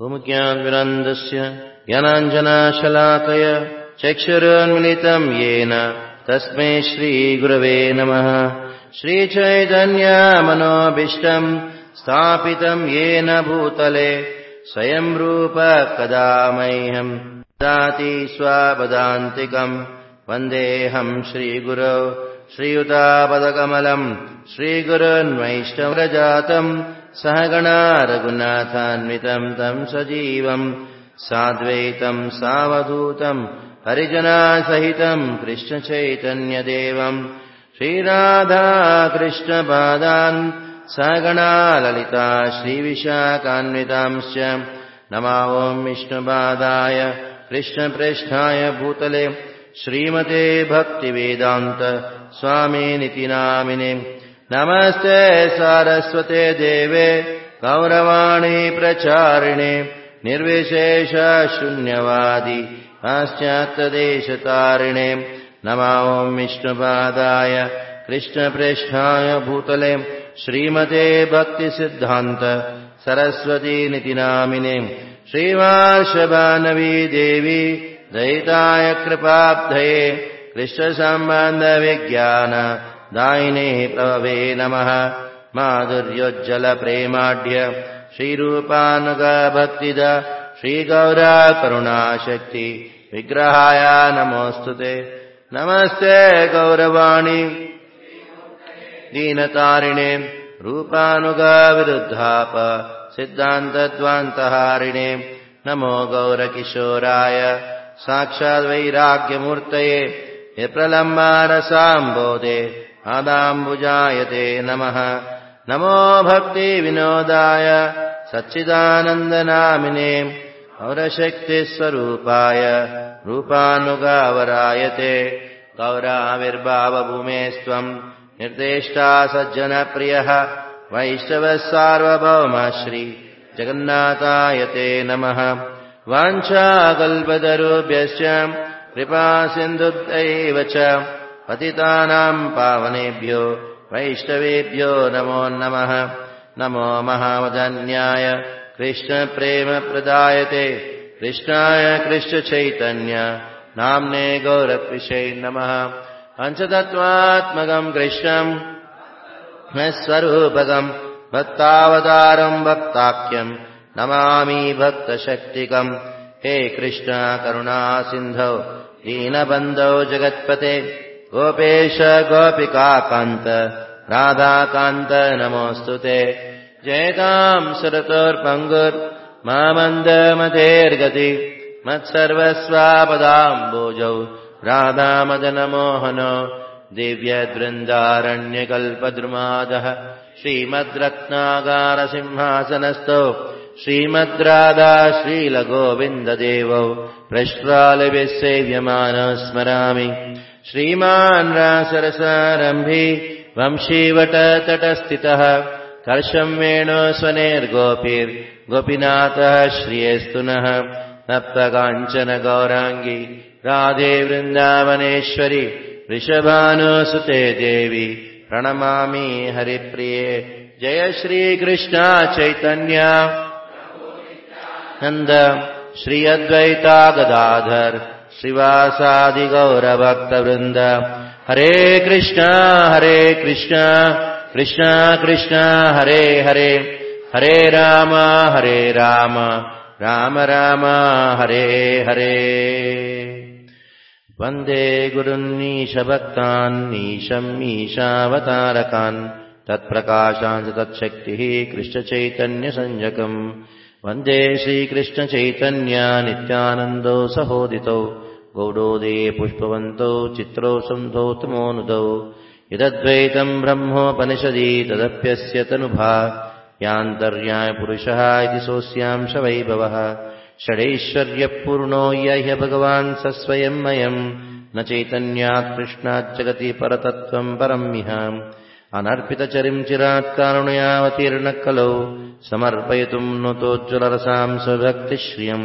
भूमुज्ञानविनन्दस्य ज्ञानाञ्जनाशलाकय चक्षुरोन्मिलितम् येन तस्मै श्रीगुरवे नमः श्रीचैतन्यामनोभीष्टम् स्थापितम् येन भूतले स्वयं रूप कदा मह्यम् दाति स्वापदान्तिकम् वन्देऽहम् श्रीगुरौ श्रीयुतापदकमलम् श्रीगुरुन्वैष्णवजातम् सहगणा रघुनाथान्वितम् तम् सजीवम् साद्वैतम् सावधूतम् हरिजनासहितम् कृष्णचैतन्यदेवम् श्रीराधाकृष्णपादान् सहगणा ललिता श्रीविशाखान्वितांश्च नमा ॐ विष्णुपादाय कृष्णप्रेष्ठाय भूतले श्रीमते भक्तिवेदान्त स्वामिनिति नामिने नमस्ते सारस्वते देवे गौरवाणी प्रचारिणे निर्विशेषशून्यवादि पाश्चात्यदेशतारिणे नमा ॐ विष्णुपादाय कृष्णप्रेष्ठाय भूतले श्रीमते भक्तिसिद्धान्त सरस्वतीनिति नामिने श्रीवार्षभानवी देवी दयिताय कृपाब्धये कृष्णसम्बन्धविज्ञान दायिने प्रभवे नमः माधुर्योज्जलप्रेमाढ्य श्रीरूपानुगभक्तिद श्रीगौरा करुणाशक्ति विग्रहाय नमोऽस्तु ते नमस्ते गौरवाणि दीनतारिणे रूपानुगविरुद्धाप सिद्धान्तद्वान्तहारिणे नमो गौरकिशोराय साक्षाद्वैराग्यमूर्तये यप्रलम्बारसाम्बोधे आदाम्बुजायते नमः नमो भक्तिविनोदाय सच्चिदानन्दनामिने गौरशक्तिस्वरूपाय रूपानुगावरायते गौराविर्भावभूमेस्त्वम् निर्देष्टा सज्जनप्रियः वैष्णवः सार्वभौम श्री जगन्नाथायते नमः वाञ्छाकल्पतरुभ्यश्च कृपासिन्धुभ्यैव च पतितानाम् पावनेभ्यो वैष्णवेभ्यो नमो नमः नमो महावदन्याय कृष्णप्रेमप्रदायते कृष्णाय कृष्णचैतन्य नाम्ने गौरकृषै नमः पञ्चतत्त्वात्मकम् कृष्णम् स्वरूपकम् भक्तावतारम् भक्ताख्यम् नमामि भक्तशक्तिकम् हे कृष्ण करुणा सिन्धौ दीनबन्धौ जगत्पते गोपेश गोपिकान्त राधाकान्त नमोऽस्तु ते जयताम् सुरतोर्पङ्गुर् मामन्दमधेर्गति मत्सर्वस्वापदाम्बोजौ राधामदनमोहनो दिव्यवृन्दारण्यकल्पद्रुमादः श्रीमद्रत्नागारसिंहासनस्थौ श्रीमद्राधा श्रीलगोविन्ददेवौ प्रश्वालभिः सेव्यमानः स्मरामि श्रीमान् रासरसारम्भि वंशीवटतटस्थितः कर्षम् वेणो स्वनेर्गोपीर्गोपीनाथः श्रियेस्तु नः नप्तकाञ्चन गौराङ्गी राधे वृन्दावनेश्वरि वृषभानुसुते देवी प्रणमामि हरिप्रिये जय श्रीकृष्णा चैतन्य नन्द श्री अद्वैता गदाधर श्रीवासादिगौरभक्तवृन्द हरे कृष्ण हरे कृष्ण कृष्ण कृष्ण हरे हरे हरे राम हरे राम राम राम हरे हरे वन्दे गुरुन्नीशभक्तान्नीशम् ईशावतारकान् तत्प्रकाशान् च तत्शक्तिः कृष्णचैतन्यसञ्जकम् वन्दे श्रीकृष्णचैतन्या नित्यानन्दौ सहोदितौ गौडोदये पुष्पवन्तौ चित्रौ सन्धौ तमोनुदौ यदद्वैतम् ब्रह्मोपनिषदि तदप्यस्य तनुभा यान्तर्याय पुरुषः इति सोऽस्यांश वैभवः षडैश्वर्यपूर्णो य ह्य भगवान् स स्वयम्मयम् न चैतन्यात् कृष्णाच्जगति परतत्त्वम् परमिह अनर्पितचरिम् चिरात्कारुणयावतीर्णः कलौ समर्पयितुम् नुतोज्ज्वलरसाम् स्वभक्तिश्रियम्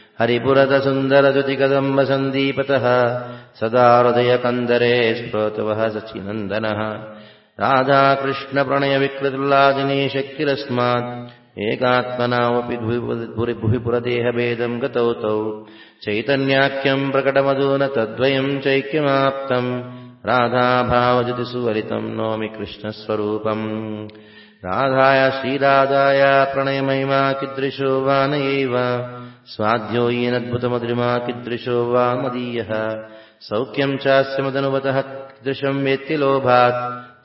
हरिपुरतसुन्दरजुतिकदम्बसन्दीपतः सदा हृदयकन्दरे स्फोतवः सचिनन्दनः राधाकृष्णप्रणयविकृतुल्लादिनी शक्तिरस्मात् ఏకాత్మనామపి భువి భువి పురదేహభేదం గతౌ తౌ చైతన్యాఖ్యం ప్రకటమధూన తద్వయం చైక్యమాప్తం రాధాభావజతి సువలితం నోమి కృష్ణస్వరూపం రాధాయ శ్రీరాధాయ ప్రణయమహిమా కిదృశో వా నయైవ స్వాధ్యో येनद्भुतमधुरिमा कीदृशो वा मदीयः सौख्यम् चास्यमदनुवतः कीदृशम् वेत्ति लोभात्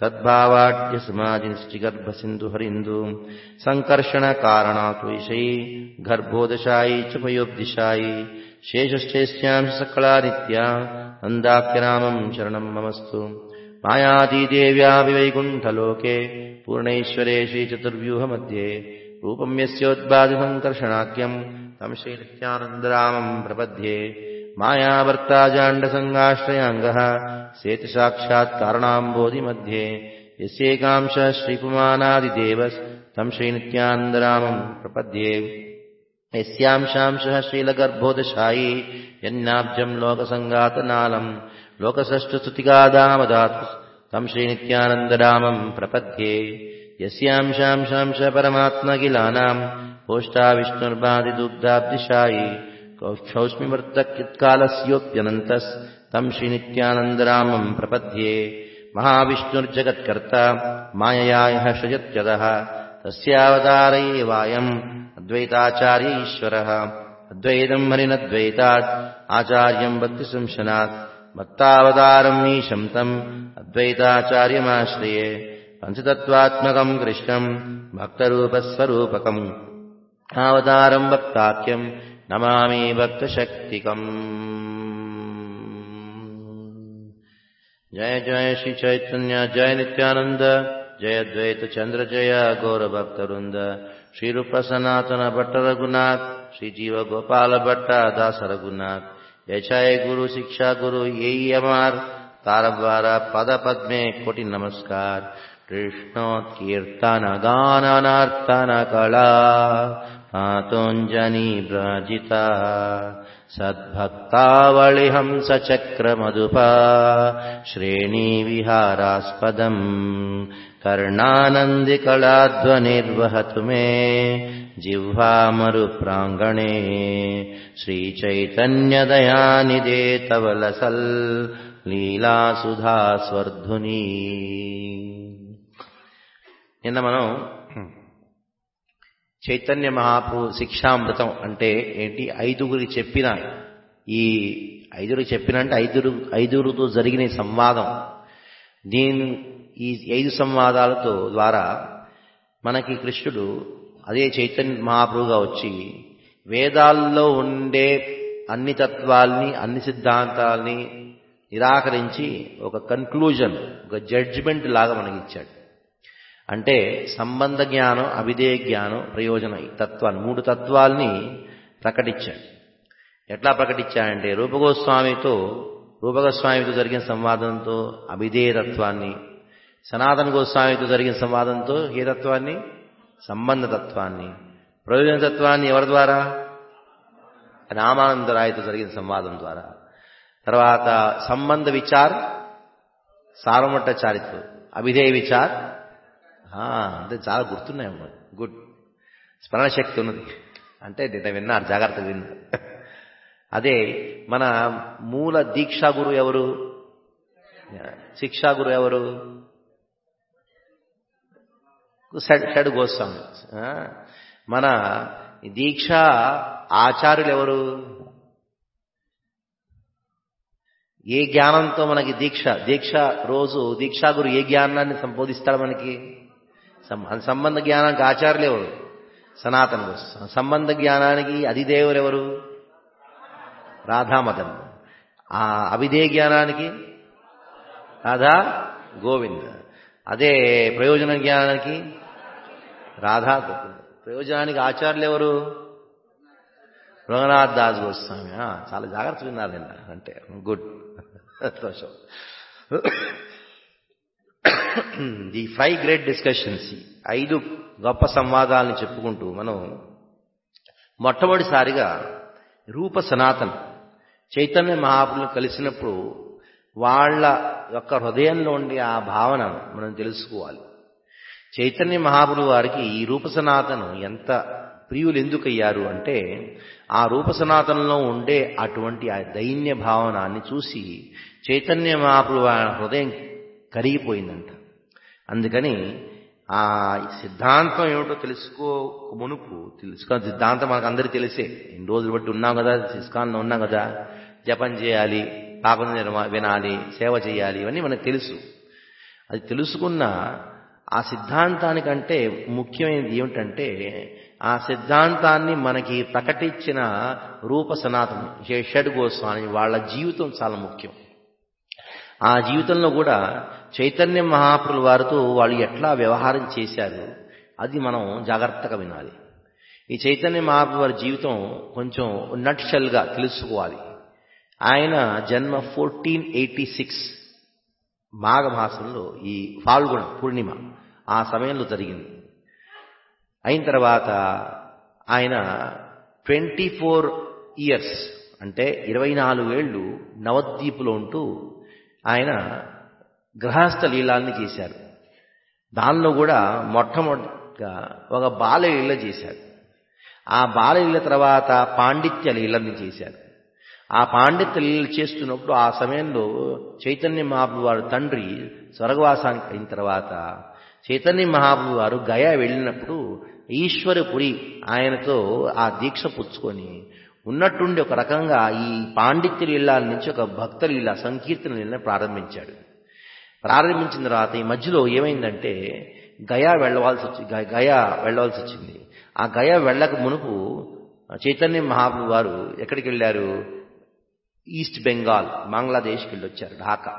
तद्भावाढ्यसमाधिनिश्चिगर्भसिन्धुहरिन्दु सङ्कर्षणकारणात् विषयी गर्भोदशायी च पयोब्दिशायी शेषश्चेस्यां सकला नित्या नन्दाख्यनामम् शरणम् ममस्तु मायातीदेव्या विवैकुण्ठलोके पूर्णैश्वरे श्रीचतुर्व्यूहमध्ये रूपम् यस्योद्बाधिसङ्कर्षणाख्यम् तं श्रीनित्यानन्दरामम् प्रपद्ये मायावर्ताजाण्डसङ्गाश्रयाङ्गः सेति साक्षात्कारणाम्बोधिमध्ये यस्यैकांशः श्रीपुमानादिदेवस् तं श्रीनित्यानन्दरामम् प्रपद्ये यस्यांशांशः श्रीलगर्भोदशायी यन्नाब्जम् लोकसङ्गातनालम् लोकसष्टस्तुतिकादामदातु तं श्रीनित्यानन्दरामम् प्रपद्ये यस्यांशांशांश परमात्मकिलानाम् पोष्टा विष्णुर्बाधिदुग्धाब्दिशायी क्षौष्मिवर्तकालस्योऽप्यनन्तस् तं श्रीनित्यानन्दरामम् प्रपद्ये महाविष्णुर्जगत्कर्ता मायया यः सृजत्यदः तस्यावतार एवायम् अद्वैताचार्य ईश्वरः अद्वैतम् हरिनद्वैतात् आचार्यम् भक्तिसंशनात् भक्तावतारम् ईशम् तम् अद्वैताचार्यमाश्रये पञ्चतत्त्वात्मकम् कृष्णम् भक्तरूपस्वरूपकम् అవతారం భక్తాఖ్యం నమామి భక్తశక్తికం జయ జయ శ్రీ చైతన్య జయ నిత్యానంద జయ ద్వైత చంద్ర జయ గౌర భక్తవృంద శ్రీరూప సనాతన భట్ట రఘునాథ్ శ్రీ జీవ గోపాల భట్ట దాస రఘునాథ్ యచాయ గురు శిక్షా గురు ఏఎంఆర్ తారద్వార పద పద్మే కోటి నమస్కార్ कृष्णोत्कीर्तन गाननर्तन कला मातोञ्जनी व्राजिता सद्भक्तावलिहंस चक्रमधुपा श्रेणीविहारास्पदम् कर्णानन्दिकलाध्वनिर्वहतु मे जिह्वामरुप्राङ्गणे श्रीचैतन्यदयानिदे तव लसल् లీలాసుధా స్వర్ధుని నిన్న మనం చైతన్య మహాప్రభు శిక్షామృతం అంటే ఏంటి ఐదుగురికి చెప్పిన ఈ ఐదుగురికి చెప్పిన అంటే ఐదుగురు ఐదుగురితో జరిగిన ఈ సంవాదం దీని ఈ ఐదు సంవాదాలతో ద్వారా మనకి కృష్ణుడు అదే చైతన్య మహాప్రభుగా వచ్చి వేదాల్లో ఉండే అన్ని తత్వాల్ని అన్ని సిద్ధాంతాల్ని నిరాకరించి ఒక కన్క్లూజన్ ఒక జడ్జిమెంట్ లాగా మనకి ఇచ్చాడు అంటే సంబంధ జ్ఞానం అవిధేయ జ్ఞానం ప్రయోజన ఈ తత్వాన్ని మూడు తత్వాల్ని ప్రకటించాడు ఎట్లా ప్రకటించాడంటే రూపగోస్వామితో రూపగోస్వామితో జరిగిన సంవాదంతో అభిధేయ తత్వాన్ని సనాతన గోస్వామితో జరిగిన సంవాదంతో ఏ తత్వాన్ని సంబంధ తత్వాన్ని ప్రయోజన తత్వాన్ని ఎవరి ద్వారా రామానందరాయతో జరిగిన సంవాదం ద్వారా తర్వాత సంబంధ విచార్ సారమట్టాచారితో అభిధేయ విచార్ అంటే చాలా గుర్తున్నాయి గుడ్ స్మరణ శక్తి ఉన్నది అంటే నేను విన్నారు జాగ్రత్తగా విన్నారు అదే మన మూల దీక్షా గురు ఎవరు శిక్షా గురు ఎవరు షడ్ గోస్వామి మన దీక్ష ఆచార్యులు ఎవరు ఏ జ్ఞానంతో మనకి దీక్ష దీక్ష రోజు దీక్షా గురు ఏ జ్ఞానాన్ని సంబోధిస్తాడు మనకి సంబంధ జ్ఞానానికి ఆచార్యులు ఎవరు సనాతన గోస్వామి సంబంధ జ్ఞానానికి అధిదేవులు ఎవరు రాధామదన్ ఆ అభిధేయ జ్ఞానానికి రాధా గోవింద్ అదే ప్రయోజన జ్ఞానానికి రాధా ప్రయోజనానికి ఆచార్యులు ఎవరు రంగనాథ్ దాస్ గోస్వామి చాలా జాగ్రత్త విన్నారు నిన్న అంటే గుడ్ సంతోషం ది ఫైవ్ గ్రేట్ డిస్కషన్స్ ఐదు గొప్ప సంవాదాలను చెప్పుకుంటూ మనం మొట్టమొదటిసారిగా రూప సనాతన చైతన్య మహాపురులు కలిసినప్పుడు వాళ్ళ యొక్క హృదయంలో ఉండే ఆ భావన మనం తెలుసుకోవాలి చైతన్య మహాప్రభు వారికి ఈ రూప సనాతనం ఎంత ప్రియులు ఎందుకయ్యారు అంటే ఆ రూప సనాతనంలో ఉండే అటువంటి ఆ దైన్య భావనాన్ని చూసి చైతన్య మహాప్రభు వారి హృదయం కరిగిపోయిందంట అందుకని ఆ సిద్ధాంతం ఏమిటో తెలుసుకో మునుపు తెలుసుకో సిద్ధాంతం మనకు అందరికీ తెలిసే ఎన్ని రోజులు బట్టి ఉన్నాం కదా ఇస్కాన్లో ఉన్నాం కదా జపం చేయాలి పాపం వినాలి సేవ చేయాలి ఇవన్నీ మనకు తెలుసు అది తెలుసుకున్న ఆ సిద్ధాంతానికంటే ముఖ్యమైనది ఏమిటంటే ఆ సిద్ధాంతాన్ని మనకి ప్రకటించిన రూప సనాతనం షడ్ గోస్వామి వాళ్ళ జీవితం చాలా ముఖ్యం ఆ జీవితంలో కూడా చైతన్య మహాప్రుల వారితో వాళ్ళు ఎట్లా వ్యవహారం చేశారు అది మనం జాగ్రత్తగా వినాలి ఈ చైతన్య మహాప్రభు వారి జీవితం కొంచెం నట్షల్గా తెలుసుకోవాలి ఆయన జన్మ ఫోర్టీన్ ఎయిటీ సిక్స్ మాఘమాసంలో ఈ ఫాల్గుణ పూర్ణిమ ఆ సమయంలో జరిగింది అయిన తర్వాత ఆయన ట్వంటీ ఫోర్ ఇయర్స్ అంటే ఇరవై నాలుగు ఏళ్ళు నవద్వీపులో ఉంటూ ఆయన గృహస్థ లీలాల్ని చేశారు దానిలో కూడా మొట్టమొదటిగా ఒక బాలలీల చేశారు ఆ బాలలీల తర్వాత పాండిత్య లీలని చేశారు ఆ పాండిత్య లీలలు చేస్తున్నప్పుడు ఆ సమయంలో చైతన్య మహాప్రభు వారు తండ్రి స్వర్గవాసానికి అయిన తర్వాత చైతన్య మహాప్రభు వారు గయా వెళ్ళినప్పుడు ఈశ్వరపురి ఆయనతో ఆ దీక్ష పుచ్చుకొని ఉన్నట్టుండి ఒక రకంగా ఈ పాండిత్య లీలాల నుంచి ఒక భక్త లీల సంకీర్తన లీలను ప్రారంభించాడు ప్రారంభించిన తర్వాత ఈ మధ్యలో ఏమైందంటే గయా వెళ్ళవలసి వచ్చి గయా వెళ్ళవలసి వచ్చింది ఆ గయా వెళ్ళక మునుపు చైతన్య మహాప్రభు వారు ఎక్కడికి వెళ్ళారు ఈస్ట్ బెంగాల్ బంగ్లాదేశ్కి వెళ్ళి వచ్చారు ఢాకా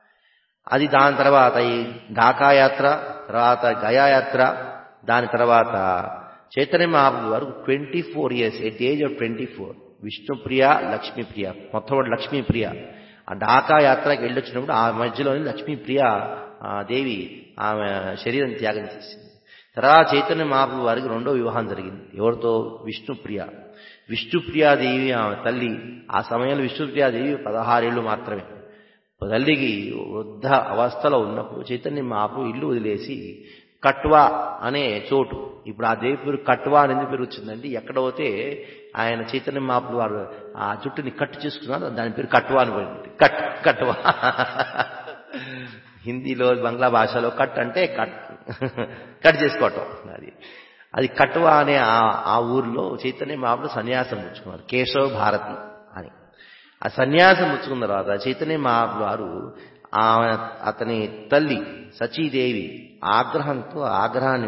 అది దాని తర్వాత ఈ ఢాకా యాత్ర తర్వాత గయా యాత్ర దాని తర్వాత చైతన్య మహాప్రభు వారు twenty four years at age of twenty four Vishnupriya Lakshmipriya మొట్టమొదటి లక్ష్మీప్రియ ఆ ఢాకా యాత్రకి వెళ్ళొచ్చినప్పుడు ఆ మధ్యలోని లక్ష్మీప్రియ దేవి ఆమె శరీరం త్యాగం చేసింది తర్వాత చైతన్య మహాప్రభు వారికి రెండో వివాహం జరిగింది ఎవరితో విష్ణుప్రియ విష్ణుప్రియాదేవి ఆమె తల్లి ఆ సమయంలో విష్ణుప్రియాదేవి పదహారేళ్లు మాత్రమే తల్లికి వృద్ధ అవస్థలో ఉన్నప్పుడు చైతన్య మహాప్రభు ఇల్లు వదిలేసి కట్వా అనే చోటు ఇప్పుడు ఆ దేవి పేరు కట్వా అని ఎందుకు పేరు వచ్చిందంటే ఎక్కడ పోతే ఆయన చైతన్య మహాప్రభు వారు ఆ జుట్టుని కట్ చేసుకున్నారు దాని పేరు కట్వా అని పోయింది కట్ కట్వా హిందీలో బంగ్లా భాషలో కట్ అంటే కట్ కట్ చేసుకోవటం అది అది కట్వా అనే ఆ ఊర్లో చైతన్య మహాప్రభు సన్యాసం పుచ్చుకున్నారు కేశవ్ భారతి అని ఆ సన్యాసం పుచ్చుకున్న తర్వాత చైతన్య మహాప్రభు వారు ఆమె అతని తల్లి సచీదేవి ఆగ్రహంతో ఆగ్రహాన్ని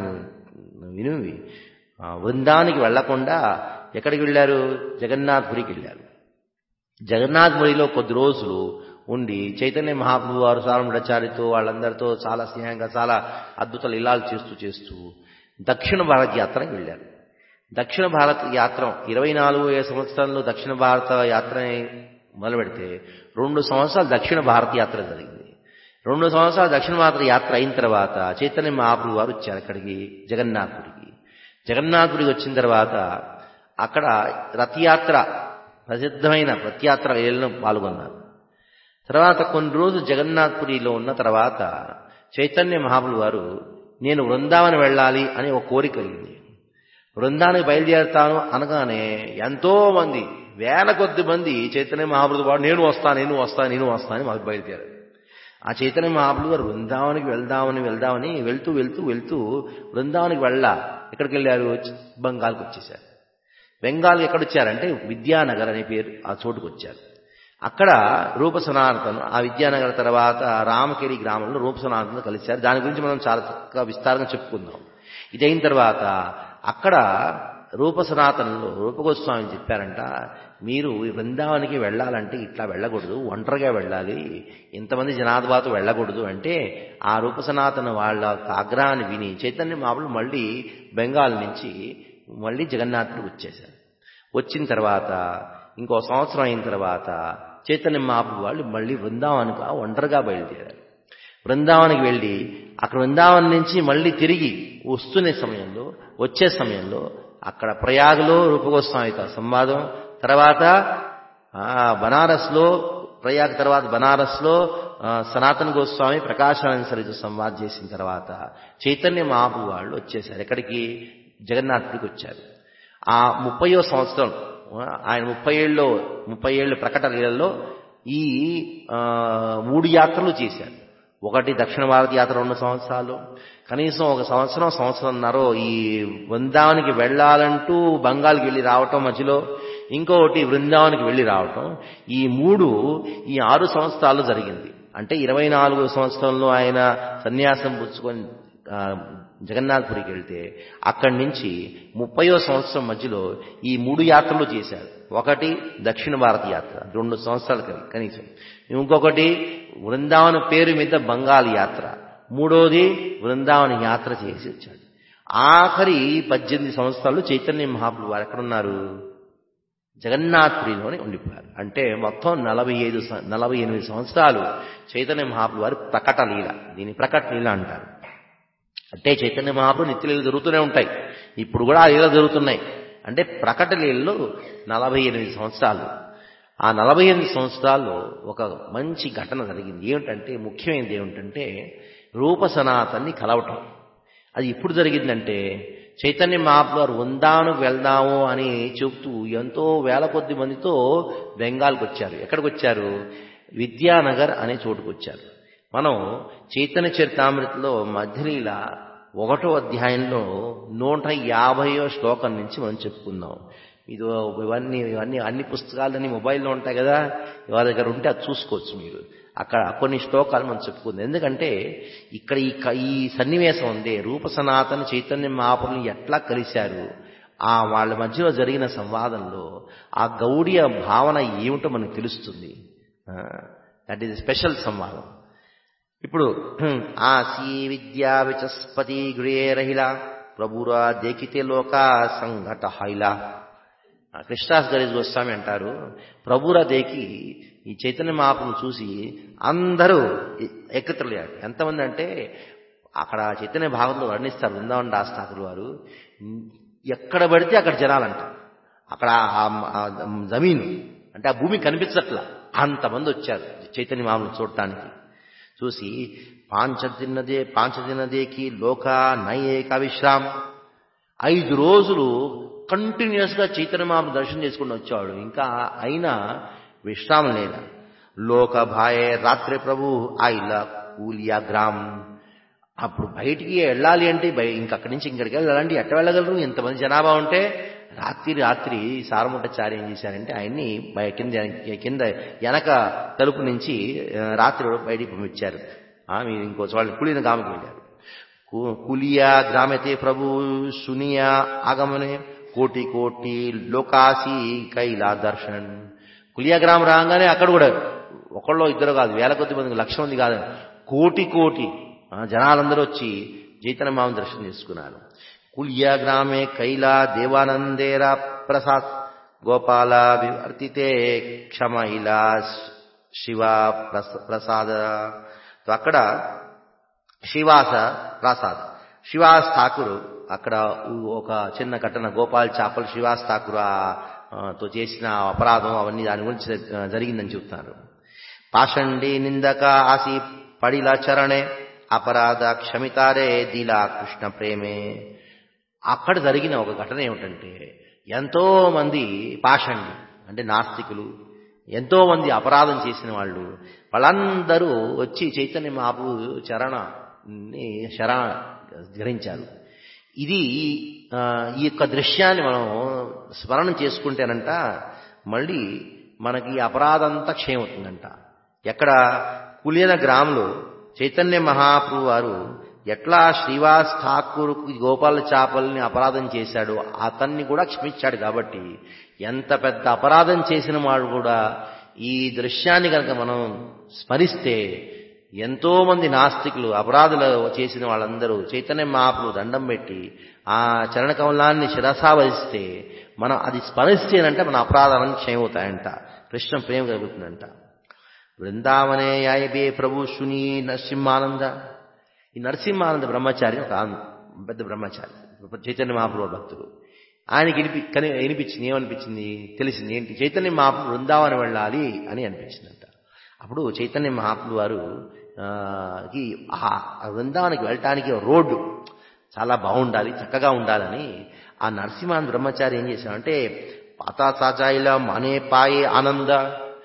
వినివి వృందానికి వెళ్లకుండా ఎక్కడికి వెళ్ళారు జగన్నాథ్పురికి వెళ్ళారు జగన్నాథ్పురిలో కొద్ది రోజులు ఉండి చైతన్య మహాప్రభు వారు సారముడాచారితో వాళ్ళందరితో చాలా స్నేహంగా చాలా అద్భుత లీలాలు చేస్తూ చేస్తూ దక్షిణ భారత యాత్రకు వెళ్ళారు దక్షిణ భారత యాత్ర ఇరవై నాలుగు సంవత్సరంలో దక్షిణ భారత యాత్రని మొదలు పెడితే రెండు సంవత్సరాలు దక్షిణ భారత యాత్ర జరిగింది రెండు సంవత్సరాలు దక్షిణ భారత యాత్ర అయిన తర్వాత చైతన్య మహాప్రభు వారు వచ్చారు అక్కడికి జగన్నాథుడికి జగన్నాథుడికి వచ్చిన తర్వాత అక్కడ రథయాత్ర ప్రసిద్ధమైన రథయాత్ర లీలను పాల్గొన్నారు తర్వాత కొన్ని రోజులు జగన్నాథ్పురిలో ఉన్న తర్వాత చైతన్య మహాప్రభు వారు నేను వృందావనం వెళ్ళాలి అని ఒక కోరిక కలిగింది బృందానికి బయలుదేరుతాను అనగానే ఎంతో మంది వేల కొద్ది మంది చైతన్య మహాప్రభు వాడు నేను వస్తాను నేను వస్తాను నేను వస్తాను అని మాకు బయలుదేరారు ఆ చైతన్య మహాప్రభు గారు బృందావనికి వెళ్దామని వెళ్దామని వెళ్తూ వెళ్తూ వెళ్తూ బృందావనికి వెళ్ళా ఎక్కడికి వెళ్ళారు బెంగాల్కి వచ్చేసారు బెంగాల్కి ఎక్కడొచ్చారంటే విద్యానగర్ అనే పేరు ఆ చోటుకు వచ్చారు అక్కడ రూప సనాతనం ఆ విద్యానగర్ తర్వాత రామగిరి గ్రామంలో రూప సనాతనం కలిశారు దాని గురించి మనం చాలా చక్కగా విస్తారంగా చెప్పుకుందాం ఇది అయిన తర్వాత అక్కడ రూప సనాతనంలో రూపగోస్వామి చెప్పారంట మీరు బృందావనికి వెళ్ళాలంటే ఇట్లా వెళ్ళకూడదు ఒంటరిగా వెళ్ళాలి ఇంతమంది జనాధిపాత వెళ్ళకూడదు అంటే ఆ రూప సనాతన వాళ్ళ ఆగ్రహాన్ని విని చైతన్య మాపులు మళ్ళీ బెంగాల్ నుంచి మళ్ళీ జగన్నాథుడికి వచ్చేశారు వచ్చిన తర్వాత ఇంకో సంవత్సరం అయిన తర్వాత చైతన్య మాపు వాళ్ళు మళ్ళీ బృందావనికి ఒంటరిగా బయలుదేరారు బృందావనికి వెళ్ళి అక్కడ బృందావనం నుంచి మళ్ళీ తిరిగి వస్తున్న సమయంలో వచ్చే సమయంలో అక్కడ ప్రయాగ్లో రూపగోస్వామితో సంవాదం తర్వాత బనారస్లో ప్రయాగ్ తర్వాత బనారస్లో ఆ, సనాతన గోస్వామి ప్రకాశానంద సరితో సంవాదం చేసిన తర్వాత చైతన్య మహాప్రభు వాళ్ళు వచ్చేసారు ఎక్కడికి జగన్నాథుడికి వచ్చారు ఆ ముప్పయో సంవత్సరం ఆ, ఆయన ముప్పై ఏళ్ళలో ముప్పై ఏళ్ళు ప్రకటన లీలలో ఈ ఆ, మూడు యాత్రలు చేశారు ఒకటి దక్షిణ భారత యాత్ర రెండు సంవత్సరాలు కనీసం ఒక సంవత్సరం సంవత్సరంన్నర ఈ బృందావనికి వెళ్ళాలంటూ బంగాల్కి వెళ్ళి రావటం మధ్యలో ఇంకొకటి బృందావనికి వెళ్ళి రావటం ఈ మూడు ఈ ఆరు సంవత్సరాలు జరిగింది అంటే ఇరవై నాలుగో సంవత్సరంలో ఆయన సన్యాసం పుచ్చుకొని ఆ, జగన్నాథపురికి వెళ్తే అక్కడి నుంచి ముప్పయో సంవత్సరం మధ్యలో ఈ మూడు యాత్రలు చేశారు ఒకటి దక్షిణ భారత యాత్ర రెండు సంవత్సరాలు కని- కనీసం ఇంకొకటి బృందావన పేరు మీద బంగాల్ యాత్ర మూడోది బృందావన యాత్ర చేసి వచ్చాడు ఆఖరి పద్దెనిమిది సంవత్సరాలు చైతన్య మహాప్రభు వారు ఎక్కడున్నారు జగన్నాథపురిలోనే ఉండిపోయారు అంటే మొత్తం నలభై ఐదు సం- నలభై ఎనిమిది సంవత్సరాలు చైతన్య మహాప్రభు వారి ప్రకట లీల దీని ప్రకట లీల అంటారు అంటే చైతన్య మహాప్రభు నిత్య లీలలు జరుగుతూనే ఉంటాయి ఇప్పుడు కూడా ఆ లీలలు జరుగుతున్నాయి అంటే ప్రకట లీలలు నలభై ఎనిమిది సంవత్సరాలు ఆ నలభై ఎనిమిది సంవత్సరాల్లో ఒక మంచి ఘటన జరిగింది ఏమిటంటే ముఖ్యమైనది ఏమిటంటే రూప సనాతన్ని కలవటం అది ఎప్పుడు జరిగిందంటే చైతన్య మహాప్రభు వారు ఉందాను వెళ్దాము అని చెబుతూ ఎంతో వేల కొద్ది మందితో బెంగాల్కి వచ్చారు ఎక్కడికి వచ్చారు విద్యానగర్ అనే చోటుకు వచ్చారు మనం చైతన్య చరితామృతిలో మధ్యలీల ఒకటో అధ్యాయంలో నూట యాభైయో శ్లోకం నుంచి మనం చెప్పుకుందాం ఇది ఇవన్నీ ఇవన్నీ అన్ని పుస్తకాలన్నీ మొబైల్లో ఉంటాయి కదా ఎవరి దగ్గర ఉంటే అది చూసుకోవచ్చు మీరు అక్కడ కొన్ని శ్లోకాలు మనం చెప్పుకుందాం ఎందుకంటే ఇక్కడ ఈ క- ఈ సన్నివేశం ఉంది రూప సనాతన చైతన్య మహాపురుని ఎట్లా కలిశారు ఆ వాళ్ళ మధ్యలో జరిగిన సంవాదంలో ఆ గౌడీయ భావన ఏమిటో మనకు తెలుస్తుంది దట్ ఈస్ స్పెషల్ సంవాదం ఇప్పుడు ఆసీ విద్యా విచస్పతి గృహే రహిల ప్రభురా దేకితే లోక సంఘట హైలా ఆ కృష్ణదాస్ గణేష్ గోస్వామి అంటారు ప్రభురా దేకి ఈ చైతన్య మహాపును చూసి అందరూ ఎక్కతలేరు ఎంతమంది అంటే అక్కడ చైతన్య భాగంలో వర్ణిస్తారు బృందావన్ దాస్ ఠాకూర్ వారు ఎక్కడ పడితే అక్కడ జనాలంట అక్కడ ఆ- ఆ జమీను అంటే ఆ భూమి కనిపించట్లా అంతమంది వచ్చారు చైతన్య మహాపును చూడటానికి చూసి పాంచదినదే పాంచదినదేకి లోక నయేక విశ్రామ్ ఐదు రోజులు కంటిన్యూస్ గా చైతన్య మహాప్రభు దర్శనం చేసుకుని వచ్చాడు ఇంకా అయినా విశ్రామం లేదా లోక భాయే రాత్రి ప్రభు ఆయిల కూలియా గ్రామ్ అప్పుడు బయటికి వెళ్ళాలి అంటే బయ- ఇంక అక్కడి నుంచి ఇంకడికి వెళ్ళాలంటే ఎట్ట వెళ్ళగలరు ఇంతమంది జనాభా ఉంటే రాత్రి రాత్రి సారముట్టచారి ఏం చేశారంటే ఆయన్ని బయ- కింద కింద వెనక తలుపు నుంచి ఆ, రాత్రి బయటికి పంపించారు ఆ, మీరు ఇంకో వాళ్ళు కులిన గామకి వెళ్ళారు కు- కులియా గ్రామతే ప్రభు సునియా ఆగమనే కోటి కోటి లోకాసి కైలా దర్శన్ కులియా గ్రామం రాగానే అక్కడ కూడా ఒకళ్ళో ఇద్దరు కాదు వేల కొద్ది మంది లక్ష మంది కాదు కోటి కోటి ఆ, జనాలందరూ వచ్చి చైతన్య మామని దర్శనం చేసుకున్నారు కులియా గ్రామే కైలా దేవానందేరా ప్రసాద్ గోపాల వివర్తితే క్షమ ఇలా శివ ప్రస- ప్రసాద సో అక్కడ శ్రీవాస ప్రసాద్ శ్రీవాస్ ఠాకూర్ అక్కడ ఒక చిన్న ఘటన గోపాల్ చాపల్ శ్రీవాస్ ఠాకూర్ ఆ- ఆ, తో చేసిన అపరాధం అవన్నీ దాని గురించి జ- జరిగిందని చెప్తున్నారు పాషండి నిందక ఆసి పడిల చరణే అపరాధ క్షమితారే దిలా కృష్ణ ప్రేమే అక్కడ జరిగిన ఒక ఘటన ఏమిటంటే ఎంతో మంది పాషండి అంటే నాస్తికులు ఎంతో మంది అపరాధం చేసిన వాళ్ళు వాళ్ళందరూ వచ్చి చైతన్య మాపు చరణ శర గ్రహించారు ఇది ఆ, ఈ యొక్క దృశ్యాన్ని మనం స్మరణం చేసుకుంటేనంట మళ్ళీ మనకి ఈ అపరాధంతా క్షయమవుతుందంట ఎక్కడ కులియన గ్రామంలో చైతన్య మహాప్రభు వారు ఎట్లా శ్రీవాస్ ఠాకూర్కి గోపాల చాపల్ని అపరాధం చేశాడో అతన్ని కూడా క్షమించాడు కాబట్టి ఎంత పెద్ద అపరాధం చేసిన వాడు కూడా ఈ దృశ్యాన్ని కనుక మనం స్మరిస్తే ఎంతో మంది నాస్తికులు అపరాధులు చేసిన వాళ్ళందరూ చైతన్య మహాప్రభు దండం పెట్టి ఆ చరణ కమలాన్ని శిరసావరిస్తే మనం అది స్మరిస్తేనంటే మన అపరాధాలను క్షయమవుతాయంట కృష్ణ ప్రేమ కలుగుతుందంట బృందావనే యాయబే ప్రభు శుని నరసింహానంద ఈ నరసింహానంద బ్రహ్మచారి ఒక ఆమె, పెద్ద బ్రహ్మచారి చైతన్య మహాప్రభు భక్తుడు ఆయనకి వినిపి కని వినిపించింది ఏమనిపించింది తెలిసింది ఏంటి చైతన్య మహాప్రభు బృందావనం వెళ్ళాలి అని అనిపించిందంట అప్పుడు చైతన్య మహాప్రభు వారు ఆ, కి ఆ వృందావనికి వెళ్ళటానికి రోడ్డు చాలా బాగుండాలి చక్కగా ఉండాలని ఆ నరసింహాన్ బ్రహ్మచారి ఏం చేశాడంటే పాతా సాజాయిల మనే పాయే ఆనంద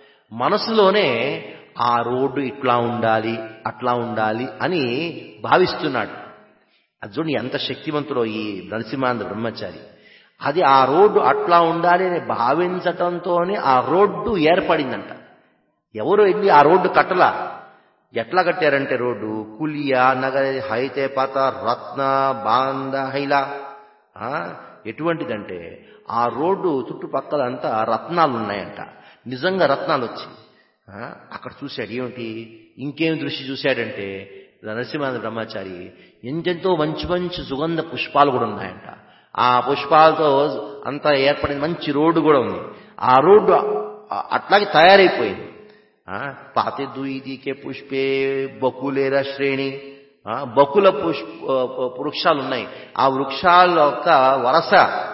మనసులోనే ఆ రోడ్డు ఇట్లా ఉండాలి అట్లా ఉండాలి అని భావిస్తున్నాడు అది చూడండి ఎంత శక్తివంతుడో ఈ నరసింహానంద బ్రహ్మచారి అది ఆ రోడ్డు అట్లా ఉండాలి అని భావించటంతోనే ఆ రోడ్డు ఏర్పడిందంట ఎవరు వెళ్ళి ఆ రోడ్డు కట్టలా ఎట్లా కట్టారంటే రోడ్డు కులియా నగర హైతే పాత రత్న బాంద హైలా ఆ, ఎటువంటిదంటే ఆ రోడ్డు చుట్టుపక్కలంతా రత్నాలు ఉన్నాయంట నిజంగా రత్నాలు వచ్చి ఆ, అక్కడ చూశాడు ఏమిటి ఇంకేం దృష్టి చూశాడంటే నరసింహానంద బ్రహ్మచారి ఎంతెంతో మంచి మంచి సుగంధ పుష్పాలు కూడా ఉన్నాయంట ఆ పుష్పాలతో అంతా ఏర్పడిన మంచి రోడ్డు కూడా ఉంది ఆ రోడ్డు అ- అట్లాగే తయారైపోయింది ఆ, పాతే దుయిదికే పుష్పే బకులేర శ్రేణి ఆ, బకుల పుష్ప వృక్షాలు ఉన్నాయి ఆ వృక్షాల యొక్క వరస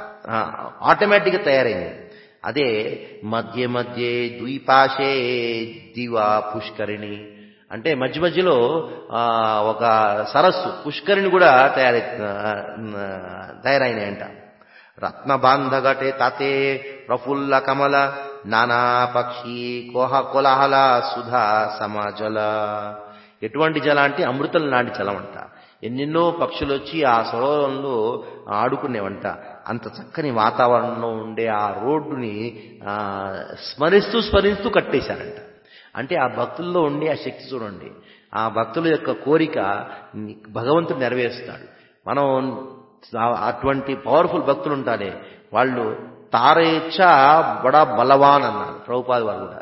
ఆటోమేటిక్గా తయారైంది అదే మధ్య మధ్య ద్వీపాశే దివా పుష్కరిణి అంటే మధ్య మధ్యలో ఆ, ఒక సరస్సు పుష్కరిణి కూడా తయారై ఆ, తయారైనాయంట రత్నబాంధగటే తాతే ప్రఫుల్ల కమల నానా పక్షి కోహ కోలాహల సుధా సమాజల ఎటువంటి జల అంటే అమృతం లాంటి జలం అంట ఎన్నెన్నో పక్షులు వచ్చి ఆ సరోవరంలో ఆడుకునేవంట అంత చక్కని వాతావరణంలో ఉండే ఆ రోడ్డుని ఆ, స్మరిస్తూ స్మరిస్తూ కట్టేశారంట అంటే ఆ భక్తుల్లో ఉండే ఆ శక్తి చూడండి ఆ భక్తుల యొక్క కోరిక ని- భగవంతుడు నెరవేరుస్తాడు మనం ఆ- అటువంటి పవర్ఫుల్ భక్తులు ఉంటారే వాళ్ళు తారేచ్ఛ బడా బలవాన్ అన్నారు ప్రభుపాద వారు కూడా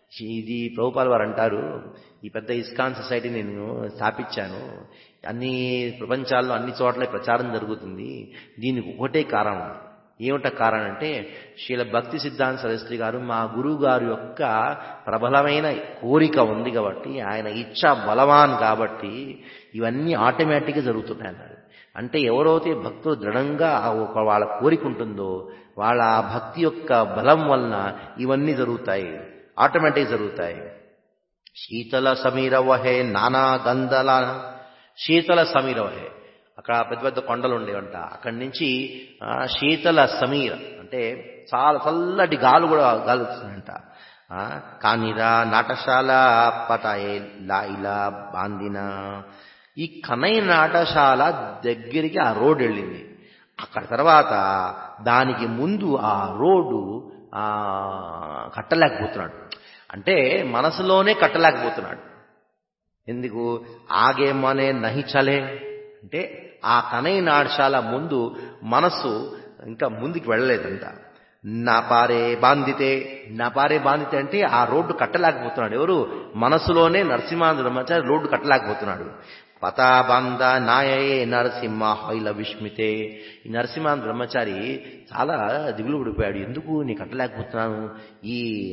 ఇది ప్రభుపాద వారు అంటారు ఈ పెద్ద ఇస్కాన్ సొసైటీ నేను స్థాపించాను అన్ని ప్రపంచాల్లో అన్ని చోట్ల ప్రచారం జరుగుతుంది దీనికి ఒకటే కారణం ఏమిట కారణం అంటే శీల భక్తి సిద్ధాంత సరస్వతి గారు మా గురువు గారి యొక్క ప్రబలమైన కోరిక ఉంది కాబట్టి ఆయన ఇచ్చ బలవాన్ కాబట్టి ఇవన్నీ ఆటోమేటిక్గా జరుగుతున్నాయి అన్నారు అంటే ఎవరైతే భక్తులు దృఢంగా ఆ ఒక వాళ్ళ కోరిక ఉంటుందో వాళ్ళ ఆ భక్తి యొక్క బలం వలన ఇవన్నీ జరుగుతాయి ఆటోమేటిక్ జరుగుతాయి శీతల సమీర వహే నానా గంధల శీతల సమీర వహే అక్కడ పెద్ద పెద్ద కొండలు ఉండేవంట అక్కడి నుంచి ఆ, శీతల సమీర అంటే చాలా చల్లటి గాలు కూడా గాలి వస్తుందంట ఆ, కానిరా నాటశాల పటాయే లా ఇలా బాందిన ఈ కనై నాటశాల దగ్గరికి ఆ రోడ్డు వెళ్ళింది అక్కడ తర్వాత దానికి ముందు ఆ రోడ్డు ఆ కట్టలేకపోతున్నాడు అంటే మనసులోనే కట్టలేకపోతున్నాడు ఎందుకు ఆగే మనే నహి చలే అంటే ఆ కనై నాటశాల ముందు మనస్సు ఇంకా ముందుకు వెళ్ళలేదంట నా పారే బాంధితే నా పారే బాంధితే అంటే ఆ రోడ్డు కట్టలేకపోతున్నాడు ఎవరు మనసులోనే నరసింహాంధ్ర బ్రహ్మచారి రోడ్డు కట్టలేకపోతున్నాడు పతాబంద నాయే నరసింహ హైల విస్మితే ఈ నరసింహాన్ బ్రహ్మచారి చాలా దిగులు పడిపోయాడు ఎందుకు నీ కట్టలేకపోతున్నాను ఈ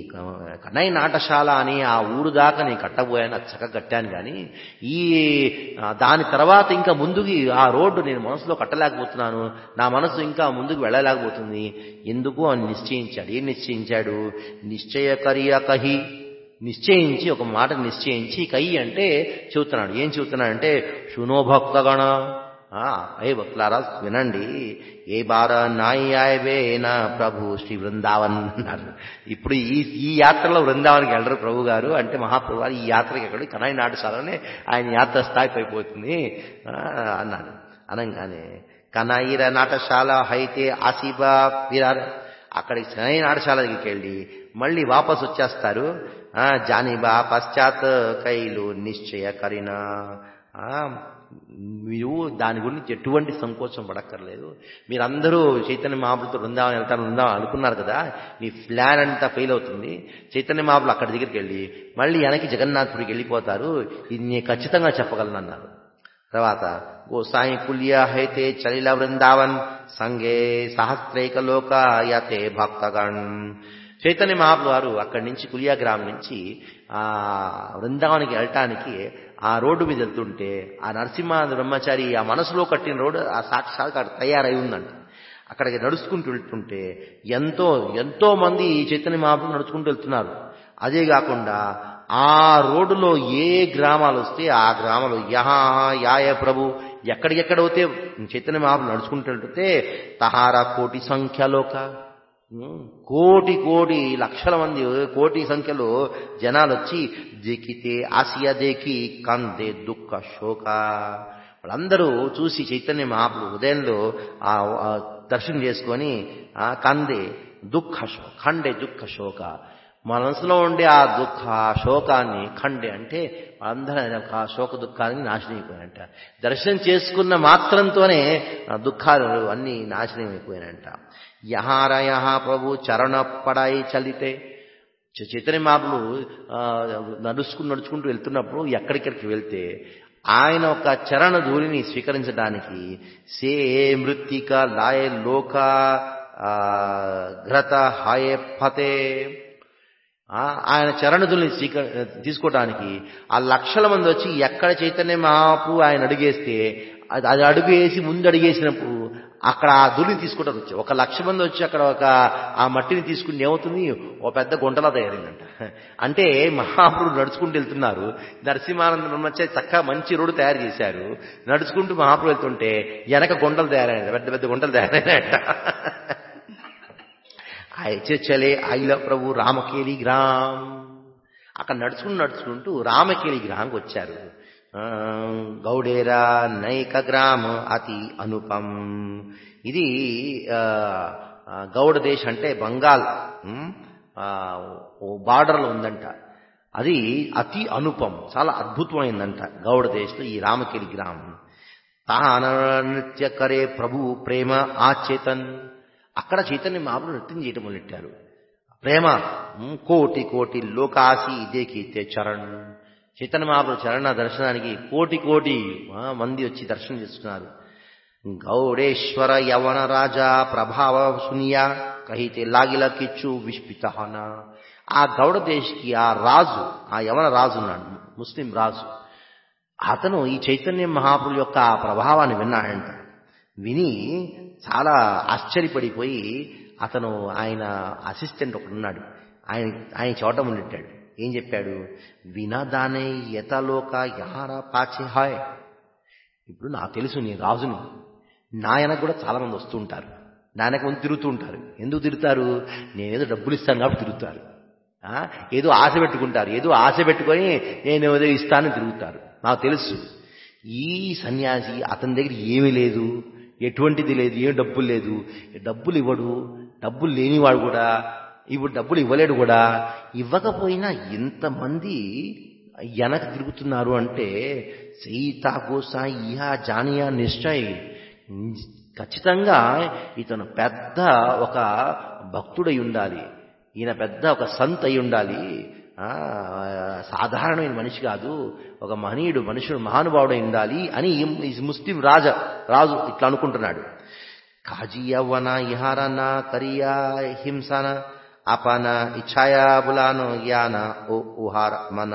కనై నాటశాల అని ఆ ఊరు దాకా నేను కట్టబోయాను అది చక్కగా కట్టాను కానీ ఈ ఆ, దాని తర్వాత ఇంకా ముందుకి ఆ రోడ్డు నేను మనసులో కట్టలేకపోతున్నాను నా మనసు ఇంకా ముందుకు వెళ్ళలేకపోతుంది ఎందుకు అని నిశ్చయించాడు ఏం నిశ్చయించాడు నిశ్చయకరియ కహి నిశ్చయించి ఒక మాట నిశ్చయించి కై అంటే చెబుతున్నాడు ఏం చెబుతున్నాడంటే శునో భక్తగణ ఆ, ఏ భక్తులారా వినండి ఏ బార నాయి ఆయవే నా ప్రభు శ్రీ బృందావన్ అన్నారు ఇప్పుడు ఈ ఈ యాత్రలో బృందావన్కి వెళ్ళరు ప్రభు గారు అంటే మహాప్రభు గారు ఈ యాత్రకి ఎక్కడ కనాయి నాటశాలనే ఆయన యాత్ర స్థాయి అయిపోతుంది ఆ, అన్నాడు అనగానే కనాయిర నాటశాల అయితే ఆసిబా విరార్ అక్కడికి కనాయి నాటశాల దగ్గరికి వెళ్ళి మళ్ళీ వాపస్ వచ్చేస్తారు ఆ, జానిబా పశ్చాత్ కైలు నిశ్చయ కరిన ఆ, మీరు దాని గురించి ఎటువంటి సంకోచం పడక్కర్లేదు మీరందరూ చైతన్య మహాపులతో బృందావనం వెళ్తాను బృందావనం అనుకున్నారు కదా మీ ప్లాన్ అంతా ఫెయిల్ అవుతుంది చైతన్య మహాపులు అక్కడి దగ్గరికి వెళ్ళి మళ్ళీ వెనక్కి జగన్నాథ్పురికి వెళ్ళిపోతారు ఇది నేను ఖచ్చితంగా చెప్పగలను అన్నారు తర్వాత గోసాయి కుల్య హైతే చలిల బృందావన్ సంగే సహస్రైక లోక యతే భక్తగణ్ చైతన్య మహాప్రభు వారు అక్కడి నుంచి కులియా గ్రామం నుంచి ఆ బృందావనికి వెళ్ళటానికి ఆ రోడ్డు మీద వెళ్తుంటే ఆ నరసింహ బ్రహ్మచారి ఆ మనసులో కట్టిన రోడ్డు ఆ సాక్షాత్ అక్కడ తయారై ఉందంట అక్కడికి నడుచుకుంటూ వెళ్తుంటే ఎంతో ఎంతో మంది ఈ చైతన్య మహాప్రభు నడుచుకుంటూ వెళ్తున్నారు అదే కాకుండా ఆ రోడ్డులో ఏ గ్రామాలు వస్తే ఆ గ్రామాలు యహా యాయ ప్రభు ఎక్కడికెక్కడైతే చైతన్య మహాప్రభు నడుచుకుంటుంటే తహారా కోటి సంఖ్యలోక ఉమ్, కోటి కోటి లక్షల మంది కోటి సంఖ్యలో జనాలు వచ్చి దికితే ఆసియా దేకి కందే దుఃఖ శోక వాళ్ళందరూ చూసి చైతన్య మహాప్రభు ఉదయంలో ఆ ఆ దర్శనం చేసుకొని ఆ కందే దుఃఖ శోక ఖండే దుఃఖ శోక మనసులో ఉండే ఆ దుఃఖ ఆ శోకాన్ని ఖండే అంటే అందరూ ఆ శోక దుఃఖాన్ని నాశనం అయిపోయాయంట దర్శనం చేసుకున్న మాత్రంతోనే ఆ దుఃఖాలు అన్ని నాశనం అయిపోయాయంట యహార యహా ప్రభు చరణ పడాయి చలితే చ- చైతన్య మాపులు నడుచుకుని నడుచుకుంటూ వెళ్తున్నప్పుడు ఎక్కడికెక్కడికి వెళ్తే ఆయన ఒక చరణ ధూళిని స్వీకరించడానికి సే మృత్తిక లాయే లోక ఆ, ఘ్రత హాయే ఫతే ఆ, ఆయన చరణదుల్ని స్వీక తీసుకోవడానికి ఆ లక్షల మంది వచ్చి ఎక్కడ చైతన్య మహాపు ఆయన అడిగేస్తే అది అది అడుగు వేసి ముందు అడిగేసినప్పుడు అక్కడ ఆ దులిని తీసుకోవడానికి వచ్చి ఒక లక్ష మంది వచ్చి అక్కడ ఒక ఆ మట్టిని తీసుకుని ఏమవుతుంది ఓ పెద్ద గుంటలా తయారైందంట అంటే మహాప్రభుడు నడుచుకుంటూ వెళ్తున్నారు నరసింహానంద బ్రహ్మచారి చక్కగా మంచి రోడ్డు తయారు చేశారు నడుచుకుంటూ మహాప్రభు వెళ్తుంటే వెనక గుంటలు తయారైనాయి పెద్ద పెద్ద గుంటలు తయారైనాయట అయితే చలే ఐల ప్రభు రామకేలి గ్రామ్ అక్కడ నడుచుకుంటూ నడుచుకుంటూ రామకేలి గ్రామ్కి వచ్చారు ఆ, గౌడేరా నైక గ్రామ్ అతి అనుపం ఇది ఆ, ఆ, గౌడ దేశ్ అంటే బంగాల్ ఉమ్, ఆ, ఓ బార్డర్లో ఉందంట అది అతి అనుపం చాలా అద్భుతమైందంట గౌడ దేశ్లో ఈ రామకేలి గ్రామం తాన నృత్య కరే ప్రభు ప్రేమ ఆచేతన్ అక్కడ చైతన్య మహాపురు నృత్యం చేయటం మొదలెట్టారు ప్రేమ ఉమ్, కోటి కోటి లోకాసి దేకితే చరణ్ చైతన్య మహాపురు చరణ దర్శనానికి కోటి కోటి ఆ, మంది వచ్చి దర్శనం చేస్తున్నారు గౌడేశ్వర యవన రాజా ప్రభావ సునియా కహితే లాగిల కిచ్చు విష్పితహన ఆ గౌడ దేశ్కి ఆ రాజు ఆ యవన రాజు ఉన్నాడు ముస్లిం రాజు అతను ఈ చైతన్య మహాప్రభు యొక్క ఆ ప్రభావాన్ని విన్నాడంట విని చాలా ఆశ్చర్యపడిపోయి అతను ఆయన అసిస్టెంట్ ఒకడు ఉన్నాడు ఆయన ఆయన చోట ఉండేటాడు ఏం చెప్పాడు వినదానే యతలోక యహారా పాచే హాయ్ ఇప్పుడు నాకు తెలుసు నేను రాజుని నా వెనక కూడా చాలా మంది వస్తూ ఉంటారు నా వెనక ముందు తిరుగుతూ ఉంటారు ఎందుకు తిరుగుతారు నేనేదో డబ్బులు ఇస్తాను కాబట్టి తిరుగుతారు ఆ? ఏదో ఆశ పెట్టుకుంటారు ఏదో ఆశ పెట్టుకొని నేను ఏదో ఇస్తానని తిరుగుతారు నాకు తెలుసు ఈ సన్యాసి అతని దగ్గర ఏమీ లేదు ఎటువంటిది లేదు ఏం డబ్బులు లేదు డబ్బులు ఇవ్వడు డబ్బులు లేనివాడు కూడా ఇప్పుడు డబ్బులు ఇవ్వలేడు కూడా ఇవ్వకపోయినా ఇంతమంది వెనక తిరుగుతున్నారు అంటే సీతా కోసా ఇహా జానియా నిశ్చయ్ ఖచ్చితంగా ఇతను పెద్ద ఒక భక్తుడై ఉండాలి ఈయన పెద్ద ఒక సంత్ అయి ఉండాలి ఆ, సాధారణమైన మనిషి కాదు ఒక మహనీయుడు మనుషుడు మహానుభావుడై ఉండాలి అని ఈ- ఈ ముస్లిం రాజ రాజు ఇట్లా అనుకుంటున్నాడు కాజియవ్వన ఇహారన కరియా హింసన అపన ఇచ్ఛాయా బులాను యాన ఓ ఉహార మన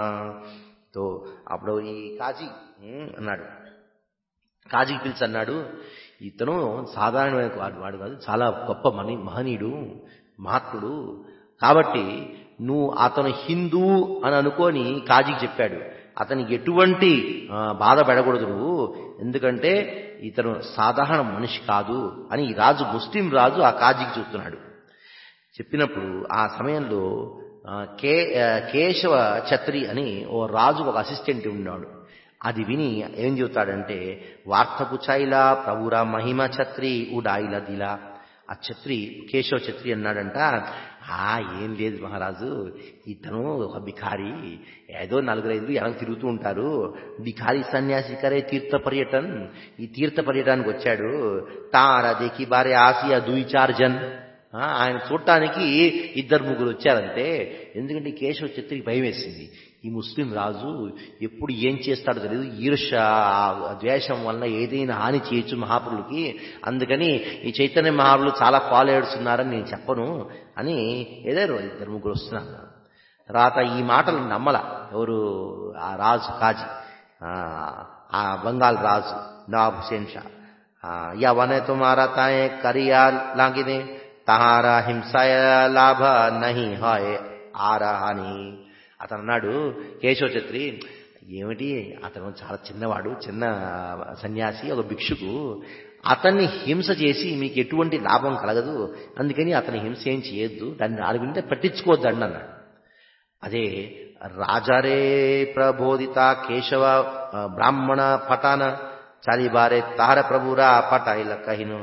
తో అప్పుడు ఈ కాజీ ఉమ్, అన్నాడు కాజీకి పిలిచి అన్నాడు ఇతను సాధారణమైన వాడు వాడు కాదు చాలా గొప్ప మని మహనీయుడు మహాత్ముడు కాబట్టి నువ్వు అతను హిందూ అని అనుకొని కాజీకి చెప్పాడు అతనికి ఎటువంటి ఆ, బాధ పెడకూడదు నువ్వు ఎందుకంటే ఇతను సాధారణ మనిషి కాదు అని ఈ రాజు ముస్లిం రాజు ఆ కాజీకి చెప్తున్నాడు చెప్పినప్పుడు ఆ సమయంలో ఆ, కే ఆ, కేశవ ఛత్రి అని ఓ రాజు ఒక అసిస్టెంట్ ఉన్నాడు అది విని ఏం చెబుతాడంటే వార్తపు చైలా ప్రభురా మహిమ ఛత్రి ఉడాయిల దిలా ఆ ఛత్రి కేశవ ఛత్రి అన్నాడంట ఆ ఏం లేదు మహారాజు ఇతను ఒక బికారి ఏదో నలుగురు ఐదుగురు వెనక తిరుగుతూ ఉంటారు బికారి సన్యాసి కరే తీర్థ పర్యటన్ ఈ తీర్థ పర్యటనకు వచ్చాడు తారా దేకి బారే ఆసియా దుయి చార్ జన్ ఆ, ఆయన చూడటానికి ఇద్దరు ముగ్గురు వచ్చారంటే ఎందుకంటే ఈ కేశవ ఛత్రికి భయం వేసింది ఈ ముస్లిం రాజు ఎప్పుడు ఏం చేస్తాడో తెలియదు ఈర్ష ఆ ద్వేషం వలన ఏదైనా హాని చేయొచ్చు మహాపురులకి అందుకని ఈ చైతన్య మహాపురులు చాలా ఫాలోయర్స్ ఉన్నారని నేను చెప్పను అని ఏదో ఇద్దరు ముగ్గురు వస్తున్నారు తర్వాత ఈ మాటలు నమ్మల ఎవరు ఆ రాజు కాజీ ఆ, ఆ బంగాల్ రాజు నవాబ్ హుసేన్ షా ఆ, యవనే తుమారా తాయే కరియా లాగినే తహారా హింసాయ లాభ నహి హాయ్ ఆరా అని అతను అన్నాడు కేశవ ఛత్రి ఏమిటి అతను చాలా చిన్నవాడు చిన్న సన్యాసి ఒక భిక్షుకు అతన్ని హింస చేసి మీకు ఎటువంటి లాభం కలగదు అందుకని అతని హింస ఏం చేయొద్దు దాన్ని నాలుగు వింటే పట్టించుకోవద్దండి అన్నాడు అదే రాజారే ప్రబోధిత కేశవ ఆ, బ్రాహ్మణ పటాన చాలిబారే తార ప్రభురా పట ఇలా కహిను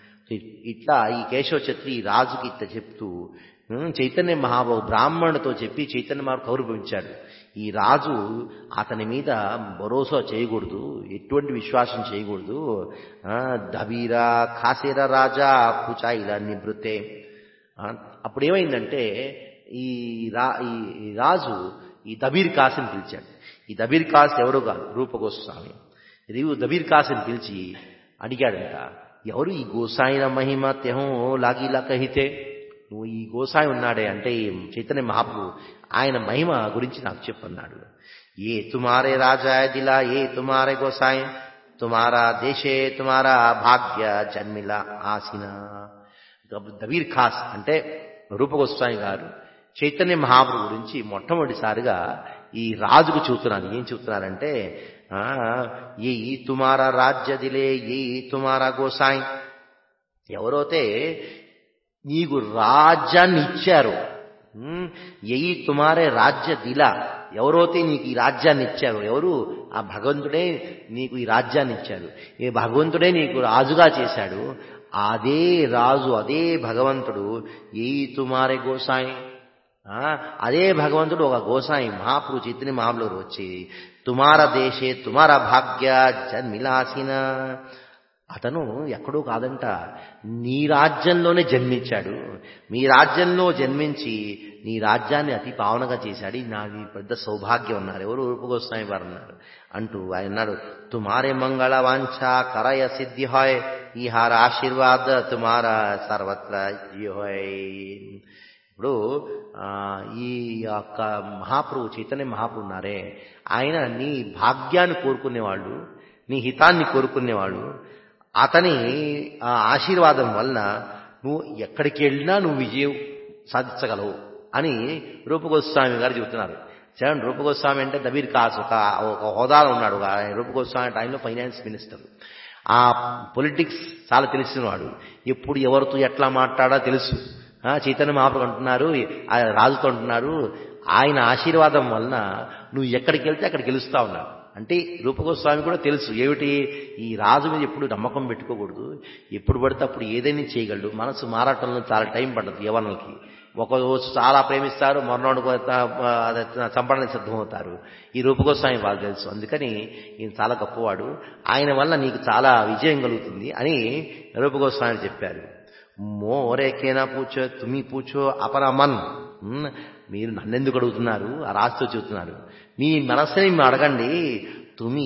ఇట్లా ఈ కేశవ ఛత్రి ఈ రాజుకి ఇట్లా చెప్తూ ఉమ్, చైతన్య మహాబాబు బ్రాహ్మణుడితో చెప్పి చైతన్య మహాబాబు కౌరవించాడు ఈ రాజు అతని మీద భరోసా చేయకూడదు ఎటువంటి విశ్వాసం చేయకూడదు ఆ, దబీరా ఖాసేరా రాజా పూచా ఇలా నివృత్తే ఆ, అప్పుడు ఏమైందంటే ఈ రా ఈ ఈ రాజు ఈ దబీర్ కాసిని పిలిచాడు ఈ దబీర్ కాస్ ఎవరో కాదు రూపగోస్వామి ఇది దబీర్ కాసిని పిలిచి అడిగాడంట ఎవరు ఈ గోసాయిన మహిమ తెహం లాగిలా కహితే నువ్వు ఈ గోసాయి ఉన్నాడే అంటే ఈ చైతన్య మహాప్రభు ఆయన మహిమ గురించి నాకు చెప్పన్నాడు ఏ తుమారే రాజా దిలా ఏ తుమారే గోసాయి తుమారా దేశే తుమారా భాగ్య జన్మిలా ఆసిన దబీర్ ఖాస్ అంటే రూపగోస్వామి గారు చైతన్య మహాప్రభు గురించి మొట్టమొదటిసారిగా ఈ రాజుకు చెబుతున్నారు ఏం చెబుతున్నారంటే ఆ, ఏ ఈ తుమారా రాజ్య దిలే ఏ ఈ తుమారా గోసాయి ఎవరైతే నీకు రాజ్యాన్ని ఇచ్చారు ఉమ్, ఎయి తుమారే రాజ్య దిలా ఎవరైతే నీకు ఈ రాజ్యాన్ని ఇచ్చారు ఎవరు ఆ భగవంతుడే నీకు ఈ రాజ్యాన్ని ఇచ్చారు ఈ భగవంతుడే నీకు రాజుగా చేశాడు అదే రాజు అదే భగవంతుడు ఏ తుమారే గోసాయి ఆ, అదే భగవంతుడు ఒక గోసాయి మహాపురు చైతన్య మహాపురు వచ్చి తుమార దేశే తుమార భాగ్య జన్మిలాసిన అతను ఎక్కడో కాదంట నీ రాజ్యంలోనే జన్మించాడు మీ రాజ్యంలో జన్మించి నీ రాజ్యాన్ని అతి పావనగా చేశాడు ఇది నాది పెద్ద సౌభాగ్యం ఉన్నారు ఎవరు రూపగోస్వామి వారు అన్నారు అంటూ ఆయన అన్నాడు తుమారే మంగళ వాంఛ కరయ సిద్ధి హాయ్ ఈ హార ఆశీర్వాద తుమార సర్వత్ర జీ హాయ్ ఇప్పుడు ఆ, ఈ యొక్క మహాప్రభు చైతన్య మహాప్రభు ఉన్నారే ఆయన నీ భాగ్యాన్ని కోరుకునేవాళ్ళు నీ హితాన్ని కోరుకునేవాడు అతని ఆ ఆశీర్వాదం వలన నువ్వు ఎక్కడికి వెళ్ళినా నువ్వు విజయం సాధించగలవు అని రూపగోస్వామి గారు చెబుతున్నారు చూడండి రూపగోస్వామి అంటే దబీర్ కాస్ ఒక ఒక హోదాలో ఉన్నాడు ఒక ఆయన రూపగోస్వామి టైంలో ఫైనాన్స్ మినిస్టర్ ఆ పొలిటిక్స్ చాలా తెలిసినవాడు ఎప్పుడు ఎవరితో ఎట్లా మాట్లాడా తెలుసు ఆ, చైతన్య మహాప్రభు అంటున్నారు ఆ రాజుతో అంటున్నారు ఆయన ఆశీర్వాదం వలన నువ్వు ఎక్కడికి వెళ్తే అక్కడికి గెలుస్తా ఉన్నావు అంటే రూపగోస్వామి కూడా తెలుసు ఏమిటి ఈ రాజు మీద ఎప్పుడు నమ్మకం పెట్టుకోకూడదు ఎప్పుడు పడితే అప్పుడు ఏదైనా చేయగలడు మనసు మారటంలో చాలా టైం పడుతుంది యవనలకి ఒక రోజు చాలా ప్రేమిస్తారు మరణోడు చంపడానికి సిద్ధమవుతారు ఈ రూపగోస్వామి బాగా తెలుసు అందుకని ఈయన చాలా గొప్పవాడు ఆయన వల్ల నీకు చాలా విజయం కలుగుతుంది అని రూపగోస్వామి చెప్పారు మోరేకేనా పూచో తుమి పూచో అపరమన్ ఉమ్, మీరు నన్నెందుకు అడుగుతున్నారు ఆ రాజుతో చెబుతున్నారు మీ మనస్సుని మీరు అడగండి తుమి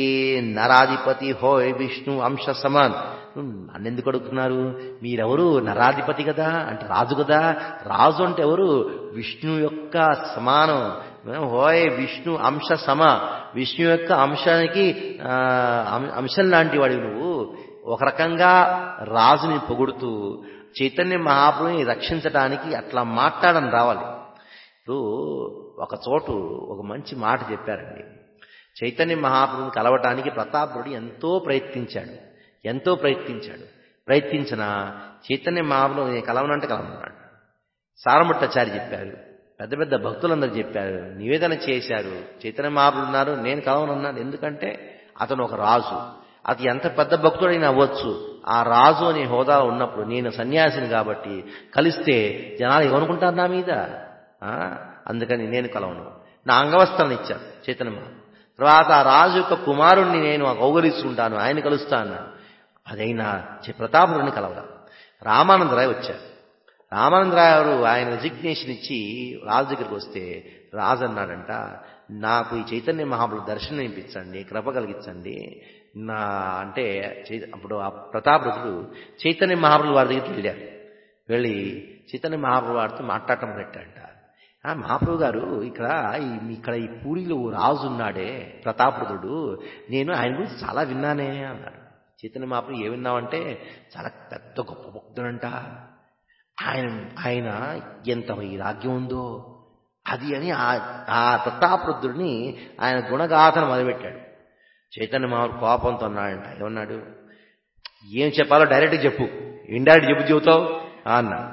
నరాధిపతి హోయ్ విష్ణు అంశ సమాన్ నన్నెందుకు అడుగుతున్నారు మీరెవరు నరాధిపతి కదా అంటే రాజు కదా రాజు అంటే ఎవరు విష్ణు యొక్క సమానం హోయ్ విష్ణు అంశ సమ విష్ణు యొక్క అంశానికి ఆ, అం- అంశం లాంటి వాడివి నువ్వు ఒక రకంగా రాజుని పొగుడుతూ చైతన్య మహాప్రభుని రక్షించడానికి అట్లా మాట్లాడని రావాలి ఇప్పుడు ఒక చోటు ఒక మంచి మాట చెప్పారండి చైతన్య మహాప్రభుని కలవటానికి ప్రతాపుడు ఎంతో ప్రయత్నించాడు ఎంతో ప్రయత్నించాడు ప్రయత్నించిన చైతన్య మహాప్రభు నేను కలవనంటే కలవన్నాడు సారమట్టాచారి చెప్పారు పెద్ద పెద్ద భక్తులందరూ చెప్పారు నివేదన చేశారు చైతన్య మహాప్రభు ఉన్నారు నేను కలవనన్నాను ఎందుకంటే అతను ఒక రాజు అది ఎంత పెద్ద భక్తుడైనా అవ్వచ్చు ఆ రాజు అనే హోదా ఉన్నప్పుడు నేను సన్యాసిని కాబట్టి కలిస్తే జనాలు ఏమనుకుంటారు నా మీద ఆ? అందుకని నేను కలవను నా అంగవస్త్రాన్ని ఇచ్చాను చైతన్య మహాప్రభు తర్వాత ఆ రాజు యొక్క కుమారుణ్ణి నేను గౌగలిస్తుంటాను ఆయన కలుస్తా అన్నాడు అదైనా చి- ప్రతాపుడిని కలవడం రామానందరాయ్ వచ్చారు రామానందరాయ్ గారు ఆయన రెసిగ్నేషన్ ఇచ్చి రాజు దగ్గరికి వస్తే రాజు అన్నాడంట నాకు ఈ చైతన్య మహాప్రభు దర్శనం ఇప్పించండి కృప కలిగించండి నా అంటే చై- అప్పుడు ఆ ప్రతాపరుడు చైతన్య మహాప్రభు వారి దగ్గరికి వెళ్ళారు వెళ్ళి చైతన్య మహాప్రభు వారితో మాట్లాడటం పెట్టాడంట ఆ మహాప్రభు గారు ఇక్కడ ఈ ఇక్కడ ఈ పూరిలో ఓ రాజు ఉన్నాడే ప్రతాపరుదుడు నేను ఆయన గురించి చాలా విన్నానే అన్నాడు చైతన్య మహాప్రభు ఏ విన్నావంటే చాలా పెద్ద గొప్ప భక్తుడంట ఆయన ఆయన ఎంత వైరాగ్యం ఉందో అది అని ఆ- ఆ ప్రతాపరుద్రుడిని ఆయన గుణగాథను మొదలుపెట్టాడు చైతన్య మహారాజు కోపంతో అన్నాడంట ఏమన్నాడు ఏం చెప్పాలో డైరెక్ట్గా చెప్పు ఇండైరెక్ట్ చెప్పు చెబుతావు అన్నాడు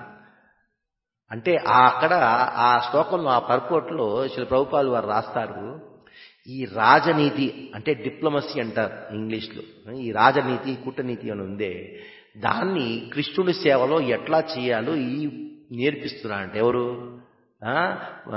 అంటే ఆ అక్కడ ఆ శ్లోకంలో ఆ పర్పోట్లో శ్రీ ప్రభుపాలు వారు రాస్తారు ఈ రాజనీతి అంటే డిప్లొమసీ అంటారు ఇంగ్లీష్లో ఈ రాజనీతి కూటనీతి అని ఉందే దాన్ని కృష్ణుడి సేవలో ఎట్లా చేయాలో ఈ నేర్పిస్తున్నారంట ఎవరు ఆ, ఆ,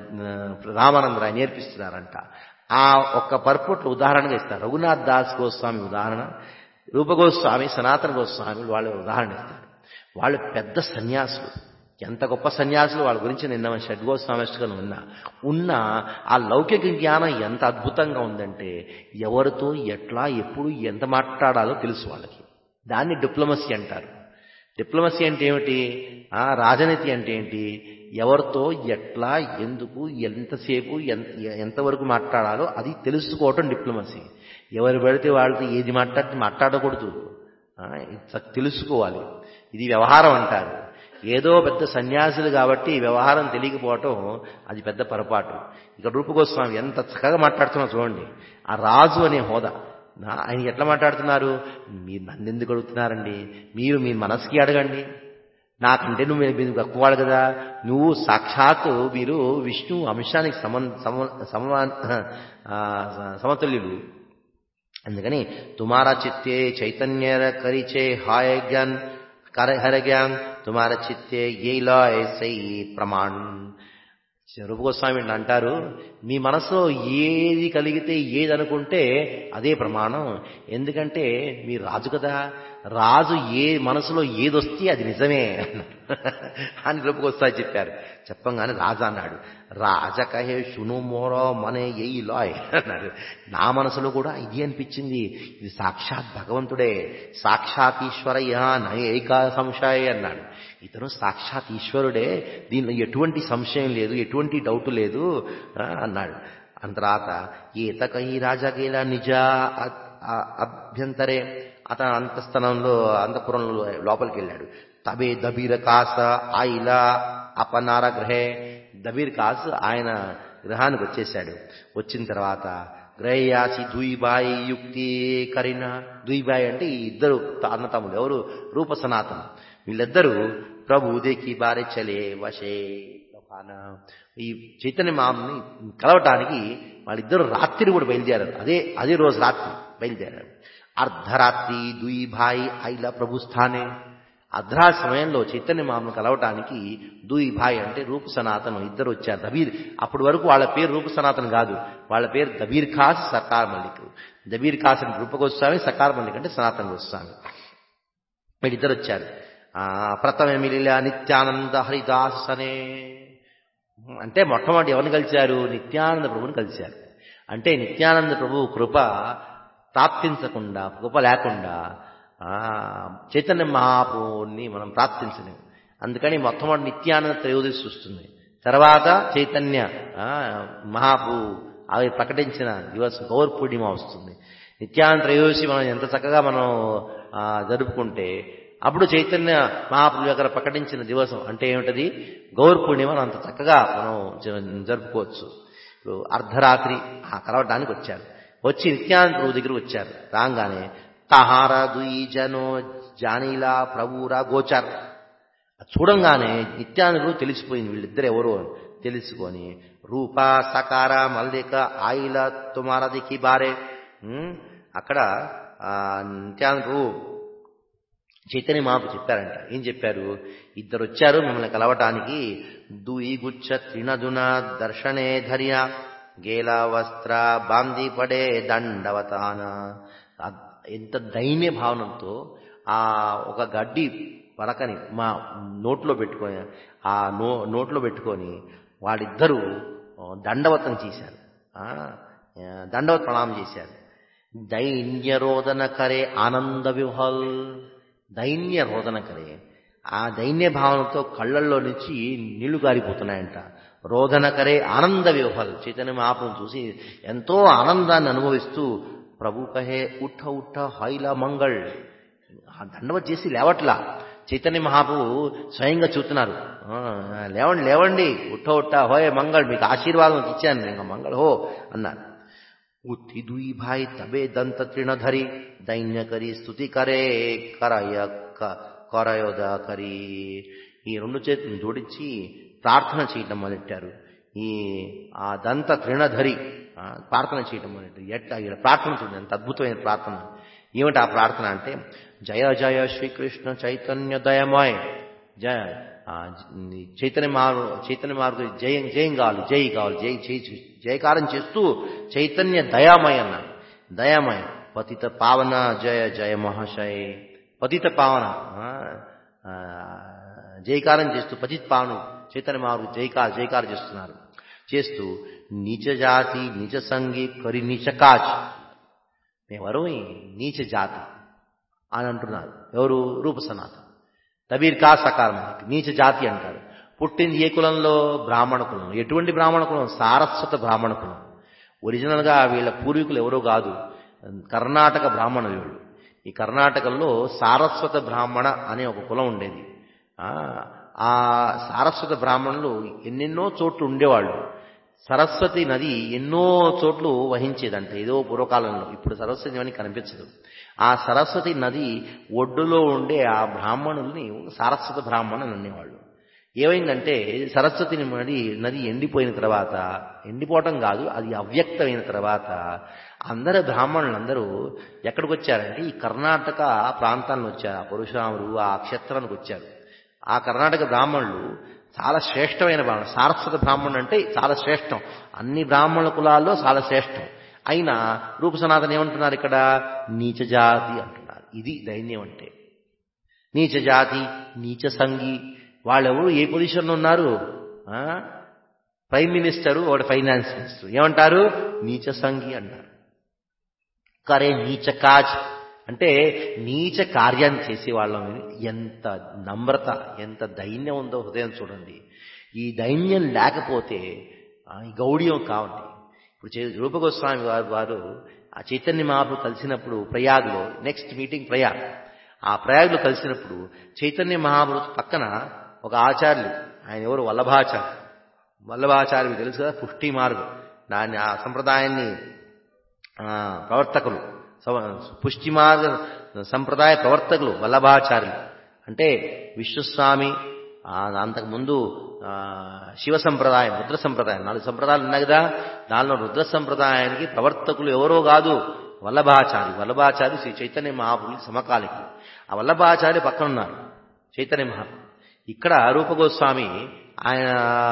రామానంద రాయ్ నేర్పిస్తున్నారంట ఆ ఒక్క పర్పోట్లో ఉదాహరణగా ఇస్తారు రఘునాథ్ దాస్ గోస్వామి ఉదాహరణ రూపగోస్వామి సనాతన గోస్వామి వాళ్ళు ఉదాహరణ ఇస్తారు వాళ్ళు పెద్ద సన్యాసులు ఎంత గొప్ప సన్యాసులు వాళ్ళ గురించి నిన్న షడ్గోస్వామిగా ఉన్నా ఉన్న ఆ లౌకిక జ్ఞానం ఎంత అద్భుతంగా ఉందంటే ఎవరితో ఎట్లా ఎప్పుడు ఎంత మాట్లాడాలో తెలుసు వాళ్ళకి దాన్ని డిప్లొమసీ అంటారు డిప్లొమసీ అంటే ఏమిటి ఆ రాజనీతి అంటే ఏంటి ఎవరితో ఎట్లా ఎందుకు ఎంతసేపు ఎంత ఎంతవరకు మాట్లాడాలో అది తెలుసుకోవటం డిప్లొమసీ ఎవరు పడితే వాళ్ళతో ఏది మాట్లాడితే మాట్లాడకూడదు ఆ, ఇది తెలుసుకోవాలి ఇది వ్యవహారం అంటారు ఏదో పెద్ద సన్యాసులు కాబట్టి వ్యవహారం తెలియకపోవటం అది పెద్ద పొరపాటు ఇక రూపగోస్వామి ఎంత చక్కగా మాట్లాడుతున్నా చూడండి ఆ రాజు అనే హోదా నా- ఆయన ఎట్లా మాట్లాడుతున్నారు మీరు నన్ను ఎందుకు అడుగుతున్నారండి మీరు మీ మనసుకి అడగండి నాకంటే నువ్వు మీరు మీరు తక్కువాడు కదా నువ్వు సాక్షాత్తు మీరు విష్ణు అంశానికి సమ సమ సమా ఆ, సమతుల్యులు అందుకని తుమారా చిత్తే చైతన్య కరిచే హాయ జ్ఞాన్ కర హర జ్ఞాన్ తుమార చిత్తే ఏ లాయ్ సై ప్రమాణ్ రూపగోస్వామి ఇట్లా అంటారు మీ మనసులో ఏది కలిగితే ఏది అనుకుంటే అదే ప్రమాణం ఎందుకంటే మీ రాజు కదా రాజు ఏ మనసులో ఏది వస్తే అది నిజమే అన్నారు అని రూపగోస్వామి చెప్పారు చెప్పంగానే రాజా అన్నాడు రాజ కహే శును మోరో మనే ఏ లాయ్ అన్నాడు నా మనసులో కూడా ఇది అనిపించింది ఇది సాక్షాత్ భగవంతుడే సాక్షాత్ ఈశ్వరయ్య నైక సంశయ అన్నాడు ఇతను సాక్షాత్ ఈశ్వరుడే దీనిలో ఎటువంటి సంశయం లేదు ఎటువంటి డౌట్ లేదు ఆ, అన్నాడు అంత తర్వాత ఈతక ఈ రాజకీయ నిజ అ- అ- అభ్యంతరే అతను అంతఃస్థలంలో అంతఃపురంలో లోపలికి వెళ్ళాడు తబే దబీర కాస ఆయిల అపనార గ్రహే దబీర్ కాస్ ఆయన గ్రహానికి వచ్చేశాడు వచ్చిన తర్వాత గ్రహయాసి దుయిబాయి యుక్తి కరిన దుయిబాయి అంటే ఈ ఇద్దరు అన్నతమ్ములు ఎవరు రూప సనాతన వీళ్ళిద్దరూ ప్రభు దేకి బారే చలే వశే లోకాన. ఈ చైతన్య మామని కలవటానికి వాళ్ళిద్దరు రాత్రి కూడా బయలుదేరారు అదే అదే రోజు రాత్రి బయలుదేరారు అర్ధరాత్రి దుయి భాయి ఐల ప్రభు స్థానే అర్ధరా సమయంలో చైతన్య మామను కలవటానికి దూయి భాయ్ అంటే రూప సనాతనం ఇద్దరు వచ్చారు దబీర్ అప్పటి వరకు వాళ్ళ పేరు రూప సనాతన్ కాదు వాళ్ళ పేరు దబీర్ ఖాస్ సకార్ మల్లిక్ దబీర్ ఖాస్ అంటే రూప గోస్వామి సకార్ మల్లిక్ అంటే సనాతన గోస్వామి వీళ్ళిద్దరు వచ్చారు ఆ ప్రథమ మిలిల నిత్యానంద హరిదాస్ అనే అంటే మొట్టమొదటి ఎవరిని కలిశారు నిత్యానంద ప్రభుని కలిశారు అంటే నిత్యానంద ప్రభు కృప ప్రాప్తించకుండా కృప లేకుండా ఆ, చైతన్య మహాప్రభుని మనం ప్రాప్తించలేము అందుకని మొట్టమొదటి నిత్యానంద త్రయోదశి వస్తుంది తర్వాత చైతన్య ఆ, మహాప్రభు అవి ప్రకటించిన దివస్ గౌర్ పూర్ణిమ వస్తుంది నిత్యానంద త్రయోదశి మనం ఎంత చక్కగా మనం ఆ, జరుపుకుంటే అప్పుడు చైతన్య మహాప్రభు దగ్గర ప్రకటించిన దివసం అంటే ఏమిటది గౌర్ పూర్ణిమను అంత చక్కగా మనం జ- జరుపుకోవచ్చు ఇప్పుడు అర్ధరాత్రి ఆ కలవడానికి వచ్చారు వచ్చి నిత్యానంద ప్రభు దగ్గర వచ్చారు రాగానే తహార దుయి జనో జానీలా ప్రభురా గోచార్ చూడంగానే నిత్యానందుడు తెలిసిపోయింది వీళ్ళిద్దరు ఎవరు అని తెలుసుకొని రూప సకార మల్లిక ఆయిల తుమారదికి బారే ఉమ్, అక్కడ ఆ, నిత్యానందుడు చైతన్య మాపు చెప్పారంట ఏం చెప్పారు ఇద్దరు వచ్చారు మిమ్మల్ని కలవటానికి దుయి గుచ్చ త్రినదున దర్శనే ధర్య గేల వస్త్ర బాంది పడే దండవతాన ఆ ఎంత దైన్య భావనంతో ఆ ఒక గడ్డి పలకని మా నోట్లో పెట్టుకొని ఆ నో నోట్లో పెట్టుకొని వాళ్ళిద్దరూ ఆ, దండవతం చేశారు ఆ, ఆ, దండవత ప్రణామం చేశారు దైన్య రోదన కరే ఆనంద విహల్ దైన్య రోదన కరే ఆ దైన్య భావనతో కళ్ళల్లో నుంచి నీళ్లు గారిపోతున్నాయంట రోదన కరే ఆనంద విహల్ చైతన్య మహాప్రభుని చూసి ఎంతో ఆనందాన్ని అనుభవిస్తూ ప్రభు కహే ఉఠ ఉఠ హైల మంగళ్ ఆ దండవ చేసి లేవట్లా చైతన్య మహాప్రభు స్వయంగా చూస్తున్నారు ఆ, లేవండి లేవండి ఉట్ట ఉట్ట హోయ్ మంగళ్ మీకు ఆశీర్వాదం ఇచ్చాను నేను మంగళ హో అన్నారు ఉత్తి దుయి భాయ్ తబే దంత తృణధరి దైన్య కరి స్థుతి కరే కరయ క- కరయోద కరి ఈ రెండు చేతులను జోడించి ప్రార్థన చేయటం మొదలెట్టారు ఈ ఆ దంత తృణధరి ఆ, ప్రార్థన చేయటం మొదలెట్టారు ఎట్లా ఈడ ప్రార్థన చూడండి ఎంత అద్భుతమైన ప్రార్థన ఏమిటి ఆ ప్రార్థన అంటే జయ జయ శ్రీకృష్ణ చైతన్య దయమయ జయ ఆ, జ- చైతన్య మారు చైతన్య మార్గు జయం జయం కావాలి జై కావాలి జై జై జయకారం చేస్తూ చైతన్య దయామయ అన్నాడు దయామయ పతిత పావన జయ జయ మహాశయ పతిత పావన ఆ, ఆ, జయకారం చేస్తూ పతిత పావన చైతన్య మార్గు జయకార జయకార చేస్తున్నారు చేస్తూ నీచ జాతి నిజ సంగి కరి నీచ కాజ్ మేమెవరు ఈ నీచ జాతి అని అంటున్నారు ఎవరు రూప సనాతన తబీర్ కా సకారం నీచ జాతి అంటారు పుట్టింది ఏ కులంలో బ్రాహ్మణ కులం ఎటువంటి బ్రాహ్మణ కులం సారస్వత బ్రాహ్మణ కులం ఒరిజినల్గా వీళ్ళ పూర్వీకులు ఎవరో కాదు కర్ణాటక బ్రాహ్మణ వీళ్ళు ఈ కర్ణాటకలో సారస్వత బ్రాహ్మణ అనే ఒక కులం ఉండేది ఆ, ఆ సారస్వత బ్రాహ్మణులు ఎన్నెన్నో చోట్ల ఉండేవాళ్ళు సరస్వతి నది ఎన్నో చోట్లు వహించేదంట ఏదో పూర్వకాలంలో ఇప్పుడు సరస్వతి నది కనిపించదు ఆ సరస్వతి నది ఒడ్డులో ఉండే ఆ బ్రాహ్మణుల్ని సారస్వత బ్రాహ్మణులు అనేవాళ్ళు ఏమైందంటే సరస్వతి నది నది ఎండిపోయిన తర్వాత ఎండిపోవటం కాదు అది అవ్యక్తమైన తర్వాత అందరు బ్రాహ్మణులందరూ ఎక్కడికి వచ్చారంటే ఈ కర్ణాటక ప్రాంతాలను వచ్చారు ఆ పరశురాములు ఆ క్షేత్రానికి వచ్చారు ఆ కర్ణాటక బ్రాహ్మణులు చాలా శ్రేష్టమైన బ్రాహ్మణులు సారస్వత బ్రాహ్మణుడు అంటే చాలా శ్రేష్టం అన్ని బ్రాహ్మణ కులాల్లో చాలా శ్రేష్టం అయినా రూప సనాతన ఏమంటున్నారు ఇక్కడ నీచ జాతి అంటున్నారు ఇది దైన్యం అంటే నీచ జాతి నీచ సంగి వాళ్ళెవరు ఏ పొజిషన్లో ఉన్నారు ఆ? ప్రైమ్ మినిస్టరు వాడు ఫైనాన్స్ మినిస్టర్ ఏమంటారు నీచ సంగి అంటారు కరే నీచ కాజ్ అంటే నీచ కార్యాన్ని చేసే వాళ్ళం ఎంత నమ్రత ఎంత దైన్యం ఉందో హృదయం చూడండి ఈ దైన్యం లేకపోతే ఆ, ఈ గౌడ్యం కావండి ఇప్పుడు చే- రూపగోస్వామి వారు వారు ఆ చైతన్య మహాప్రభు కలిసినప్పుడు ప్రయాగ్లో నెక్స్ట్ మీటింగ్ ప్రయాగ్ ఆ ప్రయాగ్లో కలిసినప్పుడు చైతన్య మహాప్రభు పక్కన ఒక ఆచార్యులు ఆయన ఎవరు వల్లభాచార్య వల్లభాచార్యులు తెలుసు కదా పుష్టి మార్గం దాన్ని ఆ సంప్రదాయాన్ని ఆ, ప్రవర్తకులు సవ- పుష్టి మార్గ సంప్రదాయ ప్రవర్తకులు వల్లభాచార్యులు అంటే విశ్వస్వామి ఆ, అంతకుముందు ఆ, శివ సంప్రదాయం రుద్ర సంప్రదాయం నాలుగు సంప్రదాయాలు ఉన్నాయి కదా దానిలో రుద్ర సంప్రదాయానికి ప్రవర్తకులు ఎవరో కాదు వల్లభాచారి వల్లభాచారి శ్రీ చైతన్య మహాప్రభుకి సమకాలికులు ఆ వల్లభాచారి పక్కన ఉన్నారు చైతన్య మహాప్రభు ఇక్కడ రూపగోస్వామి ఆయన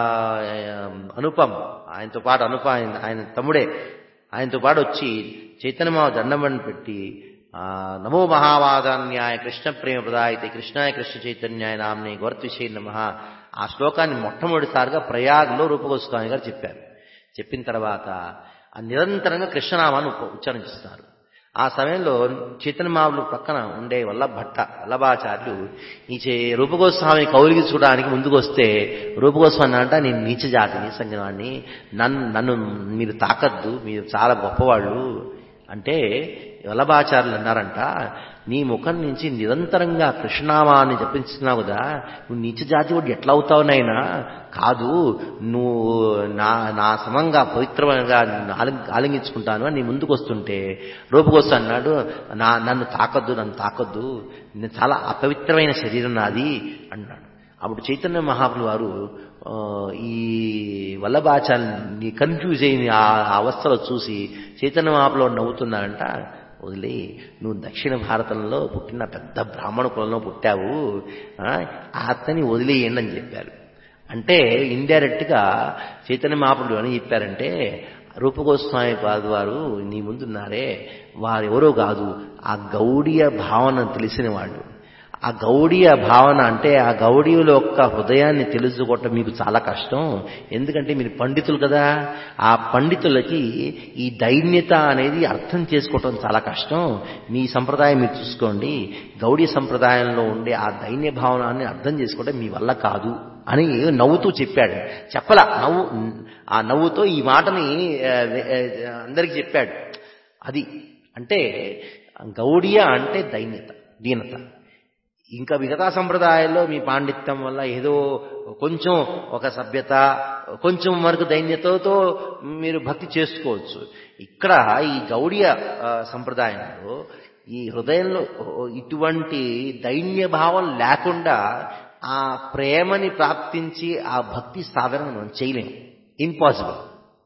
అనుపం ఆయనతో పాటు అనుప ఆయన ఆయన తమ్ముడే ఆయనతో పాటు వచ్చి చైతన్య మహా దండమని పెట్టి ఆ, నమో మహావాదాన్యాయ కృష్ణ ప్రేమ ప్రదాయితే కృష్ణాయ కృష్ణ చైతన్యాయ నామ్ని గౌరత్విషయ నమ ఆ శ్లోకాన్ని మొట్టమొదటిసారిగా ప్రయాగ్లో రూపగోస్వామి గారు చెప్పారు చెప్పిన తర్వాత ఆ నిరంతరంగా కృష్ణనామాన్ని ఉప- ఉచ్చరించుతున్నారు ఆ సమయంలో చైతన్య మహాపులు పక్కన ఉండే వల్ల భట్ట వల్లభాచార్యులు ఈ చే రూపగోస్వామి కౌలికి చూడడానికి ముందుకు వస్తే రూపగోస్వామి అంట నేను నీచ జాతి నీచంగా వాడిని నన్ను నన్ను మీరు తాకద్దు మీరు చాలా గొప్పవాళ్ళు అంటే వల్లభాచార్యులు అన్నారంట నీ ముఖం నుంచి నిరంతరంగా కృష్ణనామాన్ని జపించుతున్నావు కదా నువ్వు నీచ జాతి వాడు ఎట్లా అవుతావు నాయనా కాదు నువ్వు నా నా సమంగా పవిత్రంగా నిన్ను ఆలింగ ఆలింగించుకుంటాను అని నీ ముందుకు వస్తుంటే రూపుకొస్తా అన్నాడు నా నన్ను తాకొద్దు నన్ను తాకొద్దు నేను చాలా అపవిత్రమైన శరీరం నాది అన్నాడు అప్పుడు చైతన్య మహాప్రభు వారు ఆ, ఈ వల్లభాచార్యుని కన్ఫ్యూజ్ అయిన ఆ ఆ అవస్థలో చూసి చైతన్య మహాప్రభు నవ్వుతున్నారంట వదిలే నువ్వు దక్షిణ భారతంలో పుట్టిన పెద్ద బ్రాహ్మణ కులంలో పుట్టావు ఆ, అతని వదిలేయండి అని చెప్పారు అంటే ఇండైరెక్ట్ గా చైతన్య మహాప్రభుడు అని చెప్పారంటే రూపగోస్వామి పాదు వారు నీ ముందున్నారే వారెవరో కాదు ఆ గౌడీయ భావన తెలిసిన వాళ్ళు ఆ గౌడీయ భావన అంటే ఆ గౌడీయుల యొక్క హృదయాన్ని తెలుసుకోవటం మీకు చాలా కష్టం ఎందుకంటే మీరు పండితులు కదా ఆ పండితులకి ఈ దైన్యత అనేది అర్థం చేసుకోవటం చాలా కష్టం మీ సంప్రదాయం మీరు చూసుకోండి గౌడీ సంప్రదాయంలో ఉండే ఆ దైన్య భావనాన్ని అర్థం చేసుకోవడం మీ వల్ల కాదు అని నవ్వుతూ చెప్పాడు చెప్పలా నవ్వు ఆ నవ్వుతో ఈ మాటని ఆ, ఆ, అందరికీ చెప్పాడు అది అంటే గౌడియ అంటే దైన్యత దీనత ఇంకా మిగతా సంప్రదాయాల్లో మీ పాండిత్యం వల్ల ఏదో కొంచెం ఒక సభ్యత కొంచెం వరకు దైన్యతతో మీరు భక్తి చేసుకోవచ్చు ఇక్కడ ఈ గౌడియ ఆ, సంప్రదాయంలో ఈ హృదయంలో ఇటువంటి దైన్య భావం లేకుండా ఆ ప్రేమని ప్రాప్తించి ఆ భక్తి సాధన మనం చేయలేం ఇంపాసిబుల్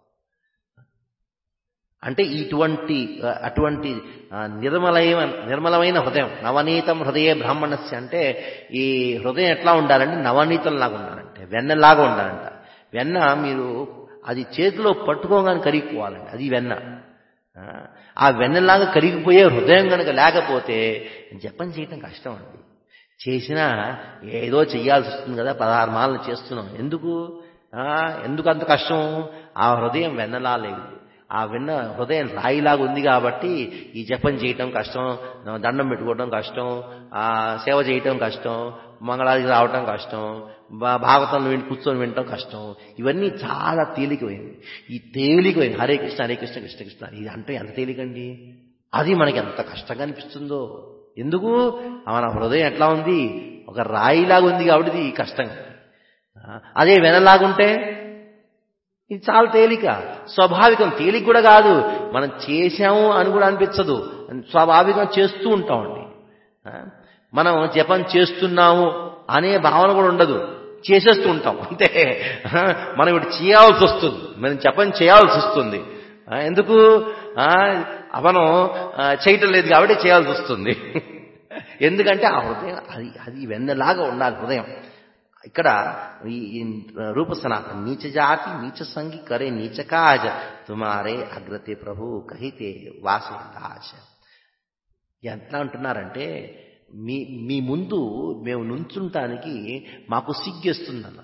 అంటే ఇటువంటి ఆ, అటువంటి ఆ, నిర్మలమైన నిర్మలమైన హృదయం నవనీతం హృదయ బ్రాహ్మణస్య అంటే ఈ హృదయం ఎట్లా ఉండాలంటే నవనీతంలాగా ఉండాలంటే వెన్నలాగా ఉండాలంట వెన్న మీరు అది చేతిలో పట్టుకోగానే కరిగిపోవాలండి అది వెన్న ఆ, ఆ వెన్నలాగా కరిగిపోయే హృదయం కనుక లేకపోతే జపం చేయటం కష్టం అండి చేసినా ఏదో చెయ్యాల్సి వస్తుంది కదా పదహారు మాలలు చేస్తున్నాం ఎందుకు ఆ, ఎందుకు అంత కష్టం ఆ హృదయం వెన్నలా లేదు ఆ వెన్న హృదయం రాయిలాగా ఉంది కాబట్టి ఈ జపం చేయటం కష్టం దండం పెట్టుకోవడం కష్టం ఆ సేవ చేయటం కష్టం మంగళాదికి రావటం కష్టం భా- భాగవతంలో విని కూర్చొని వినటం కష్టం ఇవన్నీ చాలా తేలికమైనవి ఈ తేలికమైనవి హరే కృష్ణ హరే కృష్ణ కృష్ణ కృష్ణ ఇది అంటే ఎంత తేలికండి అది మనకి ఎంత కష్టంగా అనిపిస్తుందో ఎందుకు మన హృదయం ఎట్లా ఉంది ఒక రాయిలాగా ఉంది కాబట్టి ఇది కష్టంగా ఆ, అదే వెనలాగుంటే ఇది చాలా తేలిక స్వాభావికం తేలిక కూడా కాదు మనం చేశాము అని కూడా అనిపించదు స్వాభావికం చేస్తూ ఉంటామండి ఆ, మనం జపం చేస్తున్నాము అనే భావన కూడా ఉండదు చేసేస్తూ ఉంటాం అంతే ఆ, మనం ఇప్పుడు చేయాల్సి వస్తుంది మనం జపం చేయాల్సి వస్తుంది ఆ, ఎందుకు ఆ, మనం ఆ, చేయటం లేదు కాబట్టి చేయాల్సి వస్తుంది ఎందుకంటే ఆ హృదయం అది అది వెన్నలాగా ఉండాలి హృదయం ఇక్కడ ఈ ఈ రూప సనాతన నీచ జాతి నీచ సంగి కరే నీచ కాజ తుమారే అగ్రతే ప్రభు కహితే వాసే దాచ ఎట్లా అంటున్నారంటే మీ మీ ముందు మేము నుంచుంటానికి మాకు సిగ్గేస్తుందన్న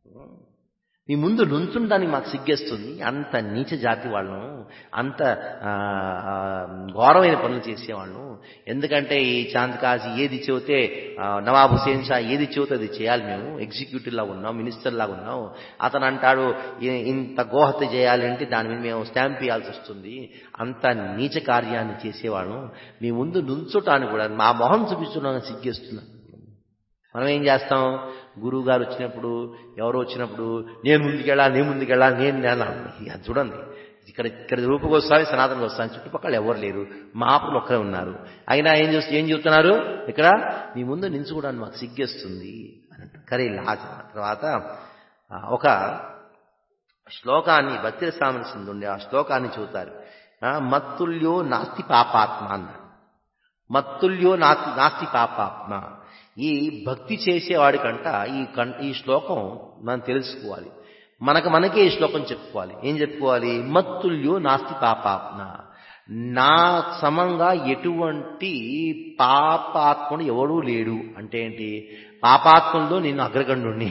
మీ ముందు నుంచుంటానికి మాకు సిగ్గేస్తుంది అంత నీచ జాతి వాళ్ళను అంత ఆ, ఆ, ఘోరమైన పనులు చేసేవాళ్ళను ఎందుకంటే ఈ చాంద్ కాజీ ఏది చెబితే ఆ, నవాబ్ హుసేన్ షా ఏది చెబితే అది చేయాలి మేము ఎగ్జిక్యూటివ్ లాగా ఉన్నాం మినిస్టర్ లాగా ఉన్నాం అతను అంటాడు "ఇ- ఇంత గోహత్య చేయాలంటే దాని మీద మేము స్టాంప్ ఇవ్వాల్సి వస్తుంది అంత నీచ కార్యాన్ని చేసేవాళ్ళం మీ ముందు నుంచుటానికి కూడా మా మొహం చూపించడానికి సిగ్గేస్తున్నాను మనం ఏం చేస్తాం గురువు గారు వచ్చినప్పుడు ఎవరు వచ్చినప్పుడు నేను ముందుకెళ్ళాలి నేను ముందుకెళ్ళాలి నేను నేనాలి అది చూడండి ఇక్కడ ఇక్కడ రూపగోస్వామి సనాతన గోస్వామి చుట్టుపక్కల ఎవరు లేరు మాపులు ఒక్కరే ఉన్నారు అయినా ఏం చూస్తూ ఏం చెబుతున్నారు ఇక్కడ మీ ముందు నించుకోవడానికి మాకు సిగ్గేస్తుంది అని అంటారు కరే లాజ తర్వాత ఆ, ఒక శ్లోకాన్ని భక్తి సామరస్యం ఉండే ఆ శ్లోకాన్ని చూతారు ఆ, మత్తుల్యో నాస్తి పాపాత్మ అన్నారు మత్తుల్యో నాస్తి నాస్తి పాపాత్మ ఈ భక్తి చేసేవాడికంట ఈ కం ఈ శ్లోకం మనం తెలుసుకోవాలి మనకు మనకే ఈ శ్లోకం చెప్పుకోవాలి ఏం చెప్పుకోవాలి మత్తుల్యో నాస్తి పాపాత్మ నా సమంగా ఎటువంటి పాపాత్ముడు ఎవడూ లేడు అంటే ఏంటి పాపాత్మంలో నేను అగ్రగణ్యుణ్ణి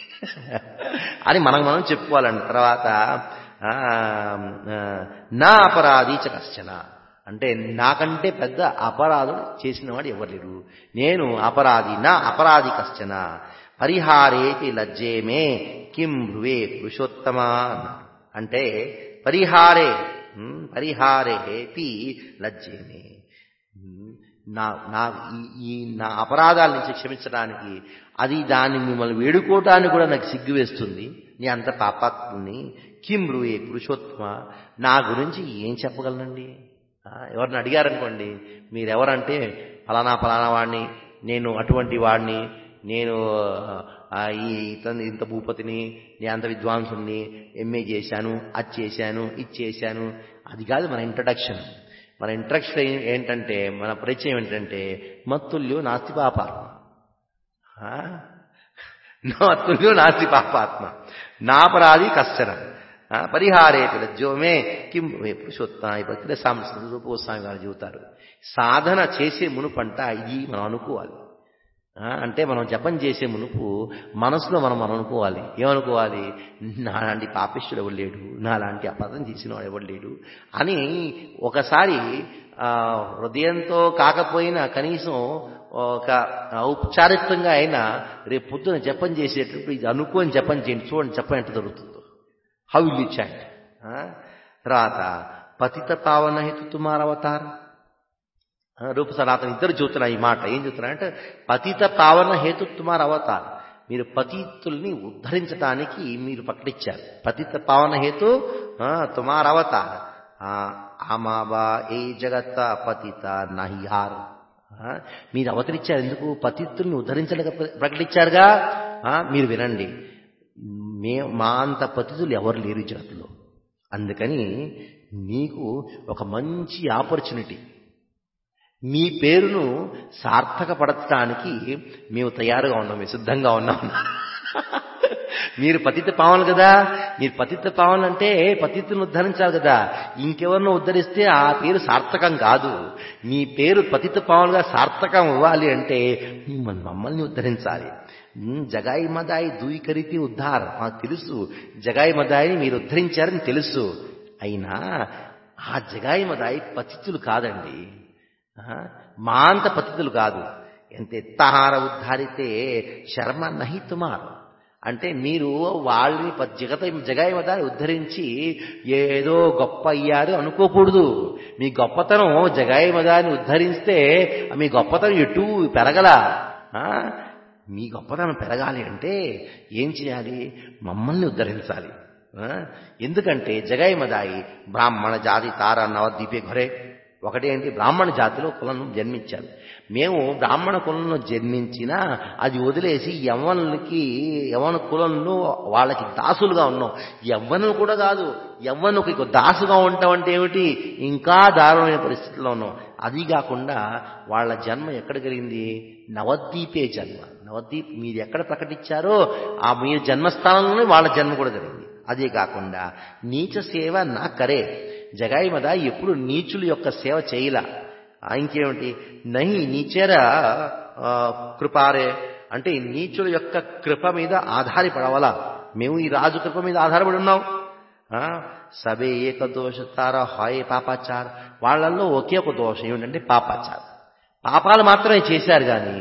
అని మనకు మనం చెప్పుకోవాలండి తర్వాత ఆ, ఆ, నా అపరాధి చ కశ్చన అంటే నాకంటే పెద్ద అపరాధుడు చేసినవాడు ఎవరు లేరు నేను అపరాధి నా అపరాధి కశ్చన పరిహారేతి లజ్జేమే కిం భ్రువే పురుషోత్తమ అన్నారు. అంటే పరిహారే ఉమ్, పరిహారేపి లజ్జేమే ఉమ్, నా నా ఈ- ఈ నా అపరాధాల నుంచి క్షమించడానికి అది దాన్ని మిమ్మల్ని వేడుకోవటానికి కూడా నాకు సిగ్గు వేస్తుంది నీ అంత పాపాత్ముని కిం బ్రువే పురుషోత్తమ నా గురించి ఏం చెప్పగలనండి ఆ, ఎవరిని అడిగారనుకోండి మీరెవరంటే ఫలానా ఫలానా వాడిని నేను అటువంటి వాడిని నేను ఆ, ఈ ఇతను ఇంత భూపతిని నేను అంత విద్వాంసుని ఎంఏ చేశాను అది చేశాను ఇది చేశాను అది కాదు మన ఇంట్రడక్షన్ మన ఇంట్రడక్షన్ ఏంటంటే మన పరిచయం ఏంటంటే మత్తుల్యో నాస్తి పాపాత్మ ఆ? నా తుల్యో నాస్తి పాపాత్మ నాపరాధి కష్టన ఆ, పరిహారే లజ్జోమే కిం వే పురుషోత్తమ ఈ భక్తుల సామస్య రూపగోస్వామి గారు చెబుతారు సాధన చేసే మునుపంట ఇది మనం అనుకోవాలి ఆ, అంటే మనం జపం చేసే మునుపు మనసులో మనం మనం అనుకోవాలి ఏమనుకోవాలి నాలాంటి పాపిష్టుడు ఎవడు లేడు నాలాంటి అపదం చేసిన వాడు ఎవడు లేడు అని ఒకసారి ఆ, హృదయంతో కాకపోయినా కనీసం ఒక ఔపచారికంగా అయినా రేపు పొద్దున జపం చేసేటప్పుడు ఇది అనుకోని జపం చేయండి చూడండి జపం ఎంత దొరుకుతుందో హౌ విల్ యూ చాట్ తర్వాత పతిత పావన హేతు తుమార్ అవతార్ ఆ, రూప సనాతన ఇద్దరు చెబుతున్నారు ఈ మాట ఏం చెప్తున్నారు అంటే పతిత పావన హేతు తుమార్ అవతార్ మీరు పతితుల్ని ఉద్ధరించడానికి మీరు ప్రకటించారు పతిత పావన హేతు ఆ, తుమార్ అవతార్ ఆ, ఆమాబా ఏ జగత్త పతిత నహియార్ ఆ, మీరు అవతరించారు ఎందుకు పతితుల్ని ఉద్ధరించలేక ప్ర- ప్రకటించారుగా ఆ, మీరు వినండి మే మా అంత పతితులు ఎవరు లేరు ఈ జగత్తులో అందుకని మీకు ఒక మంచి ఆపర్చునిటీ మీ పేరును సార్థకపరచడానికి మేము తయారుగా ఉన్నాం మేము సిద్ధంగా ఉన్నాం మీరు పతిత పావనలు కదా మీరు పతిత పావనలు అంటే పతితులను ఉద్ధరించాలి కదా ఇంకెవరినో ఉద్ధరిస్తే ఆ పేరు సార్థకం కాదు మీ పేరు పతిత పావనలుగా సార్థకం ఇవ్వాలి అంటే మిమ్మల్ని మమ్మల్ని ఉద్ధరించాలి ఉమ్, జగాయి మదాయి దూయి కరితి ఉద్ధార్ మాకు తెలుసు జగాయి మదాయిని మీరు ఉద్ధరించారని తెలుసు అయినా ఆ జగాయి మదాయి పతితులు కాదండి ఆ, మా అంత పతితులు కాదు ఎంత ఎత్తహార ఉద్ధారితే శర్మ నహి తుమార్ అంటే మీరు వాళ్ళని ప- జగత జగాయి మదాన్ని ఉద్ధరించి ఏదో గొప్ప అయ్యారు అనుకోకూడదు మీ గొప్పతనం జగాయి మదాన్ని ఉద్ధరిస్తే మీ గొప్పతనం ఎటు పెరగల ఆ? మీ గొప్పతనం పెరగాలి అంటే ఏం చేయాలి మమ్మల్ని ఉద్ధరించాలి ఆ? ఎందుకంటే జగాయి మదాయి బ్రాహ్మణ జాతి తార నవద్వీపే ఘొరే ఒకటి ఏంటి బ్రాహ్మణ జాతిలో కులం జన్మించారు మేము బ్రాహ్మణ కులంలో జన్మించినా అది వదిలేసి యవ్వనులకి యవ్వన కులంలో వాళ్ళకి దాసులుగా ఉన్నాం యవ్వనులు కూడా కాదు యవ్వనుకి దాసుగా ఉంటాం అంటే ఏమిటి ఇంకా దారుణమైన పరిస్థితిలో ఉన్నాం అది కాకుండా వాళ్ళ జన్మ ఎక్కడ కలిగింది నవద్వీపే జన్మ నవద్వీప్ మీరు ఎక్కడ ప్రకటించారో ఆ మీ జన్మస్థానంలోనే వాళ్ళ జన్మ కూడా జరిగింది అదే కాకుండా నీచ సేవ నా కరే జగాయి మద ఎప్పుడు నీచుల యొక్క సేవ చేయలా ఆ, ఇంకేమిటి నహి నీచేర ఆ, కృపారే అంటే నీచుల యొక్క కృప మీద ఆధారపడవలా మేము ఈ రాజు కృప మీద ఆధారపడి ఉన్నాం ఆ, సబే ఏక దోషతార హాయే పాపాచార్ వాళ్ళల్లో ఒకే ఒక దోషం ఏమిటంటే పాపాచారం పాపాలు మాత్రమే చేశారు కానీ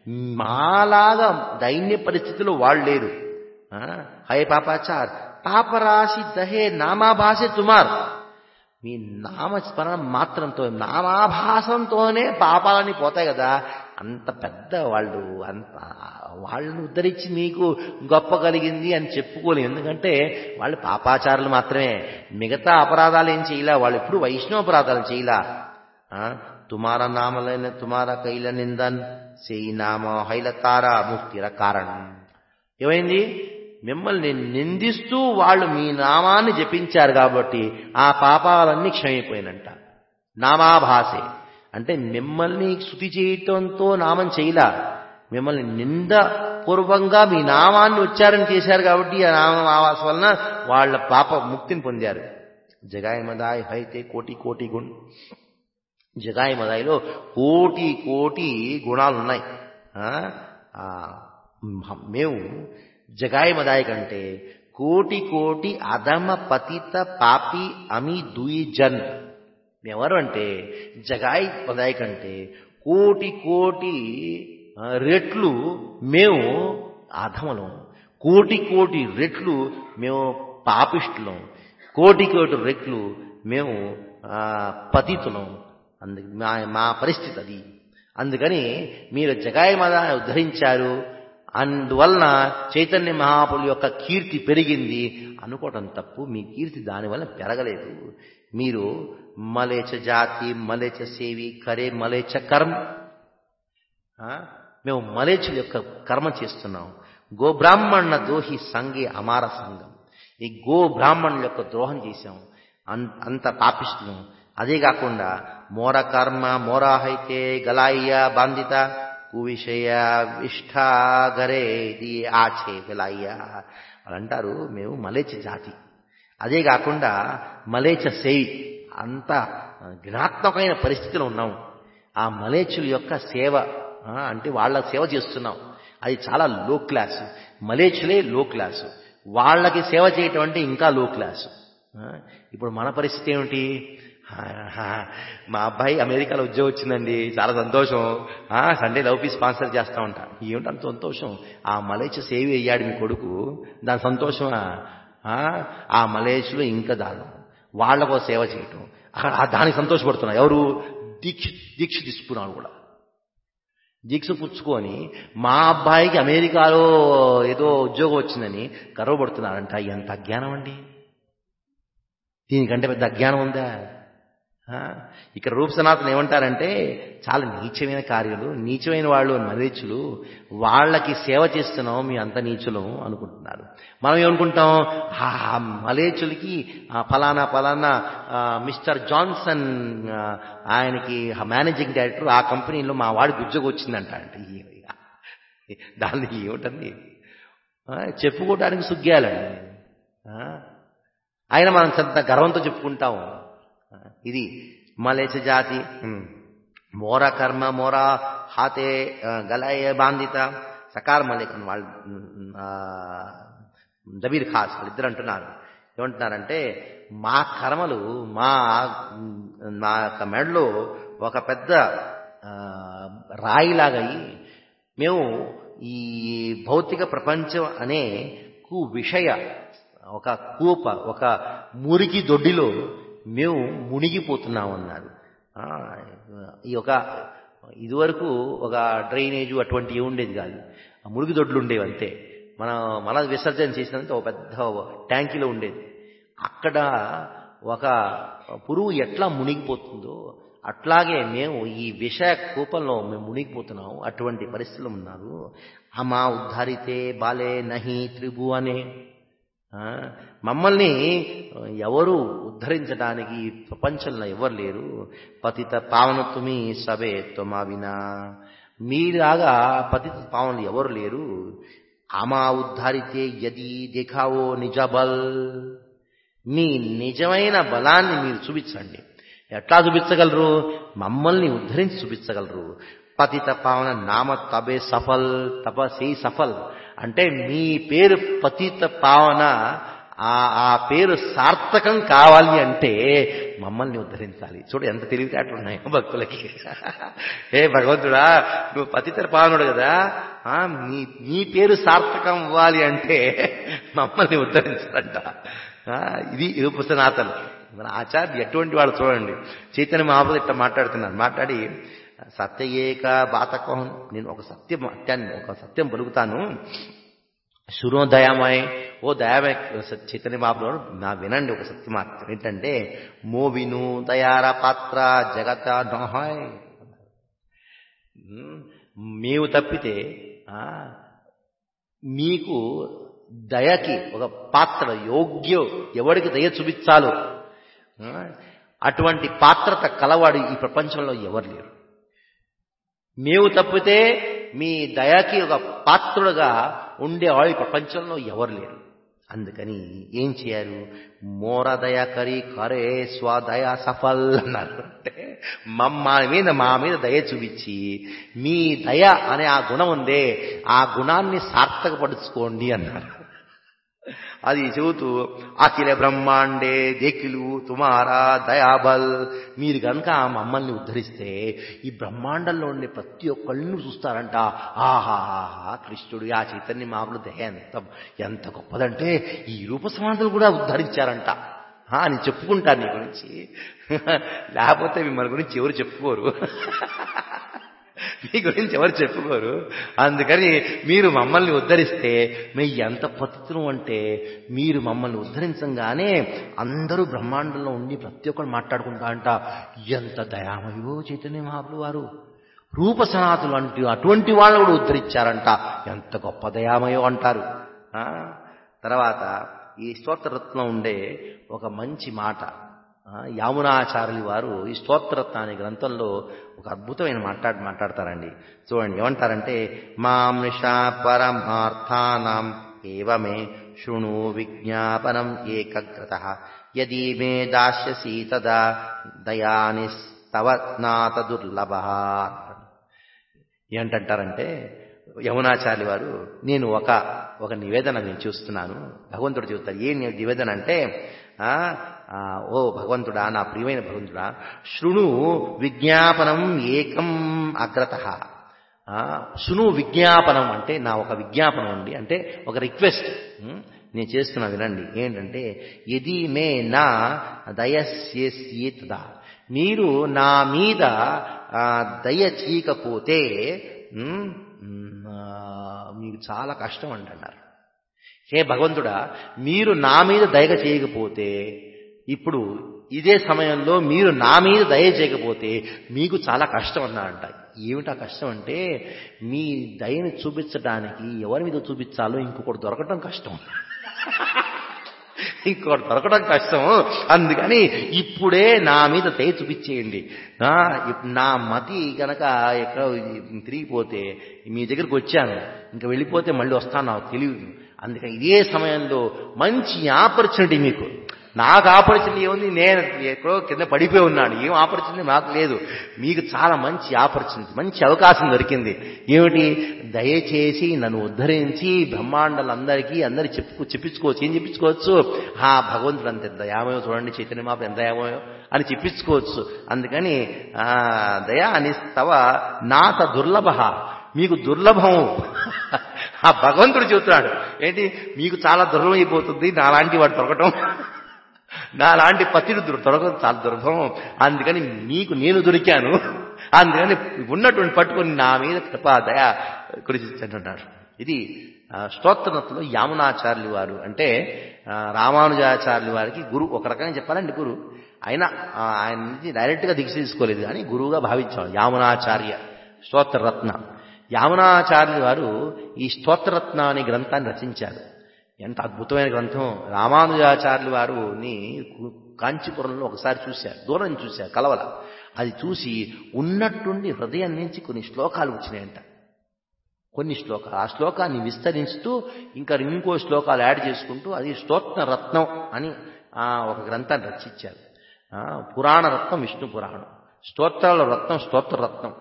మాలాగా దైన్య పరిస్థితిలో వాళ్ళు లేరు ఆ, హై పాపాచార్ పాపరాశి దహే నామాభాషే తుమార్ మీ నామస్మరణ మాత్రంతో నామాభాసంతోనే పాపాలని పోతాయి కదా అంత పెద్ద వాళ్ళు అంత వాళ్ళని ఉద్ధరించి మీకు గొప్ప కలిగింది అని చెప్పుకోలేము ఎందుకంటే వాళ్ళు పాపాచారులు మాత్రమే మిగతా అపరాధాలు ఏం చేయలే వాళ్ళు ఎప్పుడు వైష్ణవ అపరాధాలు చేయలా ఆ, తుమార నామలైన తుమార కైల నిందన్ సేయి నామ హైలతార ముక్తిర కారణం ఏమైంది మిమ్మల్ని నిందిస్తూ వాళ్ళు మీ నామాన్ని జపించారు కాబట్టి ఆ పాపాలన్నీ క్షమిపోయినంట నామాభాసే అంటే మిమ్మల్ని శృతి చేయటంతో నామం చేయలా మిమ్మల్ని నింద పూర్వంగా మీ నామాన్ని ఉచ్చారణ చేశారు కాబట్టి ఆ నామం ఆవాస వలన వాళ్ళ పాప ముక్తిని పొందారు జగాయ మదాయ్ హైతే కోటి కోటి గుణ్ జగాయి మదాయిలో కోటి కోటి గుణాలు ఉన్నాయి ఆ, ఆ, మ- మేము జగాయి మదాయి కంటే కోటి కోటి అధమ పతిత పాపి అమి దుయి జన్ ఎవరు అంటే జగాయి మదాయి కంటే కోటి కోటి ఆ, రెట్లు మేము అధమలం కోటి కోటి రెట్లు మేము పాపిష్టులం కోటి కోటి రెట్లు మేము ఆ, పతితులం అందుకు మా మా పరిస్థితి అది అందుకని మీరు జగాయి మదాన్ని ఉద్ధరించారు అందువలన చైతన్య మహాపులు యొక్క కీర్తి పెరిగింది అనుకోవటం తప్పు మీ కీర్తి దానివల్ల పెరగలేదు మీరు మలేచ జాతి మలేచ సేవి కరే మలేచ కర్మ ఆ? మేము మలేచుల యొక్క కర్మ చేస్తున్నాం గోబ్రాహ్మణ దోహి సంగే అమార సంఘం ఈ గో బ్రాహ్మణుల యొక్క ద్రోహం చేశాం అన్- అంత పాపిస్తున్నాం అదే కాకుండా మోర కర్మ మోరాహైతే గలాయ్య బాంధిత కువిషయ విష్ఠాగరే ఇది ఆచే గలాయ్య వాళ్ళు అంటారు మేము మలేచ జాతి అదే కాకుండా మలేచ సేవి అంత జ్ఞాత్మకమైన పరిస్థితిలో ఉన్నాం ఆ మలేచుల యొక్క సేవ ఆ, అంటే వాళ్ళ సేవ చేస్తున్నాం అది చాలా లో క్లాస్ మలేచులే లో క్లాసు వాళ్ళకి సేవ చేయటం అంటే ఇంకా లో క్లాసు ఆ, ఇప్పుడు మన పరిస్థితి ఏమిటి ఆ, ఆ, మా అబ్బాయి అమెరికాలో ఉద్యోగం వచ్చిందండి చాలా సంతోషం ఆ, సండే లవ్ పీ స్పాన్సర్ చేస్తా ఉంటా ఏమిటి అంత సంతోషం ఆ మలేచ సేవి అయ్యాడు మీ కొడుకు దాని సంతోషమా ఆ, ఆ మలేషియాలో ఇంకా దారుణం వాళ్ళకో సేవ చేయటం అక్కడ ఆ దానికి సంతోషపడుతున్నారు ఎవరు దీక్ష దీక్ష తీసుకున్నాడు కూడా దీక్ష పుచ్చుకొని మా అబ్బాయికి అమెరికాలో ఏదో ఉద్యోగం వచ్చిందని గర్వపడుతున్నారంట ఎంత అజ్ఞానం అండి దీనికంటే పెద్ద అజ్ఞానం ఉందా ఆ? ఇక్కడ రూప సనాతన ఏమంటారంటే చాలా నీచమైన కార్యాలు నీచమైన వాళ్ళు మలేచులు వాళ్ళకి సేవ చేస్తున్నాం మీ అంత నీచులం అనుకుంటున్నారు మనం ఏమనుకుంటాం ఆ మలేచులకి ఆ ఫలానా ఫలానా ఆ, మిస్టర్ జాన్సన్ ఆ, ఆయనకి ఆ మేనేజింగ్ డైరెక్టర్ ఆ కంపెనీలో మా వాడికి ఉద్యోగం వచ్చిందంట అంటే ఈ- దాన్ని ఏమిటండి ఆ, చెప్పుకోవడానికి సుగ్గాలండి ఆ? ఆయన మనం అంత గర్వంతో చెప్పుకుంటాం ఇది మలేచ జాతి హ్మ్. మోర కర్మ మోర హాతే ఆ, గలయ బాంధిత సకార్ మలిక్ అని వాళ్ళు ఉమ్, ఆ, జబీర్ ఖాస్ వాళ్ళిద్దరు అంటున్నారు ఏమంటున్నారంటే మా కర్మలు మా ఉమ్, మా యొక్క మెడలో ఒక పెద్ద ఆ, రాయిలాగా అయ్యి మేము ఈ భౌతిక ప్రపంచం అనే కు విషయ ఒక కూప ఒక మురికి దొడ్డిలో మేము మునిగిపోతున్నాం అన్నారు ఆ, ఈ ఒక ఇదివరకు ఒక డ్రైనేజు అటువంటివి ఉండేది కాదు ఆ మురికి దొడ్లు ఉండేవి అంతే మనం మల విసర్జన చేసినంత ఒక పెద్ద ట్యాంకీలో ఉండేది అక్కడ ఒక పురుగు ఎట్లా మునిగిపోతుందో అట్లాగే మేము ఈ విష కూపంలో మేము మునిగిపోతున్నాం అటువంటి పరిస్థితులు ఉన్నారు అమా ఉద్ధరితే బాలే నహి త్రిభు అనే ఆ, మమ్మల్ని ఎవరు ఉద్ధరించడానికి ఈ ప్రపంచంలో ఎవరు లేరు పతిత పావన తుమి సబే త్వమావినా మీలాగా పతిత పావనులు ఎవరు లేరు అమా ఉద్ధరితే యది దేఖావో నిజబల్ మీ నిజమైన బలాన్ని మీరు చూపించండి ఎట్లా చూపించగలరు మమ్మల్ని ఉద్ధరించి చూపించగలరు పతిత పావన నామ తబే సఫల్ తపసే సఫల్ అంటే మీ పేరు పతిత పావన ఆ ఆ పేరు సార్థకం కావాలి అంటే మమ్మల్ని ఉద్ధరించాలి చూడు ఎంత తెలివితేటలు ఉన్నాయో భక్తులకి ఏ భగవంతుడా నువ్వు పతిత పావనుడు కదా ఆ, నీ నీ పేరు సార్థకం అవ్వాలి అంటే మమ్మల్ని ఉద్ధరించాలంట ఆ, ఇది ఇది సనాతనం మన ఆచార్య ఎటువంటి వాళ్ళు చూడండి చైతన్య మహాప్రభు ఇట్లా మాట్లాడుతున్నారు మాట్లాడి సత్య ఏక బాతకం నేను ఒక సత్యం సత్యాన్ని ఒక సత్యం పలుకుతాను శురో దయామయ్ ఓ దయామయ చైతన్య మహాప్రభు నా వినండి ఒక సత్యం మాత్రం ఏంటంటే మో విను దయార పాత్ర జగత నోహాయ్ మేము తప్పితే ఆ, మీకు దయకి ఒక పాత్ర యోగ్యం ఎవడికి దయ చూపించాలో ఆ, అటువంటి పాత్రత కలవాడు ఈ ప్రపంచంలో ఎవరు లేరు మేము తప్పితే మీ దయకి ఒక పాత్రుడుగా ఉండేవాడు ఈ ప్రపంచంలో ఎవరు లేరు అందుకని ఏం చేయారు మోర దయ కరి కరే స్వదయ సఫల్ అన్నారు అంటే మమ్మ మీద మా మీద దయ చూపించి మీ దయ అనే ఆ గుణం ఉందే ఆ గుణాన్ని సార్థకపరుచుకోండి అన్నారు అది చెబుతూ అఖిల బ్రహ్మాండే దేకిలు తుమారా దయాబల్ మీరు కనుక మమ్మల్ని ఉద్ధరిస్తే ఈ బ్రహ్మాండంలో ఉండే ప్రతి ఒక్కళ్ళను చూస్తారంట ఆహాహా కృష్ణుడు ఆ చైతన్య మామూలు దయ ఎంత ఎంత గొప్పదంటే ఈ రూప సమాధులు కూడా ఉద్ధరించారంట ఆ, అని చెప్పుకుంటాను నీ గురించి లేకపోతే మిమ్మల్ని గురించి ఎవరు చెప్పుకోరు మీ గురించి ఎవరు చెప్పుకోరు అందుకని మీరు మమ్మల్ని ఉద్ధరిస్తే మేము ఎంత పతితులు అంటే మీరు మమ్మల్ని ఉద్ధరించంగానే అందరూ బ్రహ్మాండంలో ఉండి ప్రతి ఒక్కరు మాట్లాడుకుంటా అంట ఎంత దయామయో చైతన్య మహాపులు వారు రూప సనాతులు అంటే అటువంటి వాళ్ళు కూడా ఉద్ధరించారంట ఎంత గొప్ప దయామయో అంటారు ఆ? తర్వాత ఈ స్తోత్రరత్నం ఉండే ఒక మంచి మాట ఆ, యామునాచార్యులు వారు ఈ స్తోత్రరత్న అనే గ్రంథంలో ఒక అద్భుతమైన మాట్లాడి మాట్లాడతారండి చూడండి ఏమంటారంటే మాం నిషా పరమార్థానాం ఏవమే శృణు విజ్ఞాపనం ఏకగ్రత యదీ మే దాస్యసి తదా దయానిస్తవ నాత దుర్లభ ఏంటంటారంటే యమునాచార్య వారు నేను ఒక ఒక నివేదన నేను చూస్తున్నాను భగవంతుడు చెబుతారు ఏ ని- నివేదన అంటే ఆ, ఆ, ఓ భగవంతుడా నా ప్రియమైన భగవంతుడా శృణు విజ్ఞాపనం ఏకం అగ్రత శృణు విజ్ఞాపనం అంటే నా ఒక విజ్ఞాపనం అండి అంటే ఒక రిక్వెస్ట్ నేను చేస్తున్నా వినండి ఏంటంటే ఎది మే నా దయస్యేదా మీరు నా మీద ఆ, దయ చీకపోతే ఉమ్, ఉమ్, ఆ, మీకు చాలా కష్టం అంటున్నారు హే భగవంతుడా మీరు నా మీద దయగ చేయకపోతే ఇప్పుడు ఇదే సమయంలో మీరు నా మీద దయ చేయకపోతే మీకు చాలా కష్టం అన్నాడంట ఏమిటా కష్టం అంటే మీ దయని చూపించడానికి ఎవరి మీద చూపించాలో ఇంకొకటి దొరకటం కష్టం ఇంకోటి దొరకడం కష్టం అందుకని ఇప్పుడే నా మీద దయ చూపించేయండి నా నా మతి గనక ఎక్కడ తిరిగిపోతే మీ దగ్గరికి వచ్చాను ఇంకా వెళ్ళిపోతే మళ్ళీ వస్తాను నాకు తెలియదు అందుకని ఇదే సమయంలో మంచి ఆపర్చునిటీ మీకు నాకు ఆపర్చునిటీ ఏముంది నేను ఎక్కడో కింద పడిపోయి ఉన్నాను ఏం ఆపర్చునిటీ నాకు లేదు మీకు చాలా మంచి ఆపర్చునిటీ మంచి అవకాశం దొరికింది ఏమిటి దయచేసి నన్ను ఉద్ధరించి బ్రహ్మాండాలందరికీ అందరి చెప్పు చెప్పించుకోవచ్చు ఏం చెప్పించుకోవచ్చు ఆ భగవంతుడు అంత దయామయో చూడండి చైతన్య మాప ఎంత దయామయో అని చెప్పించుకోవచ్చు అందుకని ఆ దయా అనిస్తవ నాత దుర్లభ మీకు దుర్లభం ఆ భగవంతుడు చెబుతున్నాడు ఏంటి మీకు చాలా దుర్లభం అయిపోతుంది నాలాంటి వాడు దొరకటం నాలాంటి పతిని దొర- దొరకడం చాలా దుర్లభం అందుకని మీకు నేను దొరికాను అందుకని ఉన్నటువంటి పట్టుకొని నా మీద కృపా దయ కురిచిస్తున్నాడు ఇది ఆ, స్తోత్రనత్తులో యామునాచార్యులు వారు అంటే ఆ, రామానుజాచార్యులు వారికి గురు ఒక రకంగా చెప్పాలండి గురు ఆయన ఆ, ఆయన నుంచి డైరెక్ట్గా దీక్ష తీసుకోలేదు కానీ గురువుగా భావించాం యామునాచార్య స్తోత్రరత్న యామునాచార్యులు వారు ఈ స్తోత్రరత్న అనే గ్రంథాన్ని రచించారు ఎంత అద్భుతమైన గ్రంథం రామానుజాచార్యులు వారుని కు- కాంచీపురంలో ఒకసారి చూశారు దూరం నుంచి చూశారు కలవల అది చూసి ఉన్నట్టుండి హృదయం నుంచి కొన్ని శ్లోకాలు వచ్చినాయంట కొన్ని శ్లోకాలు ఆ శ్లోకాన్ని విస్తరిస్తూ ఇంకా ఇంకో శ్లోకాలు యాడ్ చేసుకుంటూ అది స్తోత్ర రత్నం అని ఆ, ఒక గ్రంథాన్ని రచించారు ఆ, పురాణ రత్నం విష్ణు పురాణం స్తోత్రాల రత్నం స్తోత్ర రత్నం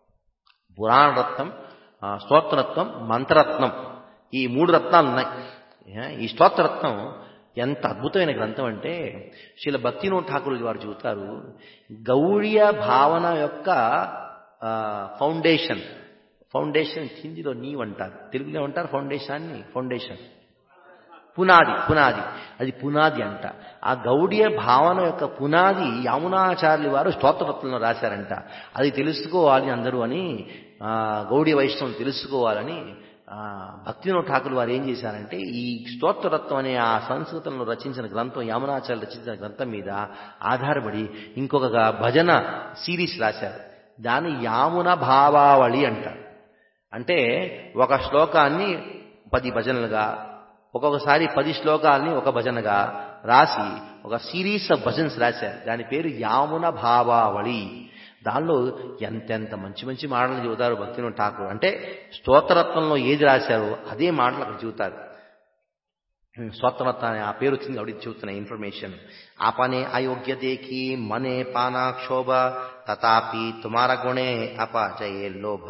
పురాణ రత్నం ఆ, స్తోత్రరత్నం మంత్రరత్నం ఈ మూడు రత్నాలు ఉన్నాయి ఏ, ఈ స్తోత్రరత్నం ఎంత అద్భుతమైన గ్రంథం అంటే శీల భక్తినో ఠాకూర్ వారు చెబుతారు గౌడీయ భావన యొక్క ఆ, ఫౌండేషన్ ఫౌండేషన్ హిందీలో నీవ్ అంటారు తెలుగులో ఏమంటారు ఫౌండేషన్ని ఫౌండేషన్ పునాది పునాది అది పునాది అంట ఆ గౌడీయ భావన యొక్క పునాది యమునాచార్యులు వారు స్తోత్రరత్నంలో రాశారంట అది తెలుసుకోవాలి అందరూ అని ఆ, గౌడీయ వైష్ణవం తెలుసుకోవాలని ఆ, భక్తినో ఠాకూర్ వారు ఏం చేశారంటే ఈ స్తోత్రరత్నం అనే ఆ సంస్కృతంలో రచించిన గ్రంథం యామునాచార్యులు రచించిన గ్రంథం మీద ఆధారపడి ఇంకొక భజన సిరీస్ రాశారు దాన్ని యామున భావావళి అంటారు అంటే ఒక శ్లోకాన్ని పది భజనలుగా ఒక్కొక్కసారి పది శ్లోకాల్ని ఒక భజనగా రాసి ఒక సిరీస్ ఆఫ్ భజన్స్ రాశారు దాని పేరు యామున భావావళి దానిలో ఎంతెంత మంచి మంచి మాటలు చెబుతారు భక్తిను ఠాకూర్ అంటే స్తోత్రరత్నంలో ఏది రాశారో అదే మాటలు అక్కడ చెబుతారు స్వతరత్న అనే ఆ పేరు వచ్చింది కాబట్టి చెబుతున్న ఇన్ఫర్మేషన్ ఆపనే అయోగ్య దేఖి మనే పానాక్షోభ తథాపి తుమార గుణే అపజయే లోభ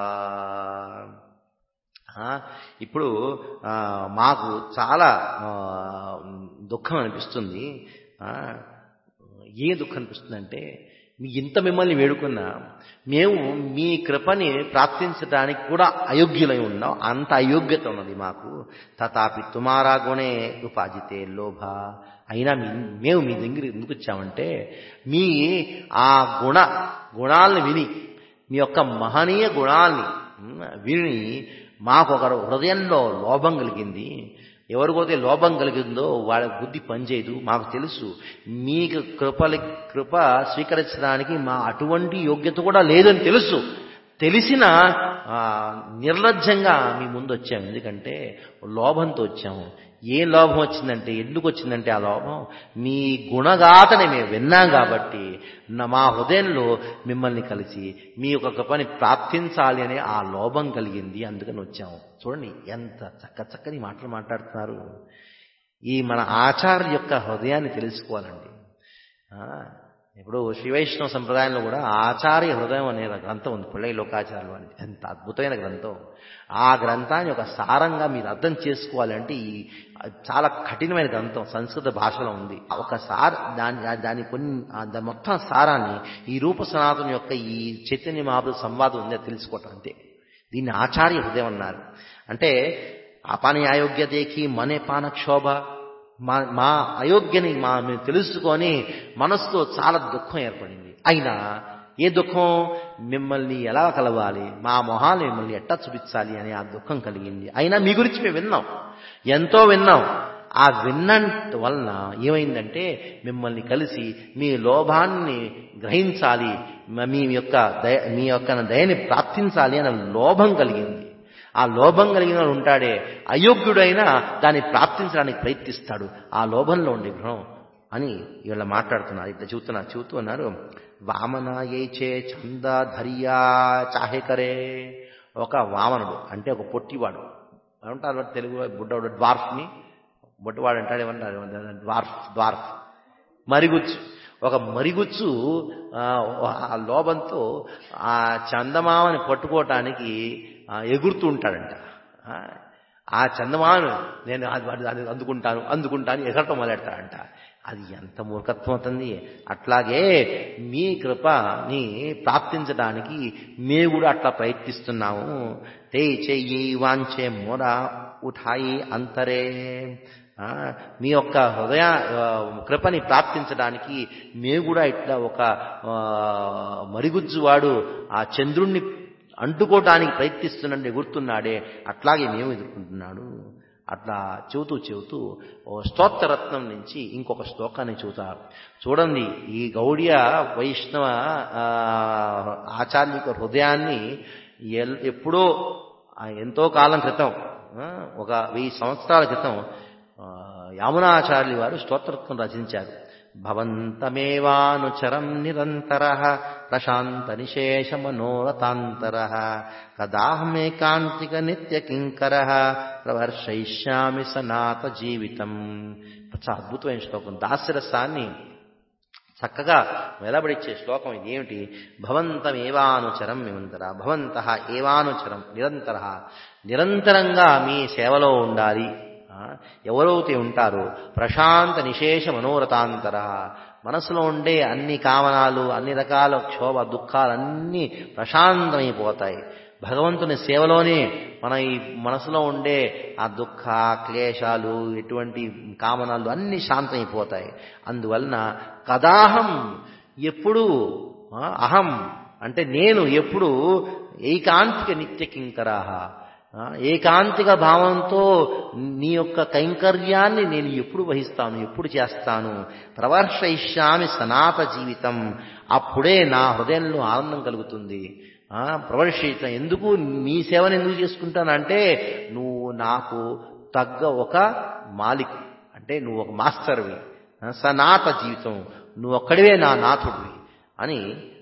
ఆ, ఇప్పుడు ఆ, మాకు చాలా ఆ, దుఃఖం అనిపిస్తుంది ఆ, ఏ దుఃఖం అనిపిస్తుందంటే మీ ఇంత మిమ్మల్ని వేడుకున్నా మేము మీ కృపని ప్రార్థించడానికి కూడా అయోగ్యులై ఉన్నాం అంత అయోగ్యత ఉన్నది మాకు తథాపి తుమారా గుణే ఉపాజితే లోభ అయినా మీ మేము మీ దగ్గర ఎందుకు వచ్చామంటే మీ ఆ గుణ గుణాలను విని మీ యొక్క మహనీయ గుణాల్ని ఉమ్, విని మాకు ఒక హృదయంలో లోభం కలిగింది ఎవరికైతే లోభం కలిగిందో వాళ్ళ బుద్ధి పనిచేయదు మాకు తెలుసు మీకు కృపలి కృప స్వీకరించడానికి మా అటువంటి యోగ్యత కూడా లేదని తెలుసు తెలిసిన ఆ, నిర్లజ్జంగా మీ ముందు వచ్చాము ఎందుకంటే లోభంతో వచ్చాము ఏ లోభం వచ్చిందంటే ఎందుకు వచ్చిందంటే ఆ లోభం మీ గుణగాథని మేము విన్నాం కాబట్టి నా- మా హృదయంలో మిమ్మల్ని కలిసి మీ యొక్క కృపని ప్రార్థించాలి అనే ఆ లోభం కలిగింది అందుకని వచ్చాము చూడండి ఎంత చక్క చక్కని మాటలు మాట్లాడుతున్నారు ఈ మన ఆచార్య యొక్క హృదయాన్ని తెలుసుకోవాలండి ఆ, ఇప్పుడు శ్రీ వైష్ణవ సంప్రదాయంలో కూడా ఆచార్య హృదయం అనే గ్రంథం ఉంది పుల్లయ్య లోకాచార్యులు అని ఎంత అద్భుతమైన గ్రంథం ఆ గ్రంథాన్ని ఒక సారంగా మీరు అర్థం చేసుకోవాలంటే ఈ చాలా కఠినమైన గ్రంథం సంస్కృత భాషలో ఉంది ఒక సార్ దాని దాని కొన్ని ఆ దాని మొత్తం సారాన్ని ఈ రూప సనాతన యొక్క ఈ చైతన్య మహాప్రభు సంవాదం ఉంది అది తెలుసుకోవటం అంతే దీన్ని ఆచార్య హృదయం అన్నారు అంటే అపాని అయోగ్య దేకి మనే పానక్షోభ మా మా అయోగ్యని మా మేము తెలుసుకొని మనసుతో చాలా దుఃఖం ఏర్పడింది అయినా ఏ దుఃఖం మిమ్మల్ని ఎలా కలవాలి మా మొహాలు మిమ్మల్ని ఎట్టా చూపించాలి అని ఆ దుఃఖం కలిగింది అయినా మీ గురించి మేము విన్నాం ఎంతో విన్నాం ఆ విన్నంత వలన ఏమైందంటే మిమ్మల్ని కలిసి మీ లోభాన్ని గ్రహించాలి మీ యొక్క దయ మీ యొక్క దయని ప్రాప్తించాలి అనే లోభం కలిగింది ఆ లోభం కలిగిన వాడు ఉంటాడే అయోగ్యుడైనా దాన్ని ప్రాప్తించడానికి ప్రయత్నిస్తాడు ఆ లోభంలో ఉండే గుణం అని వీళ్ళ మాట్లాడుతున్నారు ఇట్లా చెబుతున్నారు చెబుతూ ఉన్నారు వామన ఏచే చంద ధరియా చాహేకరే ఒక వామనుడు అంటే ఒక పొట్టివాడు ఏమంటారు తెలుగు బుడ్డవాడు డ్వార్ఫ్ని బొట్టువాడు అంటాడు ఏమంటారు డ్వార్ఫ్ డ్వార్ఫ్ మరిగుచ్చు ఒక మరిగుచ్చు ఆ లోభంతో ఆ చందమామని పట్టుకోవటానికి ఎగురుతూ ఉంటాడంట ఆ చందమామను నేను అది అందుకుంటాను అందుకుంటాను ఎగరటం మొదలెడతాడంట అది ఎంత మూర్ఖత్వం అవుతుంది అట్లాగే మీ కృపని ప్రాప్తించడానికి మేము కూడా అట్లా ప్రయత్నిస్తున్నాము తే చెయ్యి వాంచే మోర ఉఠాయి అంతరే మీ యొక్క హృదయ కృపని ప్రాప్తించడానికి మేము కూడా ఇట్లా ఒక మరిగుజ్జువాడు ఆ చంద్రుణ్ణి అంటుకోవటానికి ప్రయత్నిస్తున్నట్టు ఎగురుతున్నాడే అట్లాగే మేము ఎదుర్కొంటున్నాడు అట్లా చెబుతూ చెబుతూ ఓ స్తోత్రరత్నం నుంచి ఇంకొక శ్లోకాన్ని చూతారు చూడండి ఈ గౌడియ వైష్ణవ ఆచార్మిక హృదయాన్ని ఎప్పుడో ఎంతో కాలం క్రితం ఒక వెయ్యి సంవత్సరాల క్రితం యామునాచార్యులు వారు స్తోత్రత్వం రచించారు భవంతమేవానుచరం నిరంతర ప్రశాంత నిశేష మనోరతాంతర కదాహమేకాంతిక నిత్య కింకర ప్రవర్షయిష్యామి సనాత జీవితం చాలా అద్భుతమైన శ్లోకం దాస్యరసాన్ని చక్కగా వెలబడిచ్చే శ్లోకం ఇది ఏమిటి భవంతం ఏవానుచరం నిరంతర భవంత ఏవానుచరం నిరంతర నిరంతరంగా మీ సేవలో ఉండాలి ఎవరైతే ఉంటారో ప్రశాంత నిశేష మనోరతాంతర మనసులో ఉండే అన్ని కామనాలు అన్ని రకాల క్షోభ దుఃఖాలన్నీ ప్రశాంతమైపోతాయి భగవంతుని సేవలోనే మన ఈ మనసులో ఉండే ఆ దుఃఖ క్లేశాలు ఎటువంటి కామనాలు అన్ని శాంతమైపోతాయి అందువలన కదాహం ఎప్పుడు అహం అంటే నేను ఎప్పుడు ఏకాంతిక నిత్య కింకరాహ ఏకాంతిక భావంతో నీ యొక్క కైంకర్యాన్ని నేను ఎప్పుడు వహిస్తాను ఎప్పుడు చేస్తాను ప్రవర్షయిష్యామి సనాత జీవితం అప్పుడే నా హృదయంలో ఆనందం కలుగుతుంది ప్రవర్షిత ఎందుకు నీ సేవను ఎందుకు చేసుకుంటానంటే నువ్వు నాకు తగ్గ ఒక మాలిక్ అంటే నువ్వు ఒక మాస్టర్వి సనాత జీవితం నువ్వు ఒక్కడివే నా నాథుడివి అని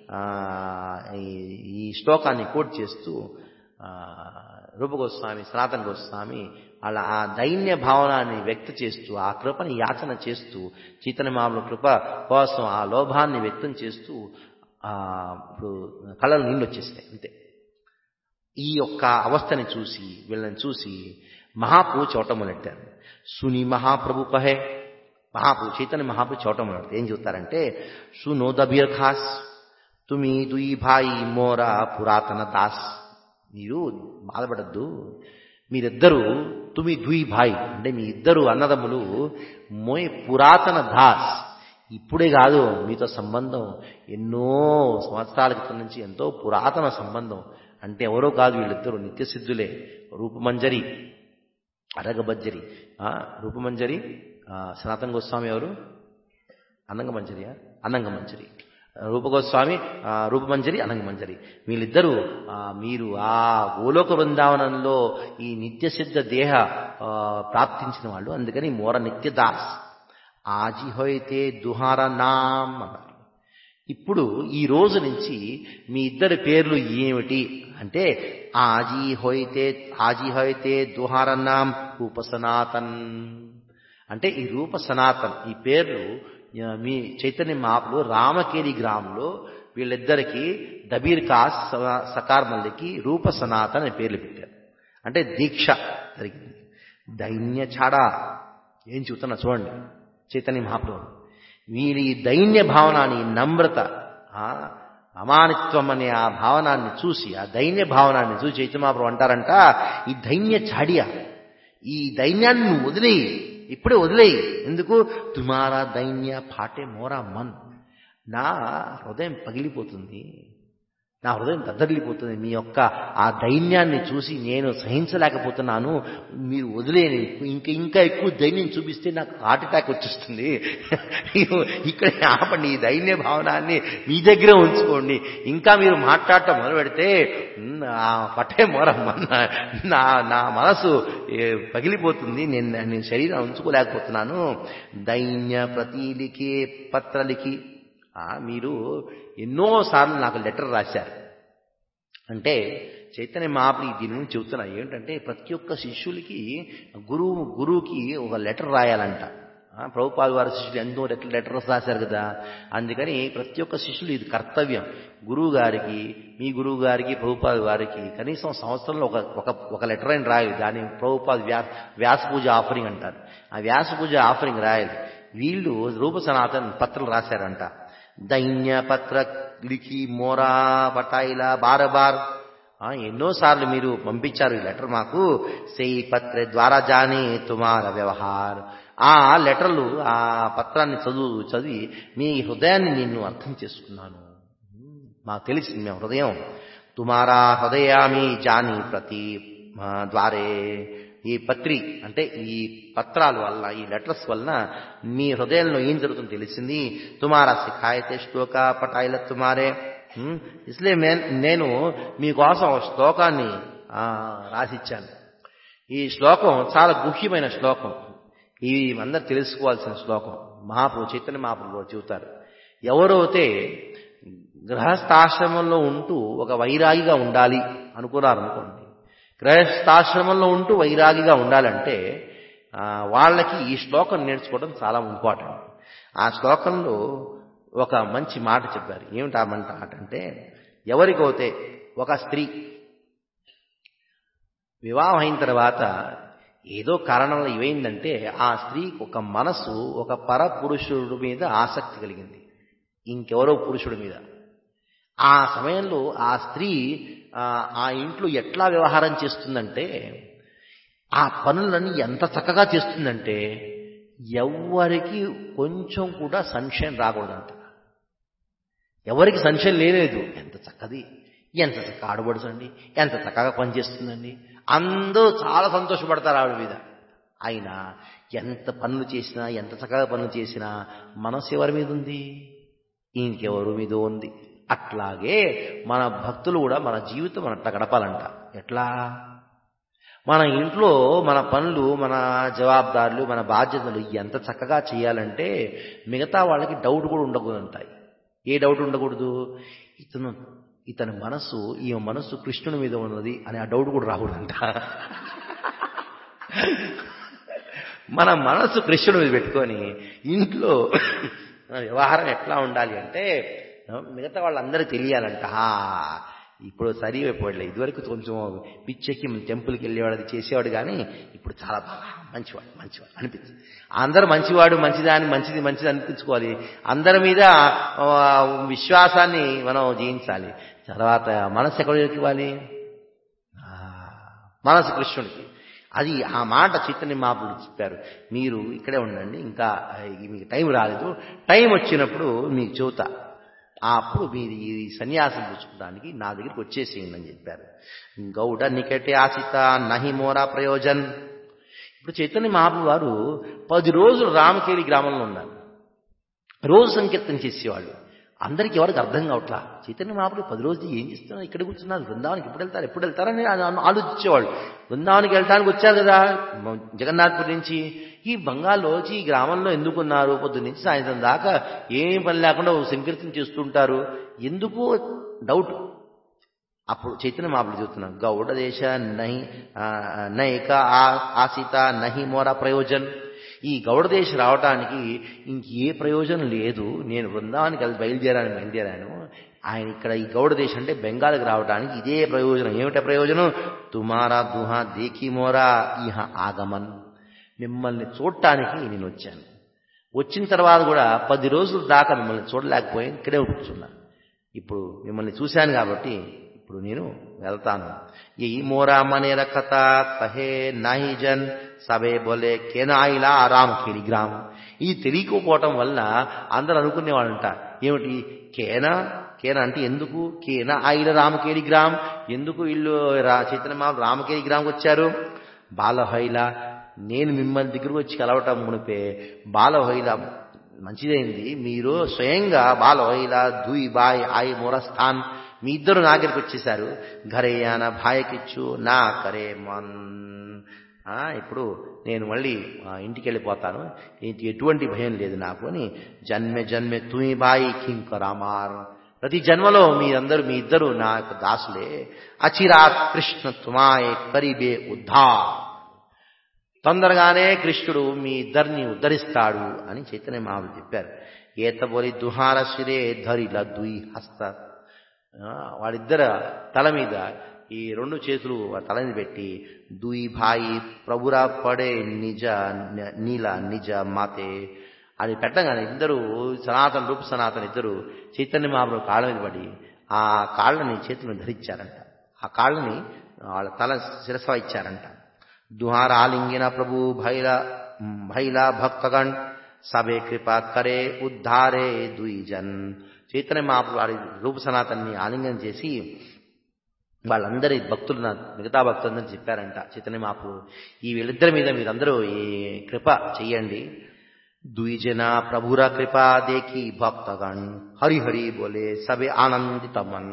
ఈ శ్లోకాన్ని కోట్ చేస్తూ రూపగోస్వామి సనాతన గోస్వామి అలా ఆ దైన్య భావనాన్ని వ్యక్త చేస్తూ ఆ కృపని యాచన చేస్తూ చైతన్యమాముల కృప కోసం ఆ లోభాన్ని వ్యక్తం చేస్తూ ఇప్పుడు కళలు నీళ్ళు వచ్చేస్తాయి అంతే ఈ యొక్క అవస్థని చూసి వీళ్ళని చూసి మహాప్రభు చోట మొదలెట్టారు సుని మహాప్రభు కహే మహాప్రభు చైతన్య మహాప్రభు చోట మొదలెట్టారు ఏం చెప్తారంటే సునో దబియర్ ఖాస్ తుమి దుయి భాయి మోరా పురాతన దాస్ మీరు బాధపడద్దు మీరిద్దరూ తుమి ద్వి భాయ్ అంటే మీ ఇద్దరు అన్నదమ్ములు మోయ్ పురాతన దాస్ ఇప్పుడే కాదు మీతో సంబంధం ఎన్నో సంవత్సరాల క్రితం నుంచి ఎంతో పురాతన సంబంధం అంటే ఎవరో కాదు వీళ్ళిద్దరూ నిత్యసిద్ధులే రూపమంజరి అరగబజ్జరి రూపమంజరి సనాతన గోస్వామి ఎవరు అన్నంగమంజరియా అన్నంగమంజరి రూపగోస్వామి రూపమంజరి అనంగమంజరి వీళ్ళిద్దరూ మీరు ఆ గోలోక బృందావనంలో ఈ నిత్యసిద్ధ దేహ ప్రాప్తించిన వాళ్ళు అందుకని మోర నిత్యదాస్ ఆజి హోయితే దుహార నామ్ అన్నారు ఇప్పుడు ఈ రోజు నుంచి మీ ఇద్దరి పేర్లు ఏమిటి అంటే ఆజీ హోయితే ఆజీ హోయితే దుహార నామ్ రూప సనాతన్ అంటే ఈ రూప సనాతన్ ఈ పేర్లు మీ చైతన్య మాపులు రామకేరి గ్రామంలో వీళ్ళిద్దరికి దబీర్ కాస్ సకార్ మల్లికి రూప సనాతన్ అనే పేర్లు పెట్టారు అంటే దీక్ష జరిగింది దైన్య ఛాడా ఏం చూస్తున్నా చూడండి చైతన్య మహాప్రభు వీరి దైన్య భావనాన్ని నమ్రత అమానిత్వం అనే ఆ భావనాన్ని చూసి ఆ దైన్య భావనాన్ని చూసి చైతన్య మహాప్రభు అంటారంట ఈ దైన్య ఛాడియా ఈ దైన్యాన్ని నువ్వు వదిలేయి ఇప్పుడే వదిలేయి ఎందుకు తుమారా దైన్య పాటే మోరా మన్ నా హృదయం పగిలిపోతుంది నా హృదయం దద్దరిల్లిపోతుంది మీ యొక్క ఆ దైన్యాన్ని చూసి నేను సహించలేకపోతున్నాను మీరు వదిలేని ఇంకా ఇంకా ఎక్కువ దైన్యం చూపిస్తే నాకు హార్ట్ అటాక్ వచ్చేస్తుంది ఇక్కడ ఆపండి ఈ దైన్య భావనాన్ని మీ దగ్గరే ఉంచుకోండి ఇంకా మీరు మాట్లాడటం మొదలు పెడితే ఆ పట్టే మొరమ్మ నా నా మనసు ఏ, పగిలిపోతుంది నేను నేను శరీరం ఉంచుకోలేకపోతున్నాను దైన్య ప్రతీలికి పత్రలికి ఆ, మీరు ఎన్నోసార్లు నాకు లెటర్ రాశారు అంటే చైతన్య మహాప్రభు దీని గురించి చెబుతున్నా ఏంటంటే ప్రతి ఒక్క శిష్యులకి గురువు గురువుకి ఒక లెటర్ రాయాలంట ఆ, ప్రభుపాద వారి శిష్యులు ఎంతో లెటర్ లెటర్స్ రాశారు కదా అందుకని ప్రతి ఒక్క శిష్యులు ఇది కర్తవ్యం గురువు గారికి మీ గురువు గారికి ప్రభుపాద వారికి కనీసం సంవత్సరంలో ఒక ఒక ఒక లెటర్ అయిన రాయాలి దాన్ని ప్రభుపాద వ్యా వ్యాస పూజ ఆఫరింగ్ అంటారు ఆ వ్యాస పూజ ఆఫరింగ్ రాయాలి వీళ్ళు రూప సనాతన్ పత్రాలు రాశారంట దైన్య పత్ర లిఖి మోరా పటాయిలా బార బార్ ఆ, ఎన్నోసార్లు మీరు పంపించారు ఈ లెటర్ మాకు సెయి పత్ర ద్వారా జానే తుమార వ్యవహార్ ఆ లెటర్లు ఆ పత్రాన్ని చదువు చదివి మీ హృదయాన్ని నేను అర్థం చేసుకున్నాను మాకు తెలిసింది మేము హృదయం తుమారా హృదయామి జాని ప్రతి ఆ, ద్వారే ఈ పత్రి అంటే ఈ పత్రాల వల్ల ఈ లెటర్స్ వలన మీ హృదయంలో ఏం జరుగుతుందో తెలిసింది తుమారా సిఖాయతే శ్లోక పటాయిల తుమారే హ్మ్? ఇస్లే మే- నేను మీకోసం ఒక శ్లోకాన్ని ఆ, రాసిచ్చాను ఈ శ్లోకం చాలా గుహ్యమైన శ్లోకం ఇది అందరు తెలుసుకోవాల్సిన శ్లోకం మహాప్రభు చైతన్య మహాప్రభు చెబుతారు ఎవరైతే గృహస్థాశ్రమంలో ఉంటూ ఒక వైరాగిగా ఉండాలి అనుకున్నారు అనుకోండి గృహస్థాశ్రమంలో ఉంటూ వైరాగిగా ఉండాలంటే ఆ, వాళ్ళకి ఈ శ్లోకం నేర్చుకోవడం చాలా ఇంపార్టెంట్ ఆ శ్లోకంలో ఒక మంచి మాట చెప్పారు ఏమిటి ఆ మాట అంటే ఎవరికైతే ఒక స్త్రీ వివాహం అయిన తర్వాత ఏదో కారణంలో ఏమైందంటే ఆ స్త్రీకి ఒక మనసు ఒక పరపురుషుడు మీద ఆసక్తి కలిగింది ఇంకెవరో పురుషుడి మీద ఆ సమయంలో ఆ స్త్రీ ఆ, ఆ ఇంట్లో ఎట్లా వ్యవహారం చేస్తుందంటే ఆ పనులన్నీ ఎంత చక్కగా చేస్తుందంటే ఎవ్వరికి కొంచెం కూడా సంశయం రాకూడదంట ఎవరికి సంశయం లేలేదు ఎంత చక్కది ఎంత చక్కగా ఆడబడుతుంది ఎంత చక్కగా పనిచేస్తుందండి అందరూ చాలా సంతోషపడతారు ఆవిడ మీద అయినా ఎంత పనులు చేసినా ఎంత చక్కగా పనులు చేసినా మనసు ఎవరి మీద ఉంది ఇంకెవరి మీద ఉంది అట్లాగే మన భక్తులు కూడా మన జీవితం మన అట్లా గడపాలంట ఎట్లా మన ఇంట్లో మన పనులు మన జవాబుదారులు మన బాధ్యతలు ఎంత చక్కగా చేయాలంటే మిగతా వాళ్ళకి డౌట్ కూడా ఉండకూడదంటాయి ఏ డౌట్ ఉండకూడదు ఇతను ఇతని మనస్సు ఈ మనస్సు కృష్ణుని మీద ఉన్నది అనే ఆ డౌట్ కూడా రాకూడదంట మన మనస్సు కృష్ణుడి మీద పెట్టుకొని ఇంట్లో మన వ్యవహారం ఎట్లా ఉండాలి అంటే మిగతా వాళ్ళందరికీ తెలియాలంట "ఆ, ఇప్పుడు సరిపోయలే ఇదివరకు కొంచెం పిచ్చెక్కి టెంపుల్కి వెళ్ళేవాడు అది చేసేవాడు కానీ ఇప్పుడు చాలా బాగా మంచివాడు మంచివాడు అనిపించింది అందరూ మంచివాడు మంచిదాని మంచిది మంచిది అనిపించుకోవాలి అందరి మీద ఆ, విశ్వాసాన్ని మనం జయించాలి తర్వాత మనసు ఎక్కడికి ఇవ్వాలి ఆ, మనసు కృష్ణుడికి అది ఆ మాట చైతన్య మాపుడు చెప్పారు మీరు ఇక్కడే ఉండండి ఇంకా ఆ, మీకు టైం రాలేదు టైం వచ్చినప్పుడు మీకు చెబుతా అప్పుడు మీరు ఈ సన్యాసం పుచ్చుకోవడానికి నా దగ్గరికి వచ్చేసేయండి అని చెప్పారు గౌడ నికటే ఆశిత నహి మోరా ప్రయోజన్ ఇప్పుడు చైతన్య మహాప్రభు వారు పది రోజులు రామకేలి గ్రామంలో ఉన్నారు రోజు సంకీర్తన చేసేవాళ్ళు అందరికి ఎవరికి అర్థం కావట్లా చైతన్య మహాప్రభు పది రోజులు ఏం చేస్తున్నారు ఇక్కడ కూర్చున్నారు బృందావనికి ఎప్పుడు వెళ్తారు ఎప్పుడు వెళ్తారని ఆ- ఆలోచించేవాళ్ళు బృందావనికి వెళ్ళడానికి వచ్చారు కదా మ- జగన్నాథ్పూర్ నుంచి ఈ బంగాల్లో వచ్చి ఈ గ్రామంలో ఎందుకున్నారు పొద్దు నుంచి సాయంత్రం దాకా ఏం పని లేకుండా ఓ సంకీర్తన చేస్తుంటారు ఎందుకు డౌట్ అప్పుడు చైతన్య మాపులు చెబుతున్నాం గౌడ దేశ నహి ఆ, నైక ఆ- ఆసిత నహి మోరా ప్రయోజన్ ఈ గౌడ దేశం రావటానికి ఇంకే ప్రయోజనం లేదు నేను బృందావనికి వెళ్ళి బయలుదేరాను బయలుదేరాను ఆయన ఇక్కడ ఈ గౌడ దేశం అంటే బెంగాల్కి రావడానికి ఇదే ప్రయోజనం ఏమిటా ప్రయోజనం తుమారా దుహా దేఖి మోరా ఇహ ఆగమన్ మిమ్మల్ని చూడటానికి నేను వచ్చాను వచ్చిన తర్వాత కూడా పది రోజుల దాకా మిమ్మల్ని చూడలేకపోయి ఇక్కడే కూర్చున్నా ఇప్పుడు మిమ్మల్ని చూశాను కాబట్టి ఇప్పుడు నేను వెళ్తాను ఈ మోరా మనేర కథ కహే నాహి జన్ సబే బోలే కేనాయిలా రామ కిలిగ్రామ్ ఇది తెలియకపోవటం వల్ల అందరూ అనుకునేవాళ్ళంట ఏమిటి కేనా కేనా అంటే ఎందుకు కేనా ఆయిల రామకేలి గ్రామ్ ఎందుకు వీళ్ళు రా చైతన్య రామకేలి గ్రామ్కి వచ్చారు బాలహైల నేను మిమ్మల్ని దగ్గరకు వచ్చి కలవటం మునిపే బాలహైల మంచిదైంది మీరు స్వయంగా బాలహైల దూయి బాయ్ ఆయి మొరస్థాన్ మీ ఇద్దరు నా దగ్గరికి వచ్చేసారు ఘరేయాన భాయకిచ్చు నా కరే మన్ ఆ, ఇప్పుడు నేను మళ్ళీ ఆ, ఇంటికి వెళ్ళిపోతాను ఇంటి ఎటువంటి భయం లేదు నాకు అని జన్మె జన్మె తుయి బాయి కింకరామార్ ప్రతి జన్మలో మీరందరూ మీ ఇద్దరు నా యొక్క దాసులే అచిరాత్ కృష్ణ తుమాయే కరిబే ఉద్ధా తొందరగానే కృష్ణుడు మీ ఇద్దరిని ఉద్ధరిస్తాడు అని చైతన్య మహారాజు చెప్పారు ఏతబోలి దుహార శిరే ధరిల దుయి హస్త ఆ, వాడిద్దర తల మీద ఈ రెండు చేతులు వాడి తల మీద పెట్టి దుయి భాయి ప్రభురా పడే నిజ న- నీల నిజ మాతే అది పెట్టగానే ఇద్దరు సనాతన రూప సనాతన ఇద్దరు చైతన్య మహాప్రభు కాళ్ళ మీద పడి ఆ కాళ్ళని చేతులను ధరించారంట ఆ కాళ్ళని వాళ్ళ తల శిరస ఇచ్చారంట दुहार आलिंगिना प्रभु भैला भैला भक्तगण सबे कृपा करे ఉద్ధారే ద్విజన్ చైతన్య మహాప్రభు వారి రూప సనాతన్ని ఆలింగనం చేసి వాళ్ళందరి భక్తులు నా- మిగతా భక్తులందరూ చెప్పారంట చైతన్య మహాప్రభు ఈ వీళ్ళిద్దరి మీద మీరందరూ ఈ కృప చెయ్యండి ద్విజన ప్రభుర కృపా దేకి భక్తగణ్ హరి హరి బోలే సబే ఆనందితమన్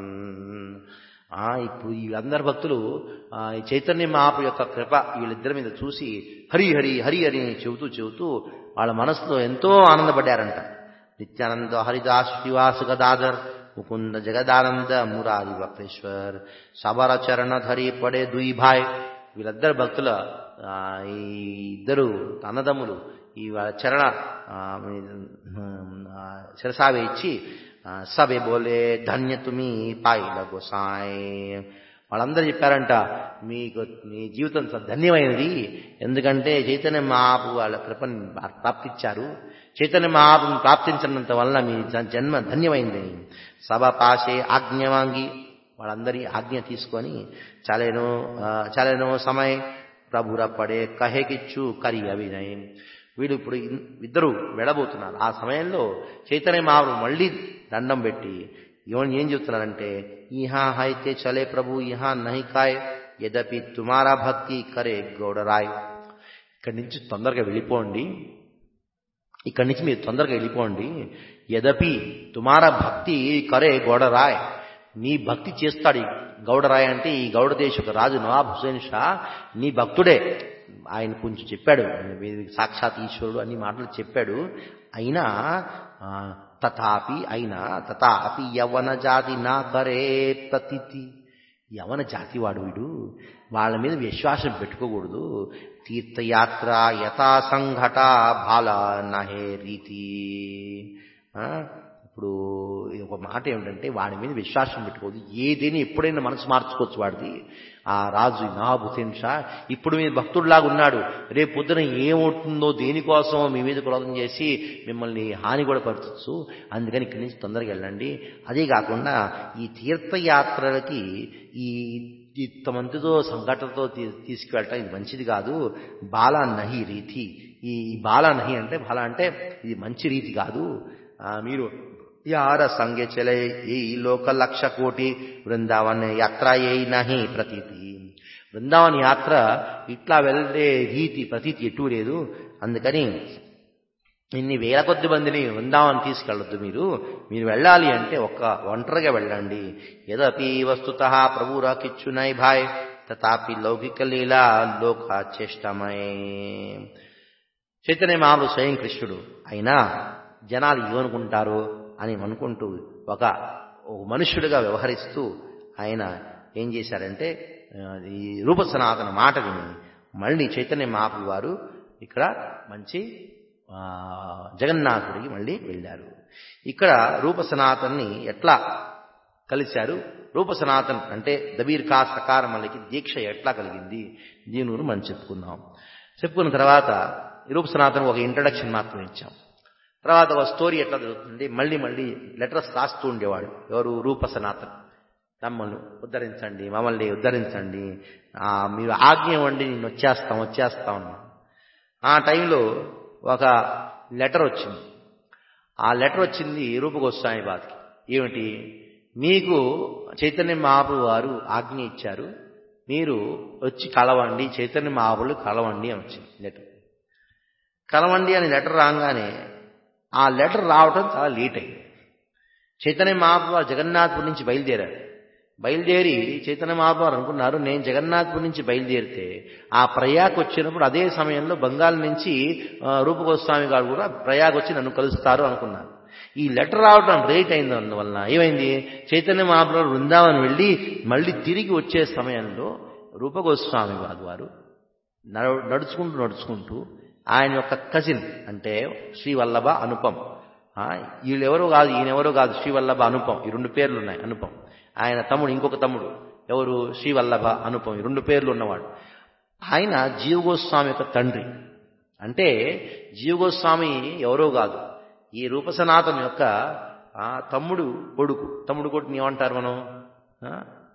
ఆ ఇప్పుడు వీళ్ళందరి భక్తులు ఆ, ఈ చైతన్య మహాపు యొక్క కృప వీళ్ళిద్దరి మీద చూసి హరి హరి హరి హరి అని చెబుతూ చెబుతూ వాళ్ళ మనసులో ఎంతో ఆనందపడ్డారంట నిత్యానంద హరిదాస్ శ్రీవాసు గదాధర్ ముకుంద జగదానంద మురారి వక్రేశ్వర్ సబర చరణ ధరి పడే దుయి భాయ్ వీళ్ళిద్దరు భక్తుల ఆ, ఈ ఇద్దరు అన్నదమ్ములు ఈ వాళ్ళ చరణ ఆ, ఆ, శిరసావి ఇచ్చి ఆ, సబే బోలే ధన్య తుమి పాయిల గోసాయ్ వాళ్ళందరూ చెప్పారంట మీకు మీ జీవితం స- ధన్యమైనది ఎందుకంటే చైతన్య మహాపు వాళ్ళ కృపను ప్రాప్తించారు చైతన్య మహాపుని ప్రాప్తించినంత వలన మీ జ- జన్మ ధన్యమైంది సభ పాశే ఆజ్ఞవాంగి వాళ్ళందరి ఆజ్ఞ తీసుకొని చాలేనో ఆ, చాలేనో సమయ ప్రభుర పడే కహేకిచ్చు కరి అభినయం వీళ్ళు ఇప్పుడు ఇన్- ఇద్దరు వెళ్ళబోతున్నారు ఆ సమయంలో చైతన్య మహాప్రభు మళ్ళీ దండం పెట్టి ఏమని ఏం చెప్తున్నారంటే ఇహా అయితే చలే ప్రభు ఇహా నహి కాయ్ యదపి తుమారా భక్తి కరే గౌడరాయ్ ఇక్కడి నుంచి తొందరగా వెళ్ళిపోండి ఇక్కడి నుంచి మీరు తొందరగా వెళ్ళిపోండి యదపి తుమారా భక్తి కరే గౌడరాయ్ నీ భక్తి చేస్తాడు ఈ గౌడరాయ్ అంటే ఈ గౌడ దేశపు రాజు నవాబ్ హుసేన్ షా నీ భక్తుడే ఆయన కొంచెం చెప్పాడు వీరికి సాక్షాత్ ఈశ్వరుడు అన్ని మాటలు చెప్పాడు అయినా ఆ, తథాపి అయినా తథాపి యవన జాతి నా కరే ప్రతితి యవన జాతి వాడు వీడు వాళ్ళ మీద విశ్వాసం పెట్టుకోకూడదు తీర్థయాత్ర యథా సంఘట బాల నహే రీతి ఆ, ఇప్పుడు ఇది ఒక మాట ఏమిటంటే వాడి మీద విశ్వాసం పెట్టుకోవద్దు ఏదైనా ఎప్పుడైనా మనసు మార్చుకోవచ్చు వాడిది ఆ రాజు నవాబ్ హుసేన్ షా ఇప్పుడు మీ భక్తుడిలాగా ఉన్నాడు రేపు పొద్దున ఏమవుతుందో దేనికోసం మీ మీద క్రోధం చేసి మిమ్మల్ని హాని కూడా పరచచ్చు అందుకని ఇక్కడి నుంచి తొందరగా వెళ్ళండి అదే కాకుండా ఈ తీర్థయాత్రలకి ఈ ఇంతమందితో సంఘటనతో తీ- తీసుకువెళ్ళటం ఇది మంచిది కాదు బాలా నహి రీతి ఈ బాలా నహి అంటే బాలా అంటే ఇది మంచి రీతి కాదు ఆ, మీరు యార సంగే చలే ఈ లోక లక్ష కోటి బృందావన్ యాత్ర ఏ నహి ప్రతీతి బృందావన్ యాత్ర ఇట్లా వెళ్ళే రీతి ప్రతీతి ఎటు లేదు అందుకని ఇన్ని వేల కొద్ది మందిని బృందావనం తీసుకెళ్ళొద్దు మీరు మీరు వెళ్ళాలి అంటే ఒక్క ఒంటరిగా వెళ్ళండి యదపి వస్తుత ప్రభురా కిచ్చునై భాయ్ తథాపి లౌకిక లీలా లోక చేష్టమై చైతన్య మహాప్రభు స్వయం కృష్ణుడు అయినా జనాలు ఏమనుకుంటారు అని అనుకుంటూ ఒక ఒక మనుష్యుడిగా వ్యవహరిస్తూ ఆయన ఏం చేశారంటే ఆ, ఈ రూప సనాతన మాట విని మళ్ళీ చైతన్య మహాప్రభు వారు ఇక్కడ మంచి ఆ, జగన్నాథుడికి మళ్ళీ వెళ్ళారు ఇక్కడ రూప సనాతన్ని ఎట్లా కలిశారు రూప సనాతన్ అంటే దబీర్ కా సకారం వాళ్ళకి దీక్ష ఎట్లా కలిగింది దీని గురించి మనం చెప్పుకుందాం చెప్పుకున్న తర్వాత ఈ రూప సనాతన్ ఒక ఇంట్రడక్షన్ మాత్రం ఇచ్చాం తర్వాత ఒక స్టోరీ ఎట్లా జరుగుతుంది మళ్ళీ మళ్ళీ లెటర్స్ రాస్తూ ఉండేవాడు ఎవరు రూప సనాతన్ మమ్మల్ని ఉద్ధరించండి మమ్మల్ని ఉద్ధరించండి ఆ, మీరు ఆజ్ఞ ఇవ్వండి నేను వచ్చేస్తాం వచ్చేస్తాం అన్నాం ఆ టైంలో ఒక లెటర్ వచ్చింది ఆ లెటర్ వచ్చింది రూపగోస్వామి బాధకి ఏమిటి మీకు చైతన్య మహాప్రభు వారు ఆజ్ఞ ఇచ్చారు మీరు వచ్చి కలవండి చైతన్య మహాప్రభులు కలవండి అని వచ్చింది లెటర్ కలవండి అని లెటర్ రాగానే ఆ లెటర్ రావటం చాలా లేట్ అయింది చైతన్య మహాప్రభు వారు జగన్నాథ్పూర్ నుంచి బయలుదేరారు బయలుదేరి చైతన్య మహాప్రభు వారు అనుకున్నారు నేను జగన్నాథ్పూర్ నుంచి బయలుదేరితే ఆ ప్రయాగ్ వచ్చినప్పుడు అదే సమయంలో బంగాల్ నుంచి ఆ, రూపగోస్వామి గారు కూడా ప్రయాగ్ వచ్చి నన్ను కలుస్తారు అనుకున్నారు ఈ లెటర్ రావడం లేట్ అయింది అందువలన ఏమైంది చైతన్య మహాప్రభు బృందావనం వెళ్ళి మళ్ళీ తిరిగి వచ్చే సమయంలో రూపగోస్వామి వారు వారు నడు- నడుచుకుంటూ నడుచుకుంటూ ఆయన యొక్క కజిన్ అంటే శ్రీవల్లభ అనుపం ఆ, వీళ్ళెవరో కాదు ఈయనెవరో కాదు శ్రీవల్లభ అనుపం ఈ రెండు పేర్లు ఉన్నాయి అనుపం ఆయన తమ్ముడు ఇంకొక తమ్ముడు ఎవరు శ్రీవల్లభ అనుపం ఈ రెండు పేర్లు ఉన్నవాడు ఆయన జీవగోస్వామి యొక్క తండ్రి అంటే జీవగోస్వామి ఎవరో కాదు ఈ రూపసనాథం యొక్క ఆ, తమ్ముడు కొడుకు తమ్ముడు కొడుకుని ఏమంటారు మనం ఆ?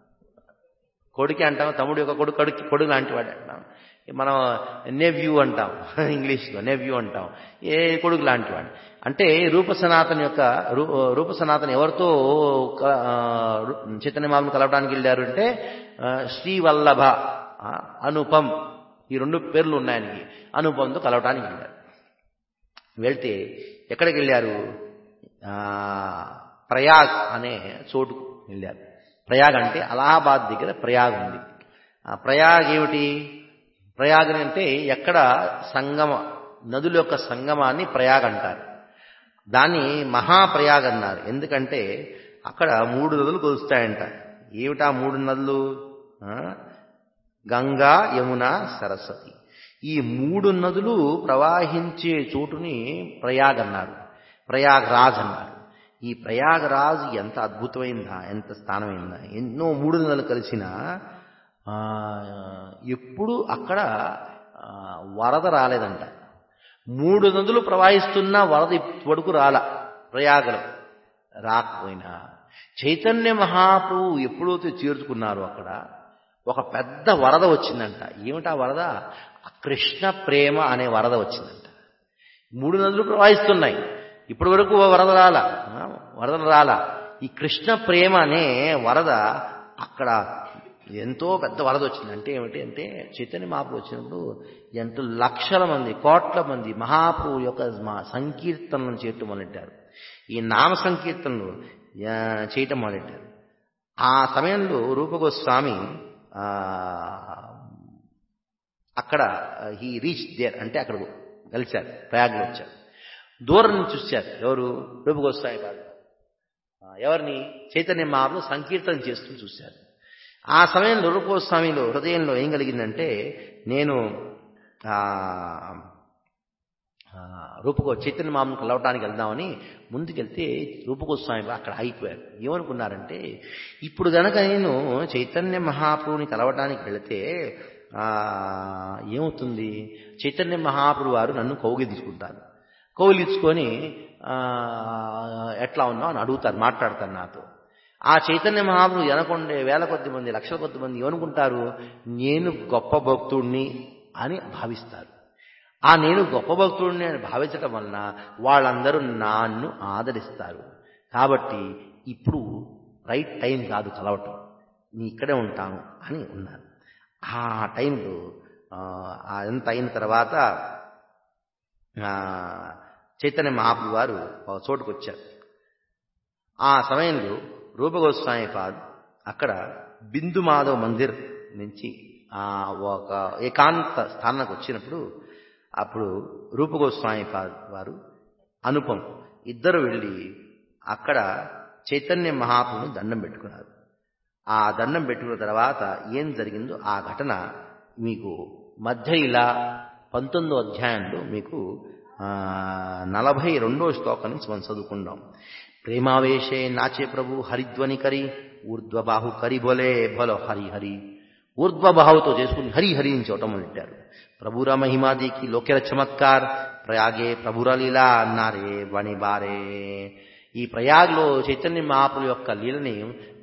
కొడుకే అంటాం తమ్ముడు యొక్క కొడుకు కొడుకు కొడుకు లాంటి వాడు అంటాం మనం నెవ్యూ అంటాం ఇంగ్లీష్లో నెవ్యూ అంటాం ఏ కొడుకు లాంటి వాడు అంటే రూప సనాతన్ యొక్క రూ- రూప సనాతన్ ఎవరితో క- ఆ, రు- చైతన్య మామను కలవడానికి వెళ్ళారు అంటే ఆ, శ్రీవల్లభ ఆ, అనుపం ఈ రెండు పేర్లు ఉన్నాయనికి అనుపంతో కలవడానికి వెళ్ళారు వెళ్తే ఎక్కడికి వెళ్ళారు ఆ, ప్రయాగ్ అనే చోటుకు వెళ్ళారు ప్రయాగ్ అంటే అలహాబాద్ దగ్గర ప్రయాగ్ ఉంది ఆ ప్రయాగ్ ఏమిటి ప్రయాగ్ అంటే ఎక్కడ సంగమ నదుల యొక్క సంగమాన్ని ప్రయాగ్ అంటారు దాన్ని మహాప్రయాగ్ అన్నారు ఎందుకంటే అక్కడ మూడు నదులు కొలుస్తాయంట ఏమిటా మూడు నదులు ఆ? గంగా యమున సరస్వతి ఈ మూడు నదులు ప్రవాహించే చోటుని ప్రయాగ్ అన్నారు ప్రయాగ్ రాజ్ అన్నారు ఈ ప్రయాగ్ రాజ్ ఎంత అద్భుతమైందా ఎంత స్థానమైందా ఎన్నో మూడు నదులు కలిసిన ఆ, ఎప్పుడు అక్కడ ఆ, వరద రాలేదంట మూడు నదులు ప్రవహిస్తున్నా వరద ఇప్పటివరకు రాల ప్రయాగలో రాకపోయినా చైతన్య మహాప్రభు ఎప్పుడైతే చేర్చుకున్నారో అక్కడ ఒక పెద్ద వరద వచ్చిందంట ఏమిటా వరద కృష్ణ ప్రేమ అనే వరద వచ్చిందంట మూడు నదులు ప్రవహిస్తున్నాయి ఇప్పటి వరకు వరద రాల ఆ, వరద రాల ఈ కృష్ణ ప్రేమ అనే వరద అక్కడ ఎంతో పెద్ద వరద వచ్చింది అంటే ఏమిటి అంటే చైతన్య మహాప్రభు వచ్చినప్పుడు ఎంతో లక్షల మంది కోట్ల మంది మహాప్రభు యొక్క మా సంకీర్తనలను చేయటం మొదలెట్టారు ఈ నామ సంకీర్తనలు ఆ, చేయటం మొదలెట్టారు ఆ సమయంలో రూపగోస్వామి ఆ, అక్కడ హీ రీచ్ దేర్ అంటే అక్కడ కలిశారు ప్రయాగ్లో వచ్చారు దూరం నుంచి చూశారు ఎవరు రూపగోస్వామి గారు ఆ, ఎవరిని చైతన్య మహాప్రభు సంకీర్తన చేస్తూ చూశారు ఆ సమయంలో రూపగోస్వామిలో హృదయంలో ఏం కలిగిందంటే నేను ఆ, ఆ, రూపగో చైతన్య మామను కలవటానికి వెళ్దామని ముందుకెళ్తే రూపగోస్వామి వారు అక్కడ ఆగిపోయారు ఏమనుకున్నారంటే ఇప్పుడు గనక నేను చైతన్య మహాప్రభుని కలవటానికి వెళితే ఆ, ఏమవుతుంది చైతన్య మహాప్రభు వారు నన్ను కౌగిలించుకుంటారు కౌగిలించుకొని ఆ, ఎట్లా ఉన్నావు అని అడుగుతారు మాట్లాడతారు నాతో ఆ చైతన్య మహాప్రభు ఎనకొండే వేల కొద్ది మంది లక్షల కొద్ది మంది ఏమనుకుంటారు నేను గొప్ప భక్తుడిని అని భావిస్తారు ఆ నేను గొప్ప భక్తుడిని అని భావించటం వలన వాళ్ళందరూ నన్ను ఆదరిస్తారు కాబట్టి ఇప్పుడు రైట్ టైం కాదు కలవటం నీ ఇక్కడే ఉంటాను అని ఉన్నారు ఆ టైంలో ఆ, అదంతా అయిన తర్వాత ఆ, చైతన్య మహాప్రభు వారు ఒక చోటుకు వచ్చారు ఆ సమయంలో రూపగోస్వామి పాద్ అక్కడ బిందు మాధవ్ మందిర్ నుంచి ఆ ఒక ఏకాంత స్థానానికి వచ్చినప్పుడు అప్పుడు రూపగోస్వామి పాద్ వారు అనుపం ఇద్దరు వెళ్ళి అక్కడ చైతన్య మహాప్రభుని దండం పెట్టుకున్నారు ఆ దండం పెట్టుకున్న తర్వాత ఏం జరిగిందో ఆ ఘటన మీకు మధ్య ఇలా పంతొమ్మిదో అధ్యాయంలో మీకు ఆ, నలభై రెండో శ్లోకం నుంచి మనం చదువుకుందాం ప్రేమావేశే నాచే ప్రభు హరిధ్వని కరి ఊర్ధ్వబాహు కరి బోలే బలో హరి హరి ఊర్ధ్వబాహుతో చేసుకుని హరి హరి అని చూడటం మొదలెట్టారు ప్రభుర మహిమాదికి లోకెర చమత్కార్ ప్రయాగే ప్రభుర లీలా అన్నారే వణిబారే ఈ ప్రయాగ్లో చైతన్య మహాప్రభు యొక్క లీలని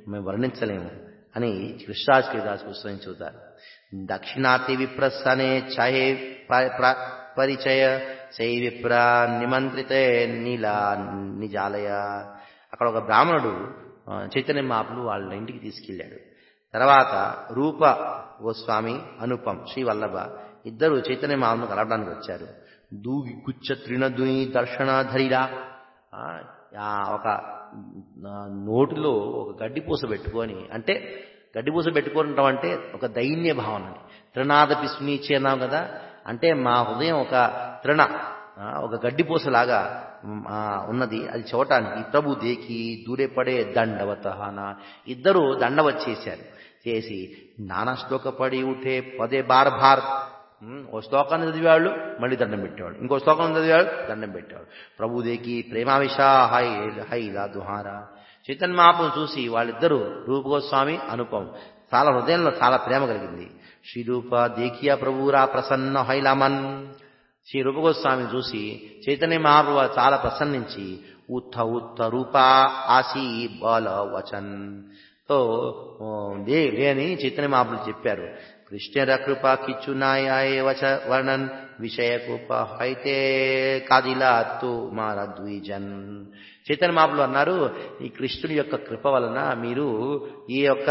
మేము వర్ణించలేము అని కృష్ణాశ్రీదాస్ పుస్తకం చూద్దారు దక్షిణాతి విప్రస్థనే ఛాయే ప- ప్ర- పరిచయ సై విప్ర నిమంత్రితే నీలా నిజాలయ అక్కడ ఒక బ్రాహ్మణుడు ఆ, చైతన్య మాపులు వాళ్ళ ఇంటికి తీసుకెళ్ళాడు తర్వాత రూప గోస్వామి అనుపం శ్రీ వల్లభ ఇద్దరు చైతన్య మాపును కలవడానికి వచ్చారు దూగి కుచ్చ త్రిణదుని దర్శనాధరిరా ఆ, ఆ ఒక ఆ, నోటిలో ఒక గడ్డిపూస పెట్టుకొని అంటే గడ్డిపూస పెట్టుకోవటం అంటే ఒక దైన్య భావన త్రినాదపి సునీచి అన్నాం కదా అంటే మా హృదయం ఒక తృణ ఆ, ఒక గడ్డిపూసలాగా మ్, ఆ, ఉన్నది అది చూడటానికి ప్రభు దేకి దూరే పడే దండవతహాన ఇద్దరు దండవత్ చేశారు చేసి నానా శ్లోక పడి ఉఠే పదే బార్ భార్ ఉమ్, ఓ శ్లోకాన్ని చదివాళ్ళు మళ్ళీ దండం పెట్టేవాడు ఇంకో శ్లోకం చదివాడు దండం పెట్టేవాడు ప్రభుదేకి ప్రేమావిష హై హైలా దుహారా చైతన్య మహాపును చూసి వాళ్ళిద్దరూ రూపగోస్వామి అనుపం చాలా హృదయంలో చాలా ప్రేమ కలిగింది శ్రీ రూప దేకియా ప్రభురా ప్రసన్న హైలామన్ శ్రీ రూపగోస్వామిని చూసి చైతన్య మహాప్రభు చాలా ప్రసన్నించి ఉత్థ ఉత్థ రూపా ఆసి బల వచన్ తో ఓ, లే లే అని చైతన్య మహాప్రభు చెప్పారు కృష్ణర కృప కిచ్చునాయ వచ వర్ణన్ విషయ కృప హైతే కాదిలా తు మార ద్విజన్ చైతన్య మహాప్రభు అన్నారు ఈ కృష్ణుడి యొక్క కృప వలన మీరు ఈ యొక్క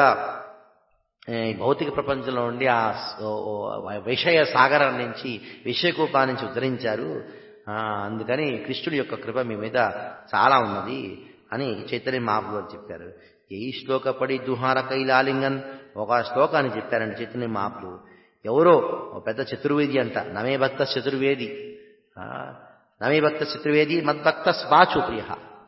ఏ, భౌతిక ప్రపంచంలో ఉండి ఆ స్- ఓ- ఓ విషయ సాగరం నుంచి విషయకూపా నుంచి ఉద్ధరించారు ఆ, అందుకని కృష్ణుడి యొక్క కృప మీ మీద చాలా ఉన్నది అని చైతన్య మహాప్రభు చెప్పారు ఏ శ్లోక పడి దుహార కైలాలింగన్ ఒక శ్లోకాన్ని చెప్పారండి చైతన్య మహాప్రభు ఎవరో ఒక పెద్ద చతుర్వేది అంట నమే భక్త చతుర్వేది ఆ, నమే భక్త చతుర్వేది మద్భక్త స్వాచు ప్రియ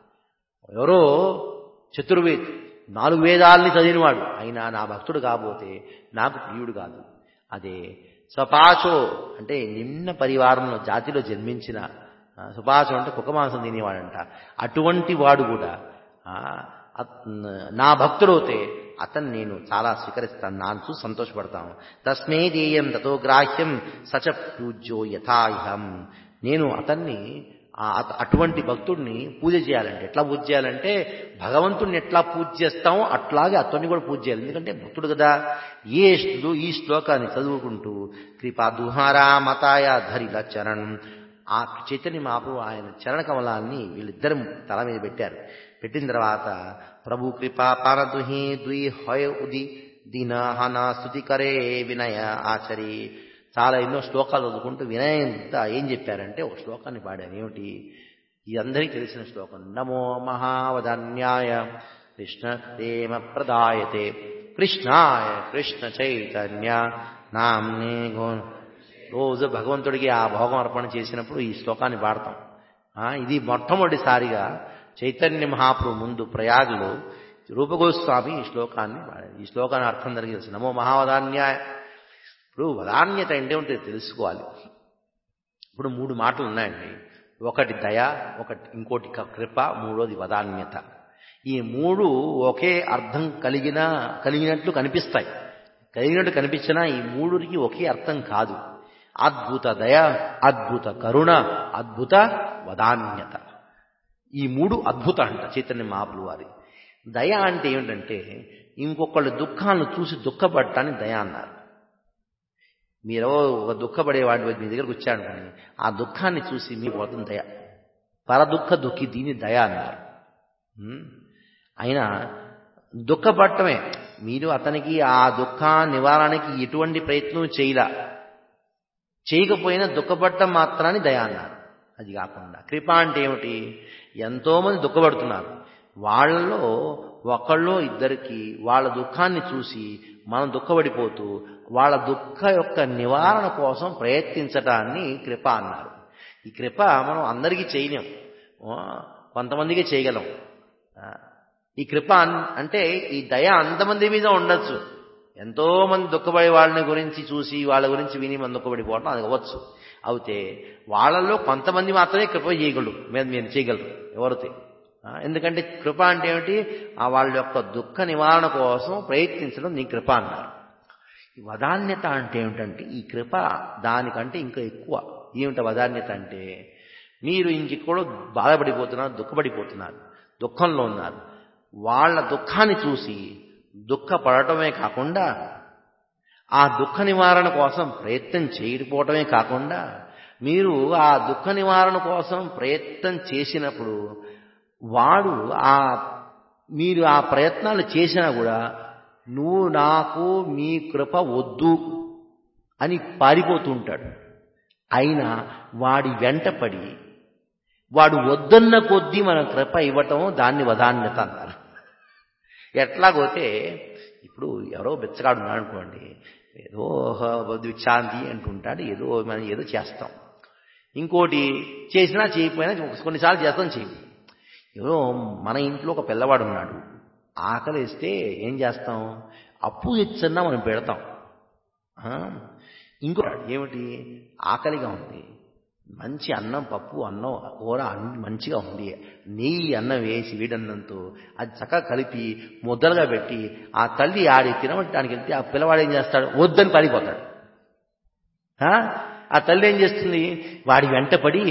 ఎవరో చతుర్వేది నాలుగు వేదాల్ని చదివినవాడు అయినా నా భక్తుడు కాబోతే నాకు ప్రియుడు కాదు అదే స్వపాచో అంటే నిమ్న పరివారంలో జాతిలో జన్మించిన ఆ, సుపాచో అంటే కుక్కమాంసం తినేవాడంట అటువంటి వాడు కూడా ఆ, అత్- నా భక్తుడవుతే అతన్ని నేను చాలా స్వీకరిస్తాను నాను చూసి సంతోషపడతాను తస్మే దేయం తతో గ్రాహ్యం సచ పూజ్యో యథాహం నేను అతన్ని ఆ అత- అటువంటి భక్తుడిని పూజ చేయాలంటే ఎట్లా పూజ చేయాలంటే భగవంతుడిని ఎట్లా పూజ చేస్తామో అట్లాగే అతన్ని కూడా పూజ చేయాలి ఎందుకంటే భక్తుడు కదా ఏ శ్లో- ఈ శ్లోకాన్ని చదువుకుంటూ కృపా దుహారా మతాయ ధరిల చరణ్ ఆ చైతన్య మాపు ఆయన చరణ కమలాన్ని వీళ్ళిద్దరు తల మీద పెట్టారు పెట్టిన తర్వాత ప్రభు కృపా పానదుహి ద్వి హయ ఉది దిన హన స్థుతి కరే వినయ ఆచరి చాలా ఎన్నో శ్లోకాలు చదువుకుంటూ వినయంత ఏం చెప్పారంటే ఒక శ్లోకాన్ని పాడారు ఏమిటి ఇది అందరికీ తెలిసిన శ్లోకం నమో మహావధన్యాయ కృష్ణ ప్రేమ ప్రదాయతే కృష్ణాయ కృష్ణ చైతన్య నామ్నే గో రోజు భగవంతుడికి ఆ భోగం అర్పణ చేసినప్పుడు ఈ శ్లోకాన్ని పాడతాం ఆ, ఇది మొట్టమొదటిసారిగా చైతన్య మహాప్రభు ముందు ప్రయాగలో రూపగోస్వామి ఈ శ్లోకాన్ని పాడారు ఈ శ్లోకాన్ని అర్థం జరిగి తెలుసు నమో మహావధాన్యాయ ఇప్పుడు వదాన్యత అంటే ఉంటే తెలుసుకోవాలి ఇప్పుడు మూడు మాటలు ఉన్నాయండి ఒకటి దయ ఒకటి ఇంకోటి క- కృప మూడోది వదాన్యత ఈ మూడు ఒకే అర్థం కలిగిన కలిగినట్లు కనిపిస్తాయి కలిగినట్టు కనిపించినా ఈ మూడుకి ఒకే అర్థం కాదు అద్భుత దయ అద్భుత కరుణ అద్భుత వదాన్యత ఈ మూడు అద్భుత అంట చైతన్య మహాపులు వారి దయ అంటే ఏమిటంటే ఇంకొకళ్ళ దుఃఖాలను చూసి దుఃఖపడటాన్ని దయ అన్నారు మీరు ఒక దుఃఖపడేవాడి మీ దగ్గరకు వచ్చాడు కానీ ఆ దుఃఖాన్ని చూసి మీ పోతుంది దయ పరదుఃఖ దుఃఖి దీన్ని దయ అన్నారు ఉమ్. అయినా దుఃఖపడటమే మీరు అతనికి ఆ దుఃఖ నివారణకి ఎటువంటి ప్రయత్నం చేయలా చేయకపోయినా దుఃఖపడటం మాత్రాన్ని దయ అన్నారు అది కాకుండా కృప అంటే ఏమిటి ఎంతోమంది దుఃఖపడుతున్నారు వాళ్ళలో ఒకళ్ళు ఇద్దరికి వాళ్ళ దుఃఖాన్ని చూసి మనం దుఃఖపడిపోతూ వాళ్ళ దుఃఖ యొక్క నివారణ కోసం ప్రయత్నించటాన్ని కృప అన్నారు ఈ కృప మనం అందరికీ చేయలేం ఆ, కొంతమందికి చేయగలం ఆ, ఈ కృప అన్- అంటే ఈ దయ అంతమంది మీద ఉండొచ్చు ఎంతో మంది దుఃఖపడే వాళ్ళని గురించి చూసి వాళ్ళ గురించి విని మనం దుఃఖపడిపోవడం అది అవ్వచ్చు అయితే వాళ్ళల్లో కొంతమంది మాత్రమే కృప చేయగలరు మీద మీరు చేయగలరు ఎవరితే ఆ, ఎందుకంటే కృప అంటే ఏమిటి ఆ వాళ్ళ యొక్క దుఃఖ నివారణ కోసం ప్రయత్నించడం నీ కృప అన్నారు ఈ వదాన్యత అంటే ఏమిటంటే ఈ కృప దానికంటే ఇంకా ఎక్కువ ఏమిటి వదాన్యత అంటే మీరు ఇంకెక్కడో బాధపడిపోతున్నారు దుఃఖపడిపోతున్నారు దుఃఖంలో ఉన్నారు వాళ్ళ దుఃఖాన్ని చూసి దుఃఖపడటమే కాకుండా ఆ దుఃఖ నివారణ కోసం ప్రయత్నం చేయకపోవటమే కాకుండా మీరు ఆ దుఃఖ నివారణ కోసం ప్రయత్నం చేసినప్పుడు వాడు ఆ మీరు ఆ ప్రయత్నాలు చేసినా కూడా నువ్వు నాకు మీ కృప వద్దు అని పారిపోతుంటాడు అయినా వాడి వెంటపడి వాడు వద్దన్న కొద్దీ మనం కృప ఇవ్వటం దాన్ని వదాన్యత అన్నారు ఎట్లాగోతే ఇప్పుడు ఎవరో బెచ్చగాడు ఉన్నాడు అనుకోండి ఏదో విచ్చాంతి అంటుంటాడు ఏదో మనం ఏదో చేస్తాం ఇంకోటి చేసినా చేయకపోయినా కొన్నిసార్లు చేస్తాం చేయం ఎవరో మన ఇంట్లో ఒక పిల్లవాడు ఉన్నాడు ఆకలి వేస్తే ఏం చేస్తాం అప్పు ఇచ్చన్నా మనం పెడతాం ఇంకో ఏమిటి ఆకలిగా ఉంది మంచి అన్నం పప్పు అన్నం కూర మంచిగా ఉంది నెయ్యి అన్నం వేసి వీడన్నంతో అది చక్కగా కలిపి ముద్దలుగా పెట్టి ఆ తల్లి ఆడి తినవటానికి వెళ్తే ఆ పిల్లవాడు ఏం చేస్తాడు వద్దని పారిపోతాడు ఆ తల్లి ఏం చేస్తుంది వాడి వెంటపడి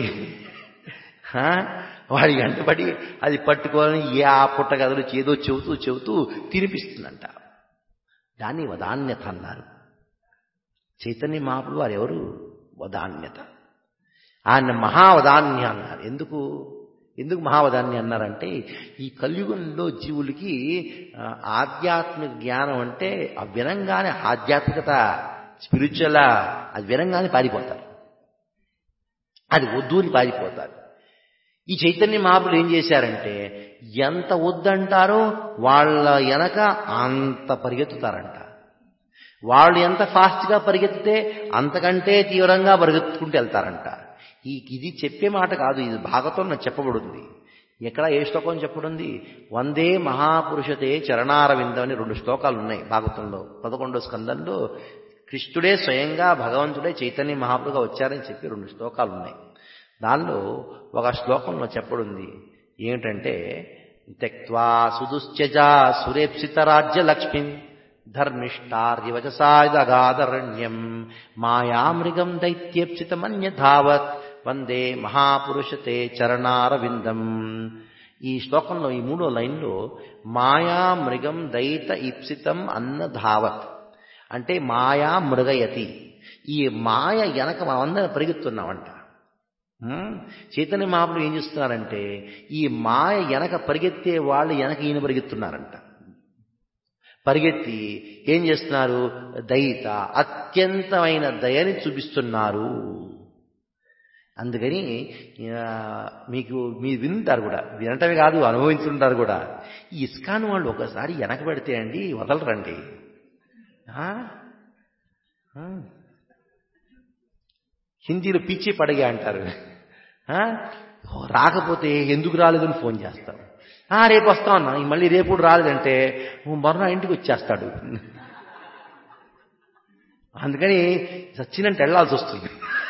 వాడి వెంటపడి అది పట్టుకొని ఏ ఆ పుట్టగదలు ఏదో చెబుతూ చెబుతూ తినిపిస్తుందంట దాన్ని వదాన్యత అన్నారు చైతన్య మహాపుడు వారు ఎవరు వదాన్యత ఆయన మహావదాన్య అన్నారు ఎందుకు ఎందుకు మహావదాన్య అన్నారంటే ఈ కలియుగంలో జీవులకి ఆధ్యాత్మిక జ్ఞానం అంటే ఆ వినంగానే ఆధ్యాత్మికత స్పిరిచువల్ అది వినంగానే పారిపోతారు అది వద్దు అని పారిపోతారు ఈ చైతన్య మహాపురులు ఏం చేశారంటే ఎంత వద్దంటారో వాళ్ళ వెనక అంత పరిగెత్తుతారంట వాళ్ళు ఎంత ఫాస్ట్గా పరిగెత్తితే అంతకంటే తీవ్రంగా పరిగెత్తుకుంటూ వెళ్తారంట ఈ ఇది చెప్పే మాట కాదు ఇది భాగంలో చెప్పబడింది ఎక్కడ ఏ శ్లోకం చెప్పబడింది వందే మహాపురుషతే చరణారవిందం అని రెండు శ్లోకాలు ఉన్నాయి భాగవతంలో పదకొండో స్కందంలో కృష్ణుడే స్వయంగా భగవంతుడే చైతన్య మహాపురుగా వచ్చారని చెప్పి రెండు శ్లోకాలు ఉన్నాయి దానిలో ఒక శ్లోకంలో చెప్పడుంది ఏమిటంటే త్యక్వా సుదుశ్చజా సురేప్సిత రాజ్య లక్ష్మి ధర్మిష్టార్యవచసాయుధగాధరణ్యం మాయామృగం దైత్యేప్సితమన్యధావత్ వందే మహాపురుషతే చరణారవిందం ఈ శ్లోకంలో ఈ మూడో లైన్లో మాయా మృగం దైత ఇప్సితం అన్న ధావత్ అంటే మాయా మృగయతి ఈ మాయ వెనక మనమందరం పరిగెత్తున్నామంట చైతన్య మహాపుడు ఏం చేస్తున్నారంటే ఈ మాయ వెనక పరిగెత్తే వాళ్ళు వెనక ఈయన పరిగెత్తున్నారంట పరిగెత్తి ఏం చేస్తున్నారు దయిత అత్యంతమైన దయని చూపిస్తున్నారు అందుకని మీకు మీరు వింటారు కూడా వినటమే కాదు అనుభవించుంటారు కూడా ఈ ఇస్కాన్ వాళ్ళు ఒకసారి వెనక పెడితే అండి వదలరండి హిందీలో పిచ్చి పడగా అంటారు రాకపోతే ఎందుకు రాలేదని ఫోన్ చేస్తాం రేపు వస్తా ఉన్నా మళ్ళీ రేపు రాలేదంటే మరునా ఇంటికి వచ్చేస్తాడు అందుకని సచ్చినంటే వెళ్లాల్సి వస్తుంది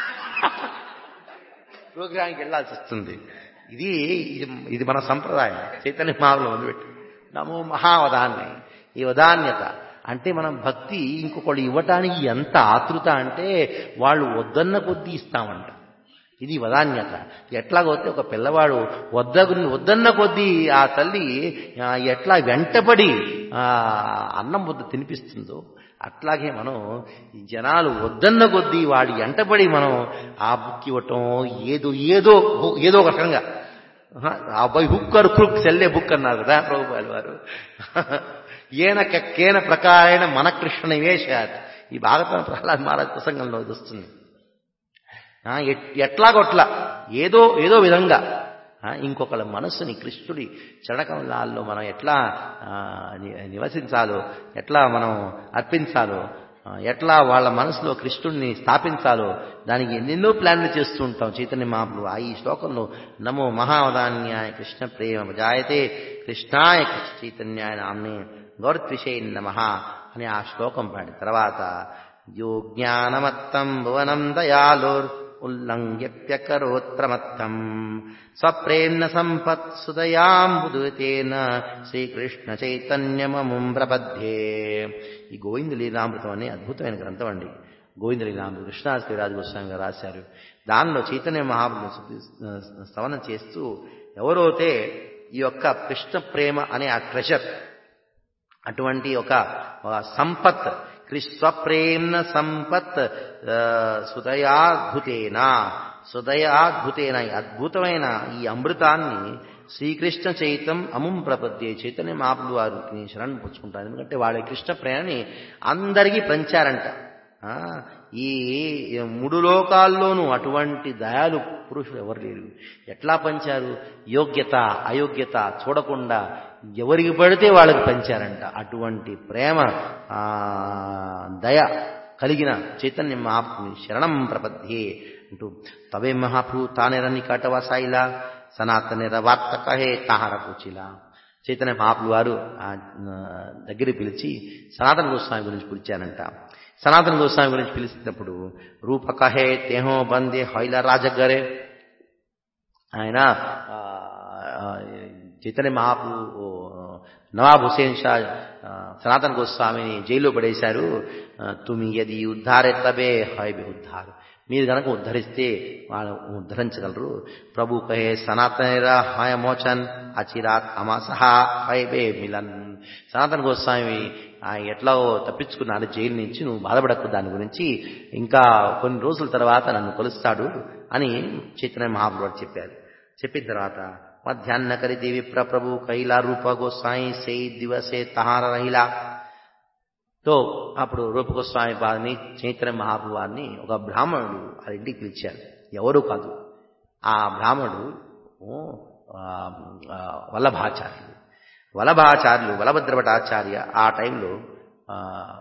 ప్రోగ్రాంకి వెళ్లాల్సి వస్తుంది ఇది ఇది మన సంప్రదాయం చైతన్య మాలో మొదలుపెట్టి నమో మహావదాన్ని ఈ వదాన్యత అంటే మనం భక్తి ఇంకొకళ్ళు ఇవ్వటానికి ఎంత ఆతృత అంటే వాళ్ళు వద్దన్న కొద్దీ ఇస్తామంట ఇది వదాన్యత ఎట్లాగోతే ఒక పిల్లవాడు వద్ద వద్దన్న కొద్దీ ఆ తల్లి ఎట్లా వెంటపడి అన్నం ముద్ద తినిపిస్తుందో అట్లాగే మనం జనాలు వద్దన్న కొద్దీ వాడి వెంటపడి మనం ఆ బుక్ ఇవ్వటం ఏదో ఏదో ఏదో ఒక రకంగా అబ్బాయి హుక్కర్ క్రుక్ సెల్లే బుక్ అన్నారు కదా ప్రభుపాల్ వారు ఏన కేన ప్రకారేణ మన కృష్ణ నివేశాత్ ఈ భాగవతం ప్రహ్లాద్ మహారాజ్ ప్రసంగంలో వస్తుంది ఎట్లాగొట్లా ఏదో ఏదో విధంగా ఇంకొకళ్ళ మనస్సుని కృష్ణుడి చరణకమలాల్లో మనం ఎట్లా నివసించాలో ఎట్లా మనం అర్పించాలో ఎట్లా వాళ్ళ మనసులో కృష్ణుడిని స్థాపించాలో దానికి ఎన్నెన్నో ప్లాన్లు చేస్తూ ఉంటాం చైతన్య మహాపులు ఆ ఈ శ్లోకంలో నమో మహావదాన్యాయ కృష్ణ ప్రేమ జాయతే కృష్ణాయ కృష్ణ చైతన్యాయ నామ్ని గౌరత్విషయ నమ అని ఆ శ్లోకం పాడిన తర్వాత యో జ్ఞానమత్తం భువనం దయాలోర్ ఉల్లంఘ్యప్యకరోత్రమత్తం స్వప్రేమ్న సంపత్ సుదయాంబుదుతేన శ్రీకృష్ణ చైతన్యమముం ప్రపద్యే ఈ గోవింద లీలామృతం అనే అద్భుతమైన గ్రంథం అండి గోవింద లీలామృతం కృష్ణాశ్రీ రాజగోస్వామి గారు రాశారు దానిలో చైతన్య మహాప్రభు స్తవనం చేస్తూ ఎవరైతే ఈ యొక్క కృష్ణ ప్రేమ అనే ఆ ట్రెషర్ అటువంటి ఒక ఒక సంపత్ కృష్ణప్రేమ్న సంపత్ ఆ, సుదయాద్భుతేన సుదయాద్భుతేన ఈ అద్భుతమైన ఈ అమృతాన్ని శ్రీకృష్ణ చైతం అముం ప్రపద్యే చైతన్య మాపులు వారిని శరణ్ పుచ్చుకుంటారు ఎందుకంటే వాళ్ళ కృష్ణ ప్రేమని అందరికీ పంచారంట ఆ, ఈ మూడు లోకాల్లోనూ అటువంటి దయాలు పురుషులు ఎవరు లేరు ఎట్లా పంచారు యోగ్యత అయోగ్యత చూడకుండా ఎవరికి పడితే వాళ్ళకి పంచారంట అటువంటి ప్రేమ ఆ దయ కలిగిన చైతన్య మహాప్రభుని శరణం ప్రపద్యే అంటూ తవే మహాప్రభు తానేర నికటవసాయిలా సనాతనేర వార్త కహే తాహార పూచిలా చైతన్య మహాప్రభు వారు ఆ దగ్గరికి పిలిచి సనాతన గోస్వామి గురించి పిలిచారంట సనాతన గోస్వామి గురించి పిలిచినప్పుడు రూపకహే తేహో బందే హైల రాజగరే ఆయన ఆ, ఆ, చైతన్య మహాపు నవాబ్ హుసేన్ షా ఆ, సనాతన గోస్వామిని జైల్లో పడేశారు ఆ, తుమి యది ఉద్ధారే తబే హైబే ఉద్ధారు మీరు కనుక ఉద్ధరిస్తే వాళ్ళు ఉద్ధరించగలరు ప్రభు కహే సనాతనరా హాయ మోచన్ అచిరాత్ అమాసహ హైబే మిలన్ సనాతన గోస్వామి ఆ, ఎట్లా తప్పించుకున్నారు జైలు నుంచి నువ్వు బాధపడకు దాని గురించి ఇంకా కొన్ని రోజుల తర్వాత నన్ను కొలుస్తాడు అని చైతన్య మహాప్రభు చెప్పారు చెప్పిన తర్వాత మధ్యాహ్న కరిది విప్ర ప్రభు కైలా రూప గోస్వామి సే దివసే తహార రహిలా తో అప్పుడు రూపగోస్వామి వారిని చైతన్య మహాప్రభు వారిని ఒక బ్రాహ్మణుడు వాళ్ళ ఇంటికి పిలిచారు ఎవరు కాదు ఆ బ్రాహ్మణుడు ఓ, ఆ, ఆ, వల్లభాచార్యులు వల్లభాచార్యులు వల్లభద్రభటాచార్య ఆ టైంలో ఆ,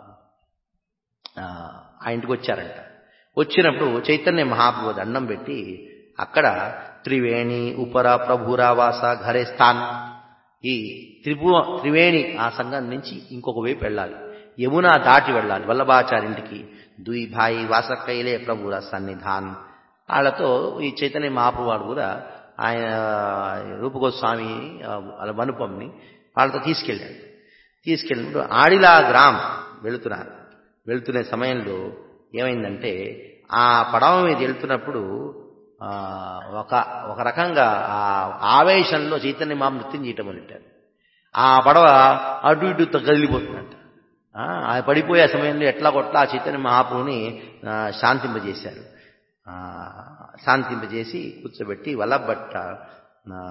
ఆ, ఆ ఇంటికి వచ్చారంట వచ్చినప్పుడు చైతన్య మహాప్రభు దండం పెట్టి అక్కడ త్రివేణి ఉపర ప్రభురావాస ఘరే స్థాన్ ఈ త్రిభువ త్రివేణి ఆ సంఘం నుంచి ఇంకొక వైపు వెళ్ళాలి యమున దాటి వెళ్ళాలి వల్లభాచార్యుంటికి దుయి భాయి వాసకైలే ప్రభుర సన్నిధాన్ వాళ్ళతో ఈ చైతన్య మహాప్రభు వాడు కూడా ఆయన రూపగోస్వామి ఆ, వాళ్ళ వనుపంని వాళ్ళతో తీసుకెళ్ళాడు తీసుకెళ్ళినప్పుడు ఆడిలా గ్రామ్ వెళుతున్నారు వెళుతున్న సమయంలో ఏమైందంటే ఆ పడవ మీద వెళ్తున్నప్పుడు ఆ, ఒక ఒక రకంగా ఆ ఆవేశంలో చైతన్య మామ నృత్యం చేయటం మొదలెట్టారు ఆ పడవ అటు ఇటు త- కదిలిపోతుందంట ఆ ఆ పడిపోయే సమయంలో ఎట్లా కొట్లా ఆ చైతన్య మహాప్రభుని ఆ, శాంతింపజేశారు ఆ, శాంతింపజేసి కూర్చోబెట్టి వల్లభట్ట ఆ,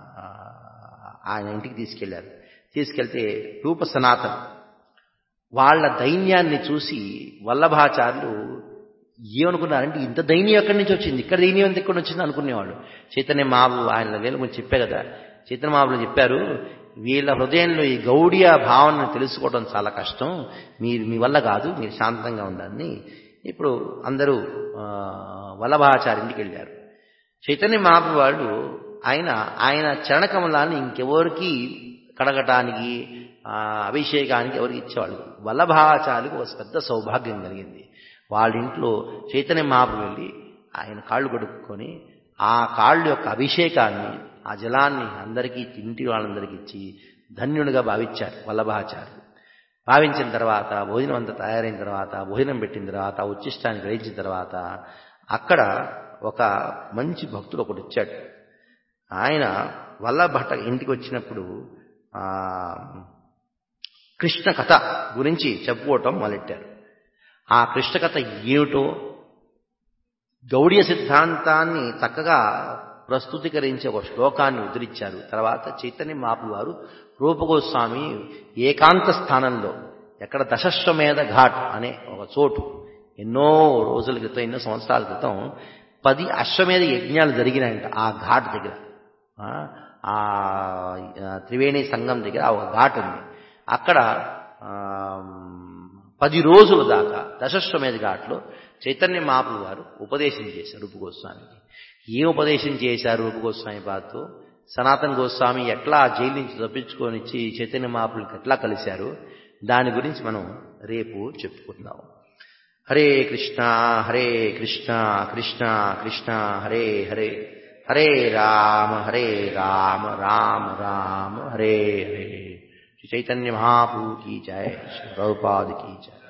ఆయన ఇంటికి తీసుకెళ్లారు తీసుకెళ్తే రూప సనాతన్ వాళ్ళ దైన్యాన్ని చూసి వల్లభాచార్యులు ఏమనుకున్నారంటే ఇంత దైన్యం ఎక్కడి నుంచి వచ్చింది ఇక్కడ దైన్యం ఎంత ఎక్కడి వచ్చింది అనుకునేవాళ్ళు చైతన్య మాబు ఆయన వీళ్ళ గురించి చెప్పే కదా చైతన్య మాబులు చెప్పారు వీళ్ళ హృదయంలో ఈ గౌడియ భావనను తెలుసుకోవడం చాలా కష్టం మీరు మీ వల్ల కాదు మీరు శాంతంగా ఉండాలని ఇప్పుడు అందరూ ఆ, వల్లభాచార్య ఇంటికి వెళ్ళారు చైతన్య మహాప్రభు వాళ్ళు ఆయన ఆయన చరణకమలాన్ని ఇంకెవరికి కడగటానికి ఆ, అభిషేకానికి ఎవరికి ఇచ్చేవాళ్ళు వల్లభాచార్యులకు ఒక పెద్ద సౌభాగ్యం కలిగింది వాళ్ళ ఇంట్లో చైతన్య మహాప్రభు వెళ్ళి ఆయన కాళ్ళు కడుక్కొని ఆ కాళ్ళు యొక్క అభిషేకాన్ని ఆ జలాన్ని అందరికీ ఇంటి వాళ్ళందరికీ ఇచ్చి ధన్యునిగా భావించారు వల్లభాచార్యులు భావించిన తర్వాత భోజనం అంతా తయారైన తర్వాత భోజనం పెట్టిన తర్వాత ఉచ్చిష్టాన్ని గ్రహించిన తర్వాత అక్కడ ఒక మంచి భక్తుడు ఒకడు వచ్చాడు ఆయన వల్లభట్ట ఇంటికి వచ్చినప్పుడు ఆ కృష్ణ కథ గురించి చెప్పుకోవటం మొదలెట్టారు ఆ కృష్ణ కథ ఏమిటో గౌడీయ సిద్ధాంతాన్ని చక్కగా ప్రస్తుతీకరించే ఒక శ్లోకాన్ని ఉద్ధరించారు తర్వాత చైతన్య మాపు వారు రూపగోస్వామి ఏకాంత స్థానంలో ఎక్కడ దశశ్వమేధ ఘాట్ అనే ఒక చోటు ఎన్నో రోజుల క్రితం ఎన్నో సంవత్సరాల క్రితం పది అశ్వమేధ యజ్ఞాలు జరిగినాయంట ఆ ఘాట్ దగ్గర ఆ, ఆ త్రివేణి సంఘం దగ్గర ఆ ఒక ఘాట్ ఉంది అక్కడ ఆ, పది రోజుల దాకా దశశ్వమేధ ఘాట్లో చైతన్య మహాపురు గారు ఉపదేశం చేశారు రూపగోస్వామికి ఏం ఉపదేశం చేశారు రూపగోస్వామి పాతో సనాతన్ గోస్వామి ఎట్లా ఆ జైలు నుంచి తప్పించుకొని ఇచ్చి చైతన్య మహాపురులకు ఎట్లా కలిశారు దాని గురించి మనం రేపు చెప్పుకుందాం హరే కృష్ణ హరే కృష్ణ కృష్ణ కృష్ణ హరే హరే హరే రామ హరే రామ రామ రామ హరే హరే శ్రీ చైతన్య మహాప్రభు की जय श्री प्रभुपाद की जय